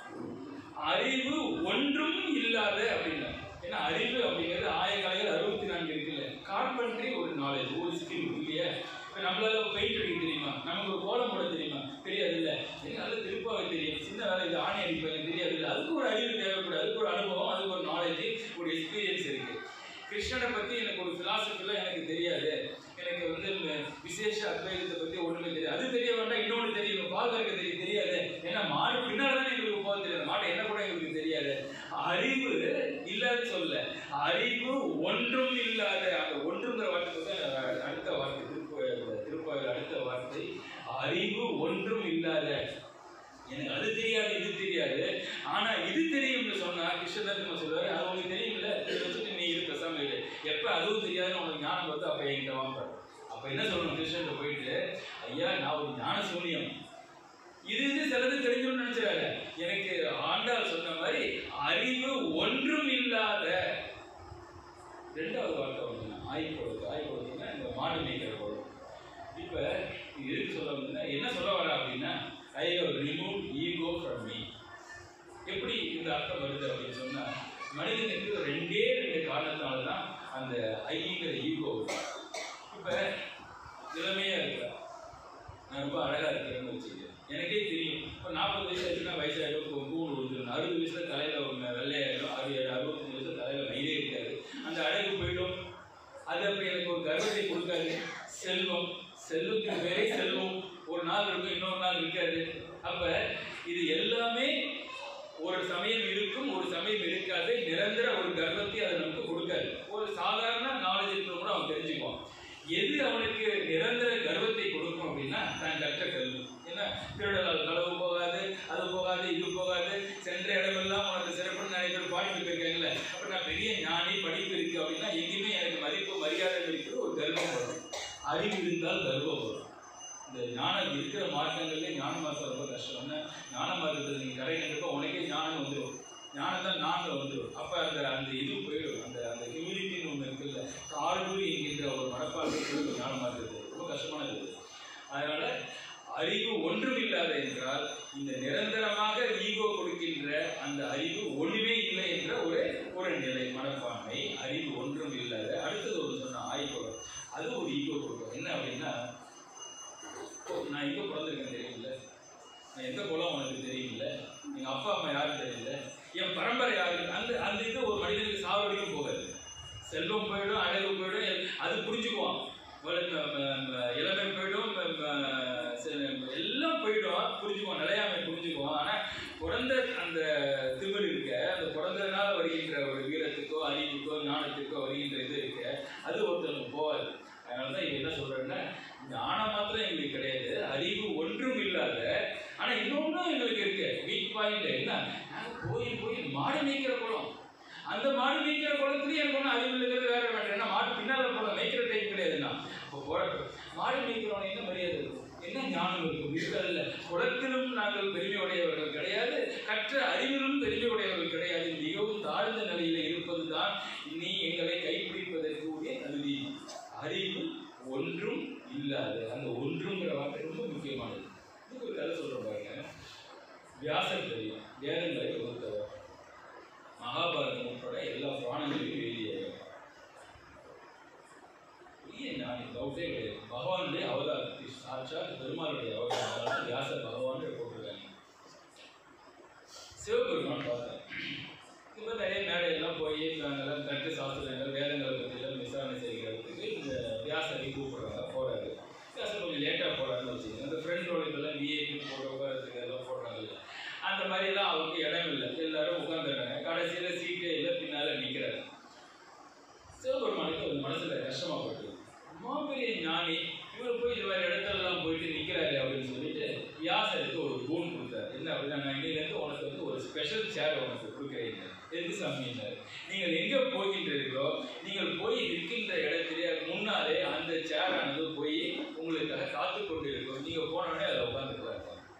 அறிவு ஒன்றும் இல்லாத அப்படின்னா ஏன்னா அறிவு அப்படிங்கிறது ஆயக்காலைகள் அறுபத்தி நான்கு இருக்குல்ல கார்பென்ட்ரி ஒரு நாலேஜ் ஒரு ஸ்கில் இல்லையா இப்போ நம்மளால பெயிண்ட் அடிக்க தெரியுமா நமக்கு ஒரு கோலம் போட தெரியுமா தெரியாது இல்லை எனக்கு நல்ல திருப்பாவை தெரியும் சின்ன வேலை இது ஆணை அடிப்பாங்க தெரியாது இல்லை அதுக்கு ஒரு அறிவு தேவைப்படும் அதுக்கு ஒரு அனுபவம் அதுக்கு ஒரு நாலேஜ் ஒரு எக்ஸ்பீரியன்ஸ் இருக்கு கிருஷ்ணனை பத்தி எனக்கு ஒரு பிலாசபிலாம் எனக்கு தெரியாது எனக்கு வந்து ம- விசேஷ அத்வைதத்தை பத்தி ஒண்ணுமே தெரியாது அது தெரிய வேண்டாம் இன்னொன்று தெரியும் பால் கறக்க தெரிய தெரியாது ஏன்னா மாடு பின்னால தானே எங்களுக்கு போக தெரியாது மாடு என்ன கூட எங்களுக்கு தெரியாது அறிவு இல்லாத சொல்ல அறிவு ஒன்றும் இல்லாத அந்த ஒன்றுங்கிற வார்த்தை வந்து அஹ், அடுத்த வார்த்தை திருப்ப திருப்பாவில் அடுத்த வார்த்தை அறிவு ஒன்றும் இல்லாத எனக்கு அது தெரியாது இது தெரியாது ஆனா இது தெரியும்னு சொன்னா கிருஷ்ணதர்ம சொல்றாரு அது உனக்கு தெரியும்ல இதை வச்சுட்டு நீ இரு பேசாம இரு எப்ப அதுவும் தெரியாதுன்னு உனக்கு ஞானம் வருது அப்ப என்கிட்ட வாங்க அப்ப என்ன சொல்லணும் கிருஷ்ணன் போயிட்டு ஐயா நான் ஒரு ஞான சூனியம் இது இது சிலது தெரிஞ்சும்னு நினைச்சாரு எனக்கு ஆண்டாள் சொன்ன மாதிரி அறிவு ஒன்றும் இல்லாத ரெண்டாவது வார்த்தை வந்து ஆய்ப்படுது ஆய்ப்படுதுன்னா இந்த மாடு மேய்க்கிற பொருள் இப்போ இது எதுக்கு சொல்ல வந்ததுன்னா என்ன சொல்ல வர அப்படின்னா I have remove ego from me எப்படி இந்த அர்த்தம் வருது அப்படின்னு சொன்னா மனிதனுக்கு ரெண்டே ரெண்டு காரணத்தினால தான் அந்த ஐங்கிற ஈகோ வருது இப்போ இளமையா இருக்கிற நான் ரொம்ப அழகா இருக்கிறேன்னு வச்சுக்க எனக்கே தெரியும் இப்போ நாற்பது வயசு ஆச்சுன்னா வயசாயிடும் இப்போ கூண் விழுந்துடும் அறுபது வயசுல தலையில ஒரு வெள்ளையாயிடும் அறுபது அறுபத்தஞ்சு வயசுல தலையில மயிலே இருக்காது அந்த அழகு போயிடும் அது அப்படி எனக்கு ஒரு கர்வத்தை கொடுக்காது செல்வம் செல்வத்தின் பேரே செல்வம் ஒரு நாள் இருக்கும் இன்னொரு நாள் இருக்காது அப்ப இது எல்லாமே ஒரு சமயம் இருக்கும் ஒரு சமயம் இருக்காது நிரந்தர ஒரு கர்வத்தை அது நமக்கு கொடுக்காது ஒரு சாதாரண நாலேஜ் இருக்கிற கூட அவன் தெரிஞ்சுக்குவான் எது அவனுக்கு நிரந்தர கர்வத்தை கொடுக்கும் அப்படின்னா தான் கற்ற கல்வி ஏன்னா திருடலால் களவு போகாது அது போகாது இது போகாது சென்ற இடமெல்லாம் உனக்கு சிறப்புன்னு நிறைய பேர் பாடிட்டு போயிருக்காங்கல்ல அப்ப நான் பெரிய ஞானி படிப்பு இருக்கு அப்படின்னா எங்கேயுமே எனக்கு மதிப்பு மரியாதை இருக்கிற ஒரு கர்வம் வரும் அறிவு இருந்தால் கர்வம் வரும் இந்த ஞானம் இருக்கிற மார்க்கங்கள்ல ஞான மார்க்கம் ரொம்ப கஷ்டம்னா ஞான மார்க்கத்தில் நீங்கள் கடை கண்டிப்பா உனக்கே ஞானம் வந்துடும் ஞானம் தான் நாங்கள் வந்துடும் அப்போ அந்த அந்த இது போயிடும் அந்த அந்த ஹியூமிலிட்டின்னு ஒன்று இருக்குல்ல தாழ்வு என்கின்ற ஒரு மனப்பான்மை போயிடும் ஞான மார்க்கத்தில் ரொம்ப கஷ்டமான இது அதனால அறிவு ஒன்றும் இல்லாத என்றால் இந்த நிரந்தரமாக ஈகோ கொடுக்கின்ற அந்த அறிவு ஒண்ணுமே இல்லை என்ற ஒரு ஒரு நிலை மனப்பான்மை அறிவு ஒன்றும் இல்லாத அடுத்தது ஒரு சொன்ன ஆய்வு அது ஒரு ஈகோ கொடுக்கும் என்ன அப்படின்னா புரிஞ்சுக்குவோம் நிலையாமை புரிஞ்சுக்குவோம் ஆனா பிறந்த அந்த திமிர் இருக்க அந்த பிறந்ததுனால வருகின்ற ஒரு வீரத்துக்கோ அறிவுக்கோ ஞானத்துக்கோ வருகின்ற இது இருக்க அது ஒருத்தனுக்கு போகாது அதனால தான் இவன் என்ன சொல்றாருன்னா ஞானம் மாத்திரம் எங்களுக்கு கிடையாது அறிவு ஒன்றும் இல்லாத ஆனா இன்னொன்னும் எங்களுக்கு இருக்கு வீக் பாயிண்ட் என்ன நாங்க போய் போய் மாடு மேய்க்கிற குளம் அந்த மாடு மேய்க்கிற குளத்துலயும் எனக்கு ஒன்றும் அறிவு இருக்கிறது வேற வேண்டாம் ஏன்னா மாடு பின்னால போல மேய்க்கிற டைம் கிடையாதுண்ணா இப்போ போராட்டம் மாடு மேய்க்கிறவன என்ன மரியாதை இருக்கும் என்ன ஞானம் இருக்கும் இருக்கிறதில்ல குளத்திலும் நாங்கள் பெருமை உடையவர்கள் கிடையாது கற்ற அறிவிலும் பெருமை உடையவர்கள் கிடையாது மிகவும் தாழ்ந்த நிலையில இருப்பதுதான் நீ எங்களை கைப்பிடிப்பதற்கு உரிய தகுதி அறிவு ஒன்றும் இல்லாது அந்த ஒன்றுங்கிற வார்த்தை ரொம்ப முக்கியமானது இதுக்கு ஒரு கதை சொல்றேன் பாருங்க வியாசர் தெரியும் வேதங்களை வகுத்தவர் மகாபாரதம் உட்பட எல்லா புராணங்களையும் எழுதியவர் பெரிய ஞானி டவுட்டே கிடையாது பகவானுடைய அவதாரம் சாட்சாத் பெருமாளுடைய அவதாரம் வியாசர் பகவான் போட்டிருக்காங்க சிவபெருமான் பார்த்தேன் இந்த மாதிரி நிறைய மேடையெல்லாம் போய் நாங்கெல்லாம் கட்டு சாஸ்திரங்கள் வேதங்களை பற்றியெல்லாம் விசாரணை செய்கிறதுக்கு இந்த வியாசரை கூப்பிடுறாங்க போறாரு வியாசர் கொஞ்சம் லேட்டாக போறாருன்னு வச்சுக்கோங்க அந்த ஃப்ரெண்டோட இதெல்லாம் விஐபி போட்டோ உட்காரத்துக்கு எல்லாம் போடுறாங்கல்ல அந்த மாதிரிலாம் அவருக்கு இடம் இல்லை எல்லாரும் உட்காந்துருக்காங்க கடைசியில் சீட்டே இல்லை பின்னால் நிற்கிறாரு சிவபெருமானுக்கு ஒரு மனசுல கஷ்டமா போட்டு அம்மா பெரிய ஞானி இவர் போய் இந்த மாதிரி இடத்துலலாம் போயிட்டு நிற்கிறாரு அப்படின்னு சொல்லிட்டு வியாசருக்கு ஒரு பூன் கொடுத்தாரு என்ன அப்படின்னா நான் இன்னிலேருந்து உனக்கு வந்து ஒரு ஸ்பெஷல் சேர் உனக்கு கொடுக்குறீங்க எதுக்கு சாமின்னாரு நீங்கள் எங்கே போகின்றீர்களோ நீங்கள் போய் நிற்கின்ற இடத்திலே முன்னாலே அந்த சேரானது போய் உங்களுக்காக காத்து கொண்டு இருக்கும் நீங்கள் போனோடனே அதில் உட்காந்துக்கிறாங்க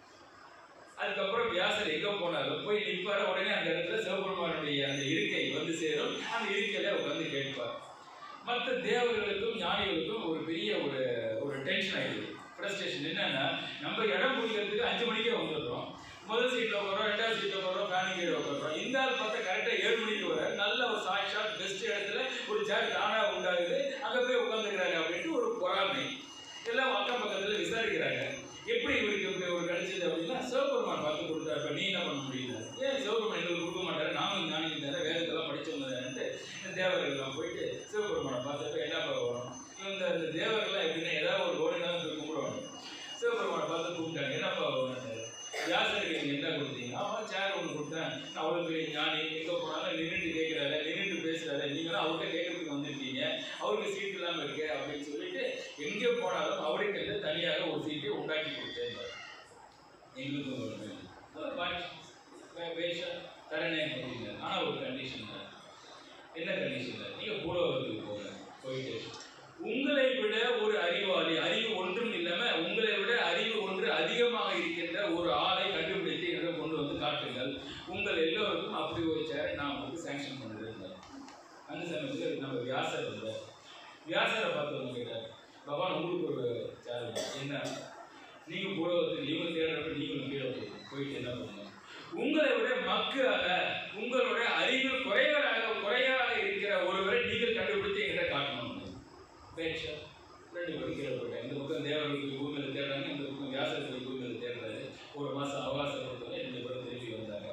அதுக்கப்புறம் வியாசர் எங்க போனாலும் போய் நிற்பாரு உடனே அந்த இடத்துல சிவபெருமானுடைய அந்த இருக்கை வந்து சேரும் அந்த இருக்கையில உட்காந்து கேட்பார் மற்ற தேவர்களுக்கும் ஞானிகளுக்கும் ஒரு பெரிய ஒரு ஒரு டென்ஷன் ஆயிடுது ஃப்ரஸ்ட்ரேஷன் என்னன்னா நம்ம இடம் பிடிக்கிறதுக்கு அஞ்சு மணிக்கே வந்துடுறோம் முதல் சீட்டில் உட்காரோம் ரெண்டாவது சீட்டில் உட்காரோம் ஃபேனிங் கீழே உட்காரோம் இந்த ஆள் பார்த்தா கரெக்டாக ஏழு மணிக்கு வர நல்ல ஒரு சாட்சாத் பெஸ்ட் இடத்துல ஒரு சேர் தானாக உண்டாகுது அங்கே போய் உட்காந்துக்கிறாங்க அப்படின்ட்டு ஒரு பொறாமை எல்லாம் அக்கம் பக்கத்தில் விசாரிக்கிறாங்க எப்படி இவருக்கு இப்படி ஒரு கிடைச்சது அப்படின்னா சிவபெருமான் பார்த்து கொடுத்தாரு இப்ப நீ என்ன பண்ண முடியல ஏன் சிவபெருமான் எங்களுக்கு கொடுக்க மாட்டாரு நானும் ஞானிக்கு தர வேதத்தெல்லாம் படிச்சவங்க தானே இந்த தேவர்கள்லாம் போயிட்டு சிவபெருமானை பார்த்தப்ப என்ன பார்க்கணும் இந்த இந்த தேவர்கள்லாம் எப்படின்னா ஏதாவது ஒரு கோடி தான் போய் கும்பிடுவாங்க சிவபெருமானை பார்த்து கூப்பிட்டாங்க என்ன பார்க்கணும் வியாசருக்கு நீங்க என்ன கொடுத்தீங்க ஆமா சேர் ஒன்று கொடுத்தேன் நான் அவ்வளோ பெரிய ஞானி எங்கே போனாலும் நின்றுட்டு கேட்குறாரு நின்றுட்டு பேசுறாரு நீங்களும் அவர்கிட்ட கேட்கறதுக்கு வந்திருக்கீங்க அவருக்கு சீட் இல்லாமல் இருக்கு அப்படின்னு சொல்லிட்டு எங்கே போனாலும் அவருக்கு வந்து தனியாக ஒரு சீட்டை உண்டாக்கி கொடுத்தேன் எங்களுக்கும் ஒரு வேணும். ஒரு பாட்டி, வே- வேஷம் தரணே அப்படிங்க ஆனால் ஒரு கண்டிஷன் தான் என்ன கண்டிஷன் தான் நீங்கள் பூலோகத்துக்கு போங்க போயிட்டு உங்களை விட ஒரு அறிவாளி அறிவு ஒன்றும் இல்லாமல் உங்களை விட அறிவு ஒன்று அதிகமாக இருக்கின்ற ஒரு ஆளை கண்டுபிடித்து என்னிடம் கொண்டு வந்து காட்டுங்கள் உங்கள் எல்லோருக்கும் அப்படி ஒரு சேரை நான் உங்களுக்கு சேங்ஷன் பண்ணிருந்தேன் அந்த சமயத்தில் நம்ம வியாசர் வந்தார் வியாசரை பார்த்து வந்து கேட்டார் பகவான் உங்களுக்கு ஒரு சேர் வேணும். என்ன நீங்க பூலோகத்துக்கு இவங்க தேடுறப்ப நீங்களும் கீழே போய் போயிட்டு என்ன பண்ணுங்க உங்களை விட மக்காக உங்களோட அறிவு குறைவராக குறையாக இருக்கிற ஒருவரை நீங்கள் கண்டுபிடித்து எங்கிட்ட காட்டணும் பேட்சா ரெண்டு பேரும் கீழே போயிட்டாங்க இந்த பக்கம் தேவர்களுக்கு பூமியில் தேடுறாங்க இந்த பக்கம் வியாசர்களுக்கு பூமியில் தேடுறாரு ஒரு மாதம் அவகாசம் கொடுத்தோன்னே ரெண்டு பேரும் திரும்பி வந்தாங்க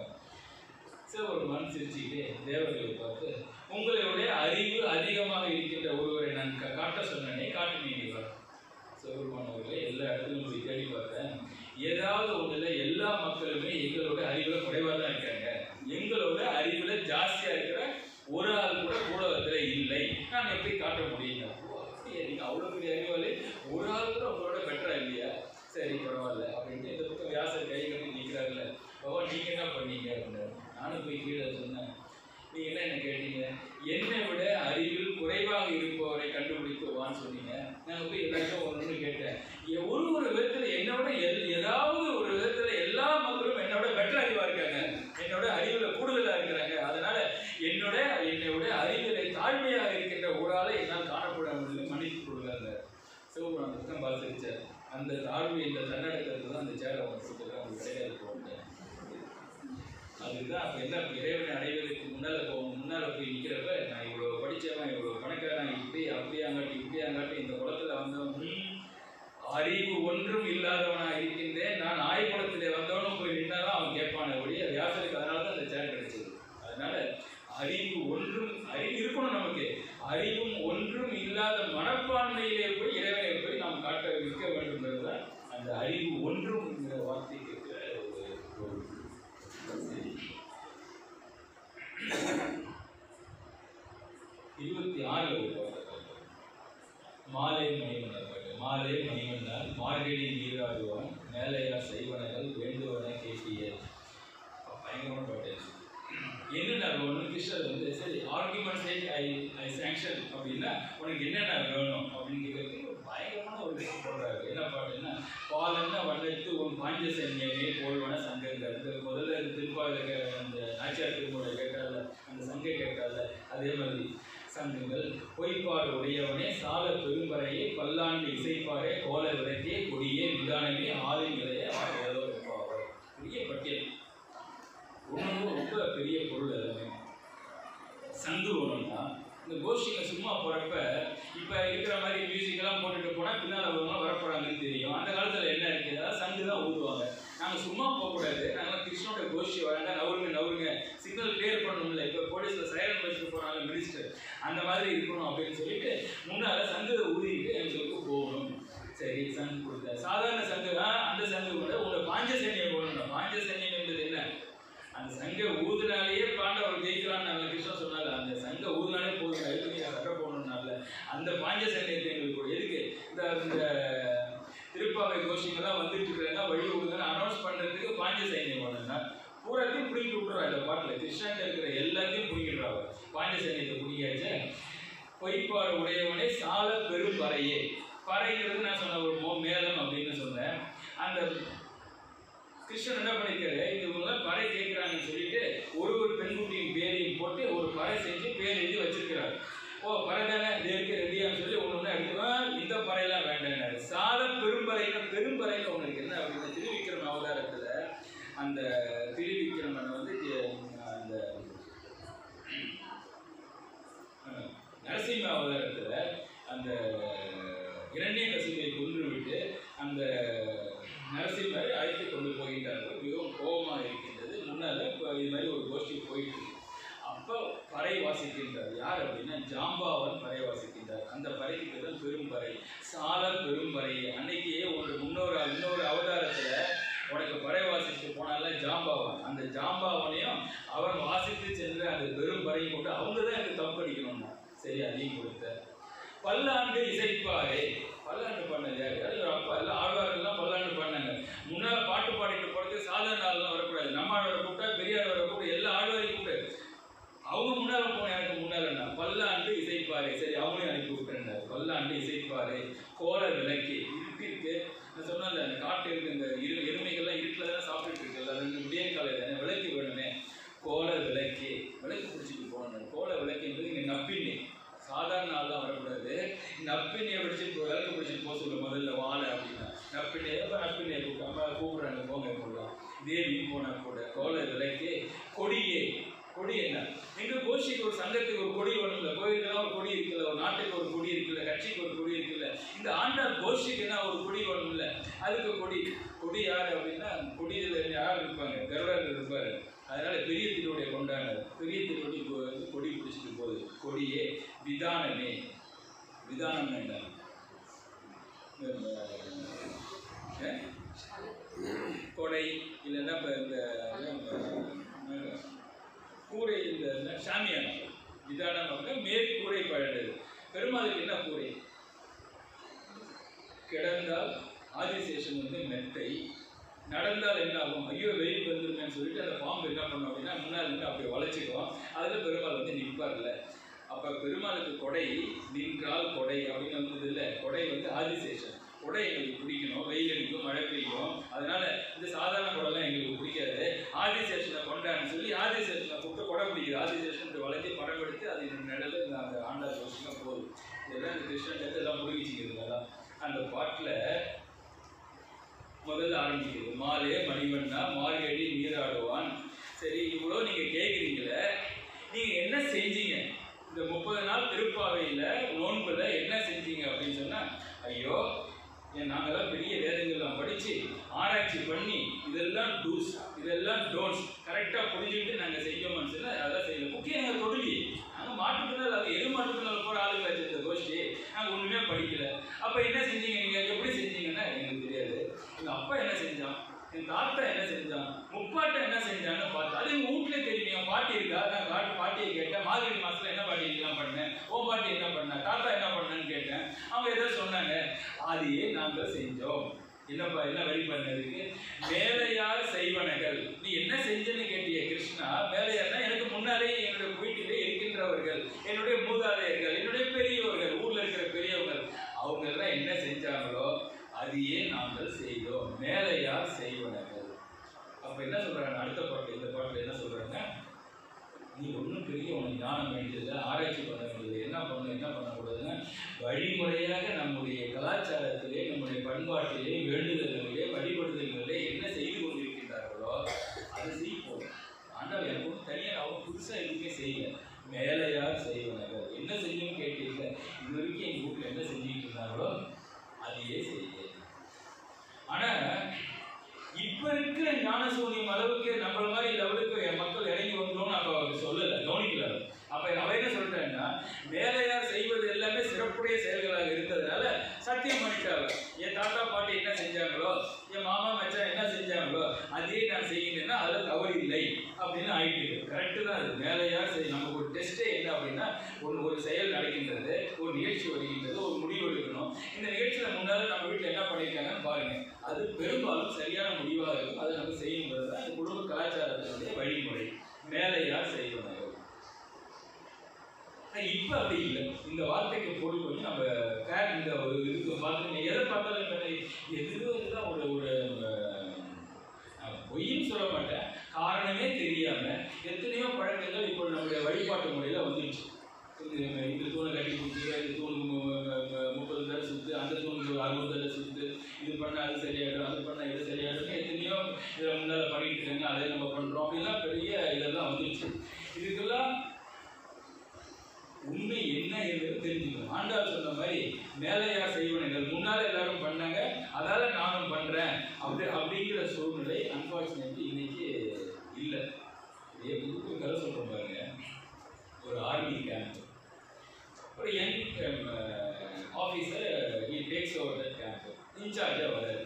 சிவபெருமான் சிரிச்சுக்கிட்டே தேவர்களை பார்த்து உங்களுடைய அறிவு அதிகமாக இருக்கின்ற ஒருவரை நான் கா- காட்ட சொன்னேனே காட்டுனீங்களா சிவபெருமான் அவர்களே எல்லா இடத்துலையும் போய் தேடி பார்த்தேன் ஏதாவது ஒன்றுல எல்லா மக்களுமே எங்களோட அறிவுல குறைவாக தான் இருக்காங்க எங்களோட அறிவுல ஜாஸ்தியா இருக்கிற ஒரு ஆள் கூட ஊடகத்துல இல்லை நான் எப்படி காட்ட முடியுங்க ஓ, அப்படியா நீங்க அவ்வளவு பெரிய அறிவாளி ஒரு ஆள் கூட உங்களோட பெட்டரா இல்லையா சரி பரவாயில்ல அப்படின்ட்டு இந்த பக்கம் வியாசர் கை கட்டி நிற்கிறாருல்ல பகவான் நீங்க என்ன பண்ணீங்க அப்படின்னாரு நானும் போய் கீழே சொன்னேன் நீங்க என்ன என்ன கேட்டீங்க என்னை விட அறிவில் குறைவாக இருப்பவரை கண்டுபிடித்து வான்னு சொன்னீங்க நான் போய் எல்லாருக்கும் ஒன்று கேட்டேன் எ- ஒரு ஒரு விதத்துல என்னோட எல் ஏதாவது ஒரு விதத்துல எல்லா மக்களும் என்னோட பெட்டர் அறிவா இருக்காங்க என்னோட அறிவுல கூடுதலா இருக்கிறாங்க அதனால என்னோட என்னோட அறிவிலை தாழ்மையாக இருக்கின்ற ஒரு ஆளை என்னால் காணப்பட முடியல மன்னித்து கொடுக்காங்க சிவபுரான் பக்கம் பார்த்துருச்சார் அந்த தாழ்வு இந்த தன்னடக்கத்தில் தான் அந்த சேரை அவங்க கொடுத்துருக்காங்க அவங்க கிடையாது போட்டேன் அதுதான் அப்போ என்ன அப்ப இறைவனை அடைவதற்கு முன்னால் போகும் முன்னால் போய் நிற்கிறப்ப நான் இவ்வளோ படித்தவன் இவ்வளோ பணக்காரன் இப்படி அப்படியாங்காட்டி இப்படியாங்காட்டி இந்த குளத்தில் வந்தவன் ம், அறிவு ஒன்றும் இல்லாதவனாக இருக்கின்றேன் நான் ஆய்குளத்திலே வந்தவனும் போய் நின்னாதான் அவன் கேட்பானே ஒழிய வியாசருக்கு அதனால தான் அந்த சேர் கிடைச்சது அதனால அறிவு ஒன்றும் அறிவு இருக்கணும் நமக்கு அறிவும் ஒன்றும் இல்லாத மனப்பான்மையிலே போய் இறைவனை போய் நாம் காட்ட விற்க வேண்டும்ங்கிறது தான் அந்த அறிவு ஒன்றும்ங்கிற வார்த்தைக்கு இருக்கிற பாஞ்சசன்யமே போல்வன சங்கங்கள் இந்த முதல்ல இந்த திருப்பாவில கே- அந்த நாச்சியார் திருமூலை கேட்டால அந்த சங்க கேட்டால அதே மாதிரி சங்கங்கள் பொய்ப்பாடு உடையவனே சால பெரும்பறையே பல்லாண்டு இசைப்பாரே கோல விளக்கே கொடியே நிதானமே ஆளின் நிலையே ஆடையதோ இருப்பாவர் பெரிய பட்டியல் ஒன்று ரொம்ப பெரிய பொருள் எல்லாமே சங்கு வேணும்னா இந்த கோஷ்டிங்க சும்மா போகிறப்ப இப்போ இருக்கிற மாதிரி மியூசிக்கெல்லாம் போட்டுட்டு போனால் பின்னால் அவங்க வரப்போகிறாங்கன்னு தெரியும் அந்த காலத்தில் என்ன இருக்குது அதாவது சங்கு தான் ஊதுவாங்க நாங்கள் சும்மா போகக்கூடாது நாங்கள் கிருஷ்ணோட கோஷ்டி வராங்க நவருங்க நவருங்க சிக்னல் கிளியர் பண்ணணும்ல இப்போ போலீஸில் சைரன் வச்சுட்டு போகிறாங்க மினிஸ்டர் அந்த மாதிரி இருக்கணும் அப்படின்னு சொல்லிட்டு முன்னால் சங்கு ஊதிட்டு எங்களுக்கு போகணும் சரி சங்கு கொடுத்த சாதாரண சங்கு தான் அந்த சங்கு கூட உங்களை பாஞ்சசன்யம் போடணும் பாஞ்சசன்யம் என்பது என்ன அந்த சங்க ஊதுனாலேயே பாண்டவர் ஜெயிக்கிறான்னு நாங்கள் கிருஷ்ணன் சொன்னாங்க அந்த சங்க ஊதுனாலே போதும் அதுக்கு நீங்கள் சட்டை போடணும்னால அந்த பாஞ்ச சன்னியத்தை எங்களுக்கு கொடு. எதுக்கு இந்த இந்த திருப்பாவை கோஷிங்கெல்லாம் வந்துட்டு இருக்கிறாங்க வழி விடுங்கன்னு அனௌன்ஸ் பண்ணுறதுக்கு பாஞ்ச சைன்யம் பண்ணுங்க பூராத்தையும் பிடிங்கி விட்டுறா இந்த பாட்டில் கிருஷ்ணன் இருக்கிற எல்லாத்தையும் பிடிங்கிடுறாங்க பாஞ்ச சைன்யத்தை பிடிக்காச்சு பொய்ப்பாடு உடையவனே சால பெரும் பறையே பறைங்கிறது நான் சொன்ன ஒரு மோ மேளம் அப்படின்னு சொன்னேன் அந்த கிருஷ்ணன் என்ன பண்ணிருக்காரு இவங்கெல்லாம் பறை கேட்குறாங்கன்னு சொல்லிட்டு ஒரு ஒரு பெண்குட்டியின் பேரையும் போட்டு ஒரு பறை செஞ்சு பேர் எழுதி வச்சிருக்கிறாரு ஓ பறை தானே இது இருக்கு ரெடியான்னு சொல்லி ஒன்று ஒன்று எடுத்துக்கலாம் இந்த பறையெல்லாம் வேண்டாம் சால பெரும்பறைன்னு பெரும்பறைன்னு ஒன்று இருக்கு என்ன அப்படின்னா திருவிக்ரம அவதாரத்தில் அந்த திருவிக்ரமன் வந்து ஜெ- அந்த அஹ், நரசிம்ம அவதாரத்தில் அந்த இரண்டிய கசிவை கொன்று விட்டு அந்த நரசிம்மரை அழைத்து கொண்டு போகின்றார்கள் மிகவும் கோபமாக இருக்கின்றது முன்னால் இப்போ இது மாதிரி ஒரு கோஷ்டி போயிட்டு இருக்கு அப்போ பறை வாசிக்கின்றார் யார் அப்படின்னா ஜாம்பாவன் பறை வாசிக்கின்றார் அந்த பறைக்கு பேர் தான் பெரும்பறை சால பெரும்பறை அன்னைக்கே ஒரு முன்னோரு இன்னொரு அவதாரத்தில் உனக்கு பறை வாசித்து போனால ஜாம்பாவன் அந்த ஜாம்பாவனையும் அவன் வாசித்து சென்று அந்த பெரும் பறையும் கொண்டு அவங்க தான் எனக்கு தப்படிக்கணும்னா சரி அதையும் கொடுத்த பல்லாண்டு இசைப்பாரே பல்லாண்டு பண்ணது யாரு அது ஒரு அப்பா எல்லாம் ஆழ்வார்கள்லாம் பல்லாண்டு பண்ணாங்க முன்னால பாட்டு பாடிட்டு போறது சாதாரண ஆள்லாம் வரக்கூடாது நம்ம ஆழ்வாரை கூப்பிட்டா பெரிய ஆழ்வாரை கூப்பிட்டு எல்லா ஆழ்வாரையும் கூப்பிட்டு அவங்க முன்னால போன எனக்கு முன்னால என்ன பல்லாண்டு இசைப்பாரு சரி அவங்களையும் அனுப்பி விட்டுறேன் பல்லாண்டு இசைப்பாரு கோல விளக்கு இருட்டு இருக்கு நான் சொன்னேன்ல அந்த காட்டு இருக்கு இந்த இரு எருமைகள்லாம் இருட்டில் தான் சாப்பிட்டுட்டு இருக்குல்ல ரெண்டு விடிய காலையில் தானே விளக்கு வேணுமே கோல விளக்கு விளக்கு பிடிச்சிட்டு போகணும் கோல விளக்கு என்பது இங்கே நப்பிண்ணி சாதாரண ஆள் தான் வரக்கூடாது நப்பிண்ணியை பிடிச்சிட்டு போ விளக்கு பிடிச்சிட்டு போக சொல்ல முதல்ல வாழை அப்படின்னா நப்பிண்ணியை அப்போ நப்பிண்ணியை கூப்பிட்டாம கூப்பிடுறாங்க போங்க போடலாம் தேவி போனா கூட கோல விளக்கு கொடியே கொடி என்ன எங்க கோஷ்டிக்கு ஒரு சங்கத்துக்கு ஒரு கொடி வேணும்ல கோயிலுக்குலாம் ஒரு கொடி இருக்குல்ல ஒரு நாட்டுக்கு ஒரு கொடி இருக்குல்ல கட்சிக்கு ஒரு கொடி இருக்குல்ல இந்த ஆண்டாள் கோஷ்டிக்குன்னா ஒரு கொடி வேணும்ல அதுக்கு கொடி கொடி யார் அப்படின்னா கொடியில் யார் இருப்பாங்க கருடர் இருப்பாரு அதனால பெரிய திருவடியை கொண்டாங்க பெரிய திருவடி கொ- வந்து கொடி பிடிச்சிட்டு போகுது கொடியே விதானமே விதானம் என்ன அஹ், கொடை இல்லைன்னா இப்போ இந்த அஹ், கூரை இந்த என்ன, சாமியானம் விதானம் அப்படின்னா மேற்கூரை பழண்டது பெருமாளுக்கு என்ன கூரை கிடந்தால் ஆதிசேஷன் வந்து மெத்தை நடந்தால் என்ன ஆகும் ஐயோ வெயில் வந்துருமேன்னு சொல்லிட்டு அந்த பாம்பு என்ன பண்ணும் அப்படின்னா முன்னாடி இருந்து அப்படியே வளைச்சிக்கும் அதில் பெருமாள் வந்து நிற்பார்ல அப்போ பெருமாளுக்கு கொடை நின்றால் கொடை அப்படின்னு வந்தது இல்லை கொடை வந்து ஆதிசேஷன் கொடை எங்களுக்கு பிடிக்கணும் வெயில் அடிக்கும் மழை பெய்யும் அதனால இந்த சாதாரண கொடைலாம் எங்களுக்கு பிடிக்காது ஆதிசேஷனை கொண்டான்னு சொல்லி ஆதிசேஷனை கூப்பிட்டு கொடை பிடிக்குது ஆதிசேஷன் இப்படி வளைஞ்சு படம் எடுத்து அது நிழல இந்த அந்த ஆண்டாள் கோஷமாக போகுது இதெல்லாம் இந்த கிருஷ்ணன் எல்லாம் முடிவிச்சுக்கிறது அதான் அந்த பாட்டில் முதல்ல ஆரம்பிக்குது மாலே மணிவண்ணா மார்கழி நீராடுவான் சரி இவ்வளோ நீங்கள் கேட்குறீங்களே நீங்கள் என்ன செஞ்சீங்க இந்த முப்பது நாள் திருப்பாவையில் நோன்புல என்ன செஞ்சீங்க அப்படின்னு சொன்னால் ஐயோ ஏன் நாங்கள்லாம் பெரிய வேதங்கள்லாம் படித்து ஆராய்ச்சி பண்ணி இதெல்லாம் டூஸ் இதெல்லாம் டோன்ஸ் கரெக்டாக புரிஞ்சுக்கிட்டு நாங்கள் செய்யோம்னு சொன்னால் அதெல்லாம் செய்யல முக்கியம் எங்கள் தொழில் நாங்கள் மாட்டுப்பினால் அது எது மாட்டுப்பினால் போகிற ஆளுங்களை இந்த கோஷ்டி நாங்கள் ஒன்றுமே படிக்கல அப்போ என்ன செஞ்சீங்க நீங்கள் எப்படி செஞ்சீங்கன்னா எனக்கு தெரியாது எங்கள் அப்பா என்ன செஞ்சான் என் தாத்தா என்ன செஞ்சான் முப்பாட்டை என்ன செஞ்சான்னு பார்த்தா அது எங்கள் வீட்டிலே தெரியும் என் பாட்டி இருக்கா நான் காட்டு பாட்டியை கேட்டேன் மார்கழி மாதத்தில் என்ன பாட்டி எல்லாம் பண்ணேன் ஓ பாட்டி என்ன பண்ண தாத்தா என்ன பண்ணேன்னு கேட்டேன் அவங்க ஏதோ சொன்னாங்க அதையே நாங்கள் செஞ்சோம் என்னப்பா என்ன வரி பண்ணதுக்கு வேலையார் செய்வனகள் நீ என்ன செஞ்சேன்னு கேட்டிய கிருஷ்ணா வேலையார்னா எனக்கு முன்னாலே என்னுடைய வீட்டிலே இருக்கின்றவர்கள் என்னுடைய மூதாதையர்கள் என்னுடைய பெரியவர்கள் ஊர்ல இருக்கிற பெரியவர்கள் அவங்க எல்லாம் என்ன செஞ்சாங்களோ அதையே நாங்கள் செய்தோம் மேலையார் செய்வோம் பெரிய உனக்கு ஞானம் வேண்டியது ஆராய்ச்சி பண்ண வேண்டியது என்ன பண்ணணும் என்ன பண்ணக்கூடாதுன்னு வழிமுறையாக நம்முடைய கலாச்சாரத்திலே நம்முடைய பண்பாட்டிலே வேண்டுதல்களிலே வழிபடுதல்களிலே என்ன செய்து கொண்டிருக்கின்றார்களோ அதை செய்வோம் ஆனால் எனக்கு ஒன்றும் தனியாக அவங்க புதுசாக எதுவுமே செய்யல மேலையார் செய்வனர்கள் என்ன செய்யும் கேட்டீங்க இது வரைக்கும் எங்கள் வீட்டில் என்ன செஞ்சுட்டு இருந்தாங்களோ அதையே செய்ய ஆனா இப்ப இருக்கிற ஞான சூன்யம் அளவுக்கு நம்மள மாதிரி லெவலுக்கு என் மக்கள் இறங்கி வந்தோம்னு அப்ப அவர் சொல்லல கவனிக்கல அவர். அப்ப அவ என்ன சொல்றேன்னா வேலையார் செய்வது எல்லாமே சிறப்புடைய செயல்களாக இருந்ததுனால சத்தியம் பண்ணிட்டாங்க என் தாத்தா பாட்டி என்ன செஞ்சாங்களோ என் மாமா மச்சான் என்ன செஞ்சாங்களோ அதே நான் செய்யணும்னா அதுல தவறு இல்லை அப்படின்னு ஆயிட்டு கரெக்டு தான் அது வேலையார் செய் நமக்கு ஒரு டெஸ்ட்டே என்ன அப்படின்னா ஒரு ஒரு செயல் நடக்கின்றது ஒரு நிகழ்ச்சி வருகின்றது ஒரு முடிவு எடுக்கணும் இந்த நிகழ்ச்சியில முன்னால நம்ம வீட்டில் என்ன பண்ணியிருக்காங்கன்னு பாருங்க அது பெரும்பாலும் சரியான முடிவாக இருக்கும் அதை நம்ம செய்யும்போது தான் அந்த குடும்ப கலாச்சாரத்தினுடைய வழிமுறை மேலையார் செய்வனர் ஆனா இப்ப அப்படி இல்லை இந்த வார்த்தைக்கு பொருள் வந்து நம்ம கே- இந்த ஒரு இதுக்கு பார்த்து எதை பார்த்தாலும் இப்ப எதுவும் இதுதான் ஒரு ஒரு அஹ், பொய்ன்னு சொல்ல மாட்டேன் காரணமே தெரியாம எத்தனையோ பழக்கங்கள் இப்போ நம்முடைய வழிபாட்டு முறையில வந்துடுச்சு இந்த இந்த தூணை கட்டி பிடிச்சி இந்த தூண் மு- மு- மு- முப்பது தடவை சுத்து அந்த தூணுக்கு ஒரு அறுபது தடவை சுத்து இது பண்ணா அது சரியாயிடும் அது பண்ணா இது சரியாயிடும் எத்தனையோ இதில் முன்னால பண்ணிட்டு இருக்காங்க அதை நம்ம பண்றோம் அப்படிலாம் பெரிய இதெல்லாம் வந்துடுச்சு இதுக்கெல்லாம் உண்மை என்ன என்பது தெரிஞ்சுக்கணும் ஆண்டாள் சொன்ன மாதிரி மேலையார் செய்வனங்கள் முன்னால எல்லாரும் பண்ணாங்க அதால நானும் பண்றேன் அப்படி அப்படிங்கிற சூழ்நிலை அன்பார்ச்சுனேட்லி இன்னைக்கு இல்லை இதே புது கதை சொல்றேன் பாருங்க ஒரு ஆர்மி கேம்ப் ஒரு young officer he takes over that camp இன்சார்ஜாக வராரு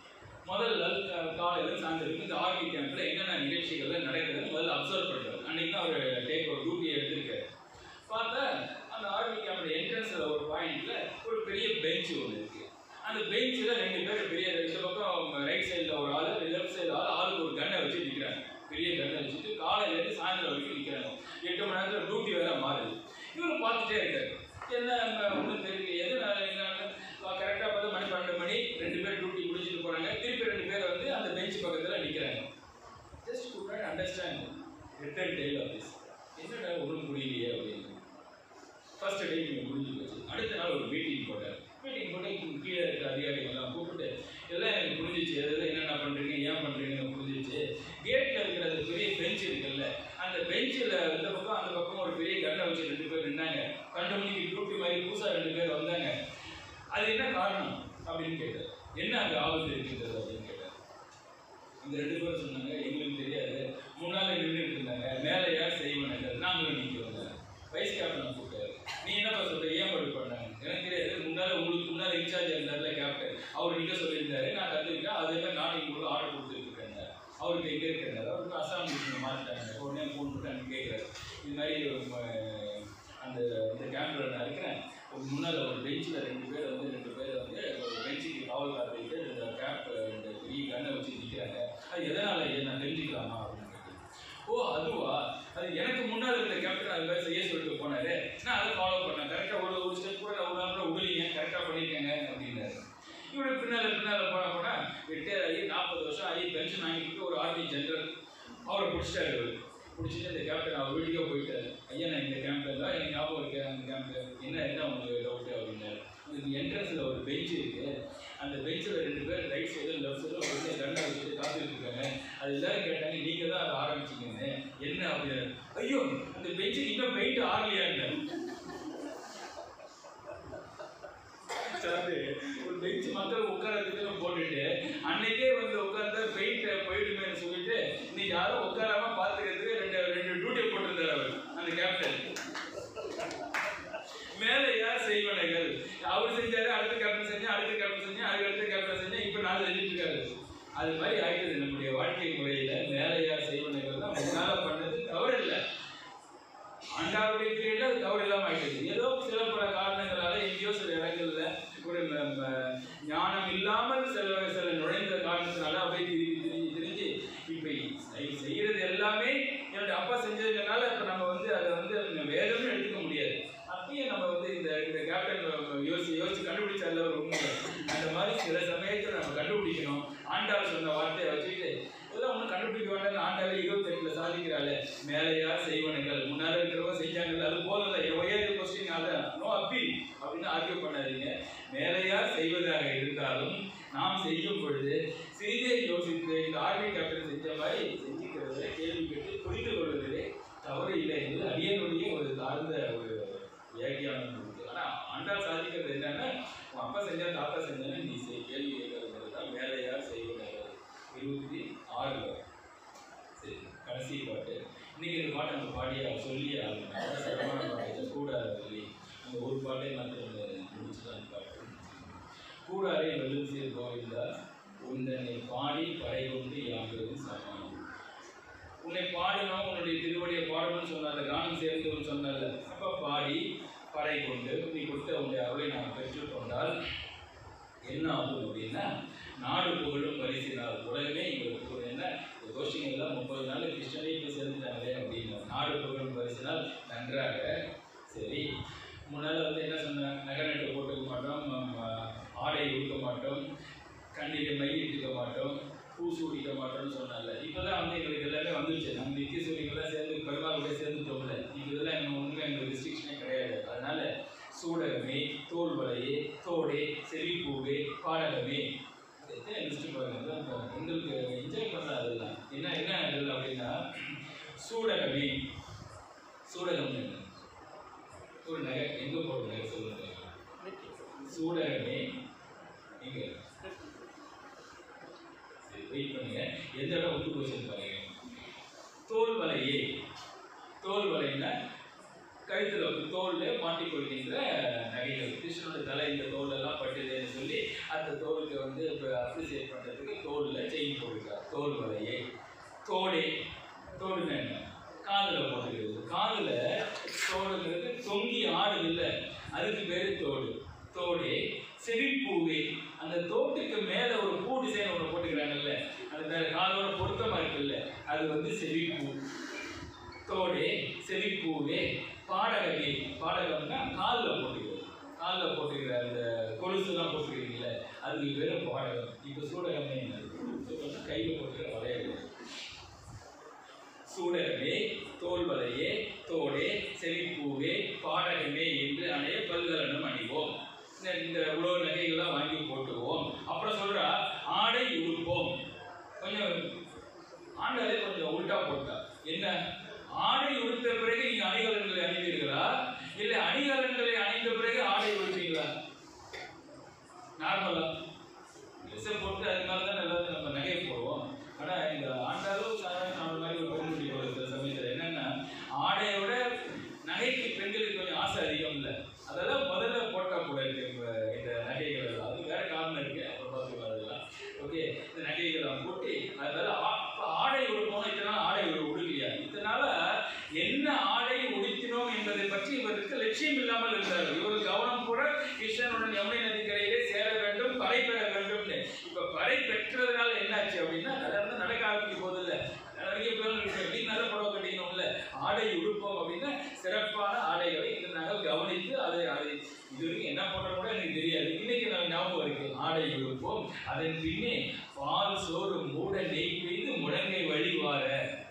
முதல்ல கா- காலையில சாயந்தரம் இந்த ஆர்மி கேம்ப்ல என்னென்ன நிகழ்ச்சிகள்லாம் நடக்குதுன்னு முதல்ல அப்சர்வ் பண்றாரு அன்னைக்கு தான் அவர் டேக் ஒரு டியூட்டியை எடுத்திருக்காரு பார்த்தா அந்த ஆர்மி கேம்போட என்ட்ரன்ஸ்ல ஒரு பாயிண்ட்ல ஒரு பெரிய பெஞ்ச் ஒன்று இருக்கு அந்த பெஞ்சில் ரெண்டு பேர் பெரிய இந்த பக்கம் ரைட் சைடில் ஒரு ஆள் லெஃப்ட் சைடு ஆள் ஆளுக்கு ஒரு கன்னை வச்சு நிற்கிறாங்க பெரிய கன்னை வச்சுட்டு காலையிலேருந்து சாயந்தரம் வரைக்கும் நிற்கிறாங்க எட்டு மணி நேரத்தில் டியூட்டி வேற மாறுது இவர் பார்த்துட்டே இருக்காரு என்ன ஒன்றும் தெரியல எது கரெக்டாக பார்த்து மணி பன்னெண்டு மணி ரெண்டு பேர் டியூட்டி முடிச்சுட்டு போறாங்க திருப்பி ரெண்டு பேர் வந்து அந்த பெஞ்ச் பக்கத்தில் நிற்கிறாங்க just good not understand return tail of this என்னடா ஒன்றும் புரியலையே அப்படின்னு ஃபர்ஸ்ட் டே நீங்கள் முடிஞ்சு போச்சு அடுத்த நாள் ஒரு மீட்டிங் போட்டார் மீட்டிங் போட்டு கீழே இருக்கிற அதிகாரிகள்லாம் கூப்பிட்டு எல்லாம் எனக்கு புரிஞ்சிச்சு எது என்னென்ன பண்ணுறீங்க ஏன் பண்ணுறீங்கன்னு புரிஞ்சிச்சு கேட்டில் இருக்கிற அந்த பெரிய பெஞ்ச் இருக்குல்ல அந்த பெஞ்சில் இந்த பக்கம் அந்த பக்கம் ஒரு பெரிய கண்ணை வச்சு ரெண்டு பேர் நின்னாங்க கண்டு மணிக்கு டியூட்டி மாதிரி புதுசாக ரெண்டு பேர் வந்தாங்க அது என்ன காரணம் அப்படின்னு கேட்டார் என்ன அங்கே ஆபத்து இருக்கின்றது அப்படின்னு கேட்டார் இந்த ரெண்டு பேரும் சொன்னாங்க எங்களுக்கு தெரியாது முன்னால நின்றுட்டு இருந்தாங்க மேலே யார் செய்வனாங்க நாங்களும் நிற்கிறோங்க வைஸ் கேப்டன் கூப்பிட்டாரு நீ என்னப்பா சொல்ற ஏன் படி பண்ணாங்க எனக்கு தெரியாது முன்னால உங்களுக்கு முன்னால இன்சார்ஜ் இருந்தார்ல கேப்டன் அவர் நிக்க சொல்லியிருந்தாரு நான் கற்றுக்கிட்டேன் அதே மாதிரி நான் உங்களுக்கு ஆர்டர் கொடுத்துருக்கேன் அவருக்கு எங்கே இருக்காரு அவருக்கு அசாம் மிஷினை மாற்றிட்டாங்க உடனே ஃபோன் போட்டு அங்கே கேட்குறாரு இது மாதிரி அஹ், அந்த இந்த கேம்பில் நான் இருக்கிறேன் முன்னால் ஒரு பெஞ்சில் ரெண்டு பேர் வந்து ரெண்டு பேர் வந்து ஒரு பெஞ்சுக்கு காவல் காத்துட்டு இந்த கேப் இந்த பெரிய கண்ணை வச்சு நிற்கிறாங்க அது எதனால் நான் தெரிஞ்சுக்கலாமா அப்படின்னு கேட்டேன் ஓ அதுவா அது எனக்கு முன்னால் இருந்த கேப்டன் அது மாதிரி செய்ய சொல்லிட்டு போனாரு நான் அதை ஃபாலோ பண்ணேன் கரெக்டாக ஒரு ஒரு ஸ்டெப் கூட நான் ஒரு நாள் கூட விடலீங்க கரெக்டாக பண்ணியிருக்கேங்க அப்படின்னாரு இவரு பின்னால் பின்னால் போன போனால் ரிட்டையர் ஆகி நாற்பது வருஷம் ஆகி பென்ஷன் வாங்கிட்டு ஒரு ஆர்மி ஜெனரல் அவரை பிடிச்சிட்டாரு இவரு பிடிச்சிட்டு இந்த கேப்டன் அவர் வீட்டுக்கே போயிட்டாரு ஐயா நான் இந்த கேம்பில் தான் எனக்கு ஞாபகம் இருக்கு அந்த கேம்பில் என்ன என்ன உங்களுக்கு டவுட்டு அப்படின்னாரு இந்த என்ட்ரன்ஸில் ஒரு பெஞ்ச் இருக்கு அந்த பெஞ்சில் ரெண்டு பேர் ரைட் சைடு லெஃப்ட் சைடு ஒரு பெரிய கண்ணை வச்சுட்டு காத்துட்டு இருக்காங்க அது எல்லாரும் கேட்டாங்க நீங்கள் தான் அதை ஆரம்பிச்சிங்கன்னு என்ன அப்படின்னு ஐயோ அந்த பெஞ்சுக்கு இன்னும் பெயிண்ட் ஆகலையான்னு சாரு, ஒரு பெஞ்ச் மக்கள் உட்காரத்துக்கு போட்டுட்டு அன்னைக்கே வந்து உட்கார்ந்தா பெயிண்ட் போயிடுமேன்னு சொல்லிட்டு இன்னைக்கு யாரும் உட்காராம பாத்துக்கிறதுக்கு ரெண்டு ரெண்டு டியூட்டி போட்டிருந்தாரு அவர் அந்த கேப்டன் மேல யார் செய்வனைகள் அவர் செஞ்சாரு அடுத்த கேப்டன் செஞ்சா அடுத்த கேப்டன் செஞ்சா அதுக்கு அடுத்த கேப்டன் செஞ்சா இப்ப நான் செஞ்சுட்டு இருக்காரு அது மாதிரி ஆயிடுது நம்முடைய வாழ்க்கை முறையில மேல யார் செய்வனைகள் தான் முன்னால பண்ணது தவறு இல்லை ஆண்டாளுடைய பீரியட்ல அது தவறு இல்லாம ஆயிடுது ஏதோ சில பல காரணங்களால எங்கேயோ சில இடங்கள்ல ஒரு ம- ம- ஞானம் இல்லாமல் சில சில நுழைந்த காரணத்தினால அப்படியே திரிஞ்சு திரிஞ்சு திரிஞ்சு இப்ப செய்- செய்யறது எல்லாமே என்னுடைய அப்பா செஞ்சதுனால இப்ப நம்ம வந்து அதை வந்து வேதம்னு எடுத்துக்க முடியாது அப்பயே நம்ம வந்து இந்த இந்த கேப்டன் யோசிச்சு யோசிச்சு கண்டுபிடிச்சால ஒரு உண்மை அந்த மாதிரி சில சமயத்துல நம்ம கண்டுபிடிக்கணும் ஆண்டாள் சொன்ன வார்த்தையை வச்சுக்கிட்டு இதெல்லாம் ஒன்றும் கண்டுபிடிக்க வேண்டாம் ஆண்டாவே இருபத்தெட்டுல சாதிக்கிறாள் மேலையார் செய்வனங்கள் முன்னால இருக்கிறவங்க செஞ்சாங்கல்ல அது போதல ஒரே கொஸ்டின் அதான் நோ அப்பீல் அப்படின்னு ஆர்கியூ பண்ணாதீங்க மேலையார் செய்வதாக இருந்தாலும் நாம் செய்யும் பொழுது சிறிதே யோசித்து இந்த ஆர்மி கேப்டன் செஞ்ச மாதிரி செஞ்சுக்கிறது கேள்வி கேட்டு புரிந்து கொள்வதிலே தவறு இல்லை என்பது அடியனுடைய ஒரு தாழ்ந்த ஒரு வியாக்கியானம் இருக்கு ஆனா ஆண்டாள் சாதிக்கிறது என்னன்னா உன் அப்பா செஞ்சா தாத்தா செஞ்சாலும் நீ செய் கேள்வி கேட்கறது தான் மேலையார் செய்வதாக இருபத்தி ஆறு வரை சரி கடைசி பாட்டு இன்னைக்கு இந்த பாட்டை நம்ம பாடிய சொல்லி ஆகணும் சிரமமான பாட்டு கூட சொல்லி அந்த ஒரு பாட்டை மட்டும் முடிச்சுதான் பாட்டு கூடாரை வெல்லும் சீர் கோவிந்தா உன்னை பாடி படை கொண்டு யாங்கிறது சமானம் உன்னை பாடணும் உன்னுடைய திருவடியை பாடணும்னு சொன்ன அந்த கானம் சேர்ந்தவன் சொன்னல அப்ப பாடி படை கொண்டு நீ கொடுத்த உன்னுடைய அருளை நாம் பெற்றுக்கொண்டால் என்ன ஆகும் அப்படின்னா நாடு புகழும் பரிசினால் உலகமே எங்களுக்கு ஒரு என்ன இந்த கோஷ்டிங்க எல்லாம் முப்பது நாள் கிருஷ்ணனே போய் சேர்ந்துட்டாங்களே அப்படின்னு நாடு புகழும் பரிசினால் நன்றாக சரி முன்னால் வந்து என்ன சொன்னாங்க நகநட்டு போட்டுக்க மாட்டோம் ம, ஆடை உடுக்க மாட்டோம் கண்ணில் மை இட்டுக்க மாட்டோம் பூ சூடிக்க மாட்டோம்னு சொன்னால இப்போதான் வந்து எங்களுக்கு எல்லாமே வந்துருச்சு நம்ம நித்திய சூரியங்கள்லாம் சேர்ந்து பெருமாளுடைய சேர்ந்துட்டோம்ல இப்போ இதெல்லாம் எங்கள் ஒன்றுமே எங்களுக்கு ரெஸ்ட்ரிக்ஷனே கிடையாது அதனால சூடகமே தோல் வலையே தோடே செவிப்பூவே பாடகமே எத்தனை லிஸ்ட் பாருங்க அதான் இப்ப உங்களுக்கு என்ஜாய் பண்ண அதெல்லாம் என்ன என்ன இதெல்லாம் அப்படின்னா சூடகமே சூடகம் என்ன ஒரு நகை எங்க போடுற நகை சொல்லுங்க சூடகமே எங்க சரி வெயிட் பண்ணுங்க எந்த இடம் விட்டு போச்சுன்னு பாருங்க தோல் வலையே தோல் வலைன்னா கழுத்துல வந்து தோல்ல மாட்டிக்கொள்கின்ற நகைகள் கிருஷ்ணனோட தலை இந்த தோல் எல்லாம் பட்டுதுன்னு சொல்லி அந்த தோலுக்கு வந்து இப்போ அப்ரிசியேட் பண்றதுக்கு தோல்ல செயின் போட்டுருக்கார் தோல் வலையே தோடே தோடுன்னா என்ன காதுல போட்டுக்கிறது காதுல தோடுங்கிறது தொங்கி ஆடுது இல்ல அதுக்கு பேரு தோடு தோடே செவிப்பூவே அந்த தோட்டுக்கு மேல ஒரு பூ டிசைன் ஒன்று போட்டுக்கிறாங்கல்ல அது மேல காதோட பொருத்தமா இருக்குல்ல அது வந்து செவிப்பூ தோடே செவிப்பூவே பாடகமே பாடகம்னா காலில் போட்டுக்கிறது காலில் போட்டுக்கிற அந்த கொலுசுலாம் போட்டுக்கிறீங்களே அதுக்கு பேர் பாடகம் இப்போ சூடகமே என்ன கையில் போட்டுக்கிற வளையல் சூடகமே தோல் வலையே தோடே செவிப்பூவே பாடகமே என்று அணைய பல்கலனும் அணிவோம் இந்த இந்த உலக நகைகள்லாம் வாங்கி போட்டுவோம் அப்புறம் சொல்றா ஆடை உடுப்போம் கொஞ்சம் ஆண்டாலே கொஞ்சம் உல்டா போட்டா என்ன ஆடை உடுத்த பிறகு நீங்க அணிகலன்களை அணிவீர்களா இல்லை அணிகலன்களை அணிந்த பிறகு ஆடை உடுப்பீங்களா நார்மலா ட்ரெஸ்ஸை போட்டு அது மேலே தான் எல்லாத்தையும் நம்ம நகை போடுவோம் ஆனால் இந்த ஆண்டாலும் சாதாரண நம்ம மாதிரி ஒரு பெண் முடிவு சில சமயத்தில் என்னென்னா ஆடையை விட நகைக்கு பெண்களுக்கு கொஞ்சம் ஆசை அதிகம் இல்லை அதெல்லாம் முதல்ல போட்டால் கூட இருக்கு இப்போ இந்த நகைகள் எல்லாம் அது வேற காரணம் இருக்கு அப்புறம் பார்த்துக்கலாம் அதெல்லாம் ஓகே இந்த நகைகளை போட்டு அதனால ஆ- அப்ப ஆடை உடுப்போம் இத்தனை நாள் ஆடை உடு உடுக்கலையா இத்தனால என்ன ஆடை உடுத்தினோம் என்பதை பற்றி இவருக்கு லட்சியம் இல்லாமல் இருந்தார் இவர் கவனம் கூட கிருஷ்ணனுடன் யமுனை நதிக்கரையிலே சேர வேண்டும் பறை பெற வேண்டும்னு இப்ப பறை பெற்றதுனால என்னாச்சு அப்படின்னா நடந்து நடக்க ஆரம்பிக்கும் போது இல்ல நிறைய பேர் எப்படி நல்ல புடவை கட்டிக்கணும்ல ஆடை உடுப்போம் அப்படின்னா சிறப்பான ஆடைகளை இன்று நாங்கள் கவனித்து அதை அதை இது வரைக்கும் என்ன பண்றோம் கூட எனக்கு தெரியாது இன்னைக்கு நான் ஞாபகம் இருக்கு ஆடை உடுப்போம் அதன் பின்னே பால் சோறு மூட நெய் பெய்து முழங்கை வழிவார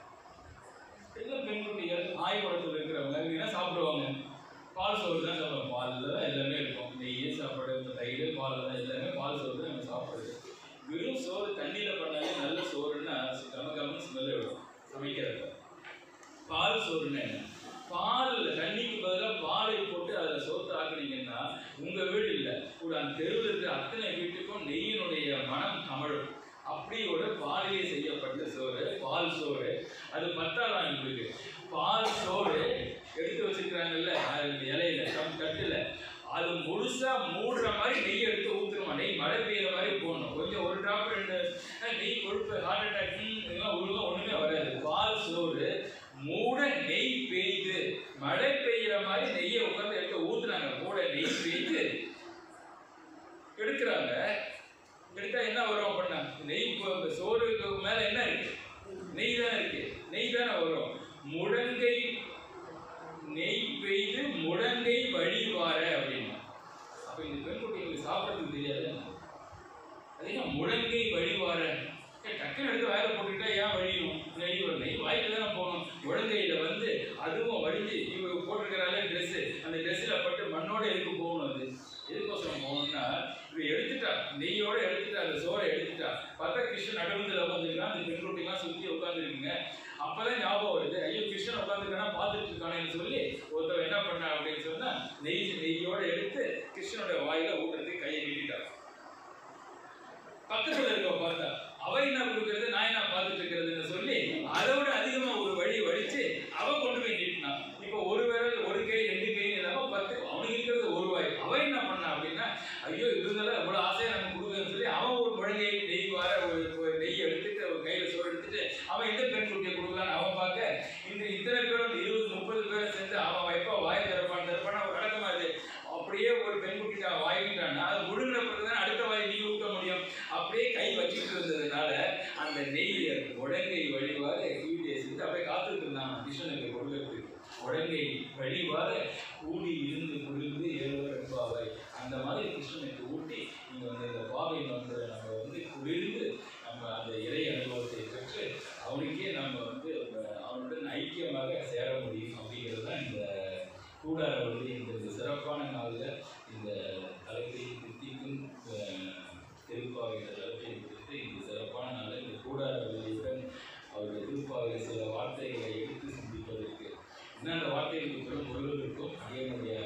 எல்லாம் பெண்குட்டிகள் ஆய்வுடத்தில் இருக்கிறவங்க இவங்க என்ன சாப்பிடுவாங்க பால் சோறு தான் சாப்பிடுவோம் பாலில் தான் எல்லாமே இருக்கும் நெய் சாப்பாடு இந்த தயிர் பால் தான் எல்லாமே பால் சோறு தான் நம்ம சாப்பிடுறது வெறும் சோறு தண்ணியில் பண்ணாலே நல்ல சோறுன்னா கம கம்மன்னு ஸ்மெல் விடும் சமைக்கிறப்ப பால் சோறுன்னா என்ன பால் தண்ணிக்கு பதிலாக பாலை போட்டு அதில் சோத்து ஆக்குனீங்கன்னா உங்கள் வீடு இல்லை கூட அந்த தெருவில் இருக்கிற அத்தனை வீட்டுக்கும் நெய்யினுடைய மனம் கமழும் அப்படி ஒரு பாலிலே செய்யப்பட்ட சோறு பால் சோறு அது பத்தாதான் உங்களுக்கு பால் சோறு எடுத்து வச்சிருக்கிறாங்கல்ல அது இலையில தம் தட்டுல அது முழுசா மூடுற மாதிரி நெய் எடுத்து ஊத்துருமா நெய் மழை பெய்யுற மாதிரி போடணும் கொஞ்சம் ஒரு டிராப் ரெண்டு அஹ், நெய் கொழுப்பு ஹார்ட் அட்டாக் இதெல்லாம் ஒழுங்கா ஒண்ணுமே வராது பால் சோறு மூட நெய் பெய்து மழை எடுத்துட்டா அந்த சோறை எடுத்துட்டா பார்த்தா கிருஷ்ணன் நடுவில் உட்காந்துருக்கான் அந்த பெண் குட்டிலாம் சுற்றி உட்காந்துருக்குங்க அப்பதான் ஞாபகம் வருது ஐயோ கிருஷ்ணன் உட்காந்துருக்கானா பார்த்துட்டு இருக்கானேன்னு சொல்லி ஒருத்தர் என்ன பண்ணா அப்படின்னு சொன்னா நெய் நெய்யோட எடுத்து கிருஷ்ணனோட வாயில ஊட்டுறதுக்கு கையை நீட்டிட்டா பக்கத்துல இருக்க பார்த்தா அவ என்ன கொடுக்கறது நான் என்ன பார்த்துட்டு இருக்கிறதுன்னு சொல்லி அதை விட அதிகமா ஒரு வழி வடிச்சு அவ கொண்டு போய் நீட்டினான் இப்போ ஒரு விரல் ஒரு கை ரெண்டு கை இல்லாம பத்து அவனுக்கு இருக்கிறது ஒரு வாய் அவ என்ன பண்ணா அப்படின்னா ஐயோ இருந்தாலும் அவ்வளவு ஆசையா நம்ம கொடுக்குறேன்னு சொல்லி அவன் ஒரு குழந்தையை நெய் வார ஒரு ஒரு நெய் எடுத்துட்டு ஒரு கையில சோறு எடுத்துட்டு அவன் எந்த பெண் குட்டியை கொடுக்கலான்னு அவன் பார்க்க இந்த இத்தனை பேரும் இருபது முப்பது பேரை சேர்ந்து அவன் வைப்பா வாய் திறப்பான் திறப்பான் அவன் வழக்கமா இது அப்படியே ஒரு பெண் குட்டிட்ட வாங்கிட்டான்னா அது முழுங்கின பிறகுதான் அடுத்த வாய் நீ ஊட்ட முடியும் அப்படியே கை வச்சுட்டு இருந்ததுனால அந்த நெய் உடங்கை வழிவார கீழே செஞ்சு அப்படியே காத்துட்டு இருந்தான் கிருஷ்ணனுக்கு கொடுக்கறதுக்கு உடங்கை வழிவார கூடி இருந்து குளிர்ந்து ஏழுவர் என்பாவை அந்த மாதிரி கிருஷ்ணனுக்கு ஊட்டி நீங்க வந்து இந்த பாவை வந்து நம்ம வந்து குளிர்ந்து நம்ம அந்த இறை அனுபவத்தை பெற்று அவனுக்கே நம்ம வந்து அஹ், அவனுடன் ஐக்கியமாக சேர முடியும் அப்படிங்கிறது தான் இந்த கூடார வந்து இந்த இந்த சிறப்பான நாளில் இந்த தலைப்பை தித்திக்கும் திருப்பாவை என்ற தலைப்பை குறித்து இந்த சிறப்பான நாளில் இந்த கூடார வழியுடன் அவருடைய திருப்பாவை சில வார்த்தைகளை எடுத்து சிந்திப்பதற்கு இன்னும் அந்த வார்த்தைகளுக்கு பெரும் பொருள் இருக்கும் அதனுடைய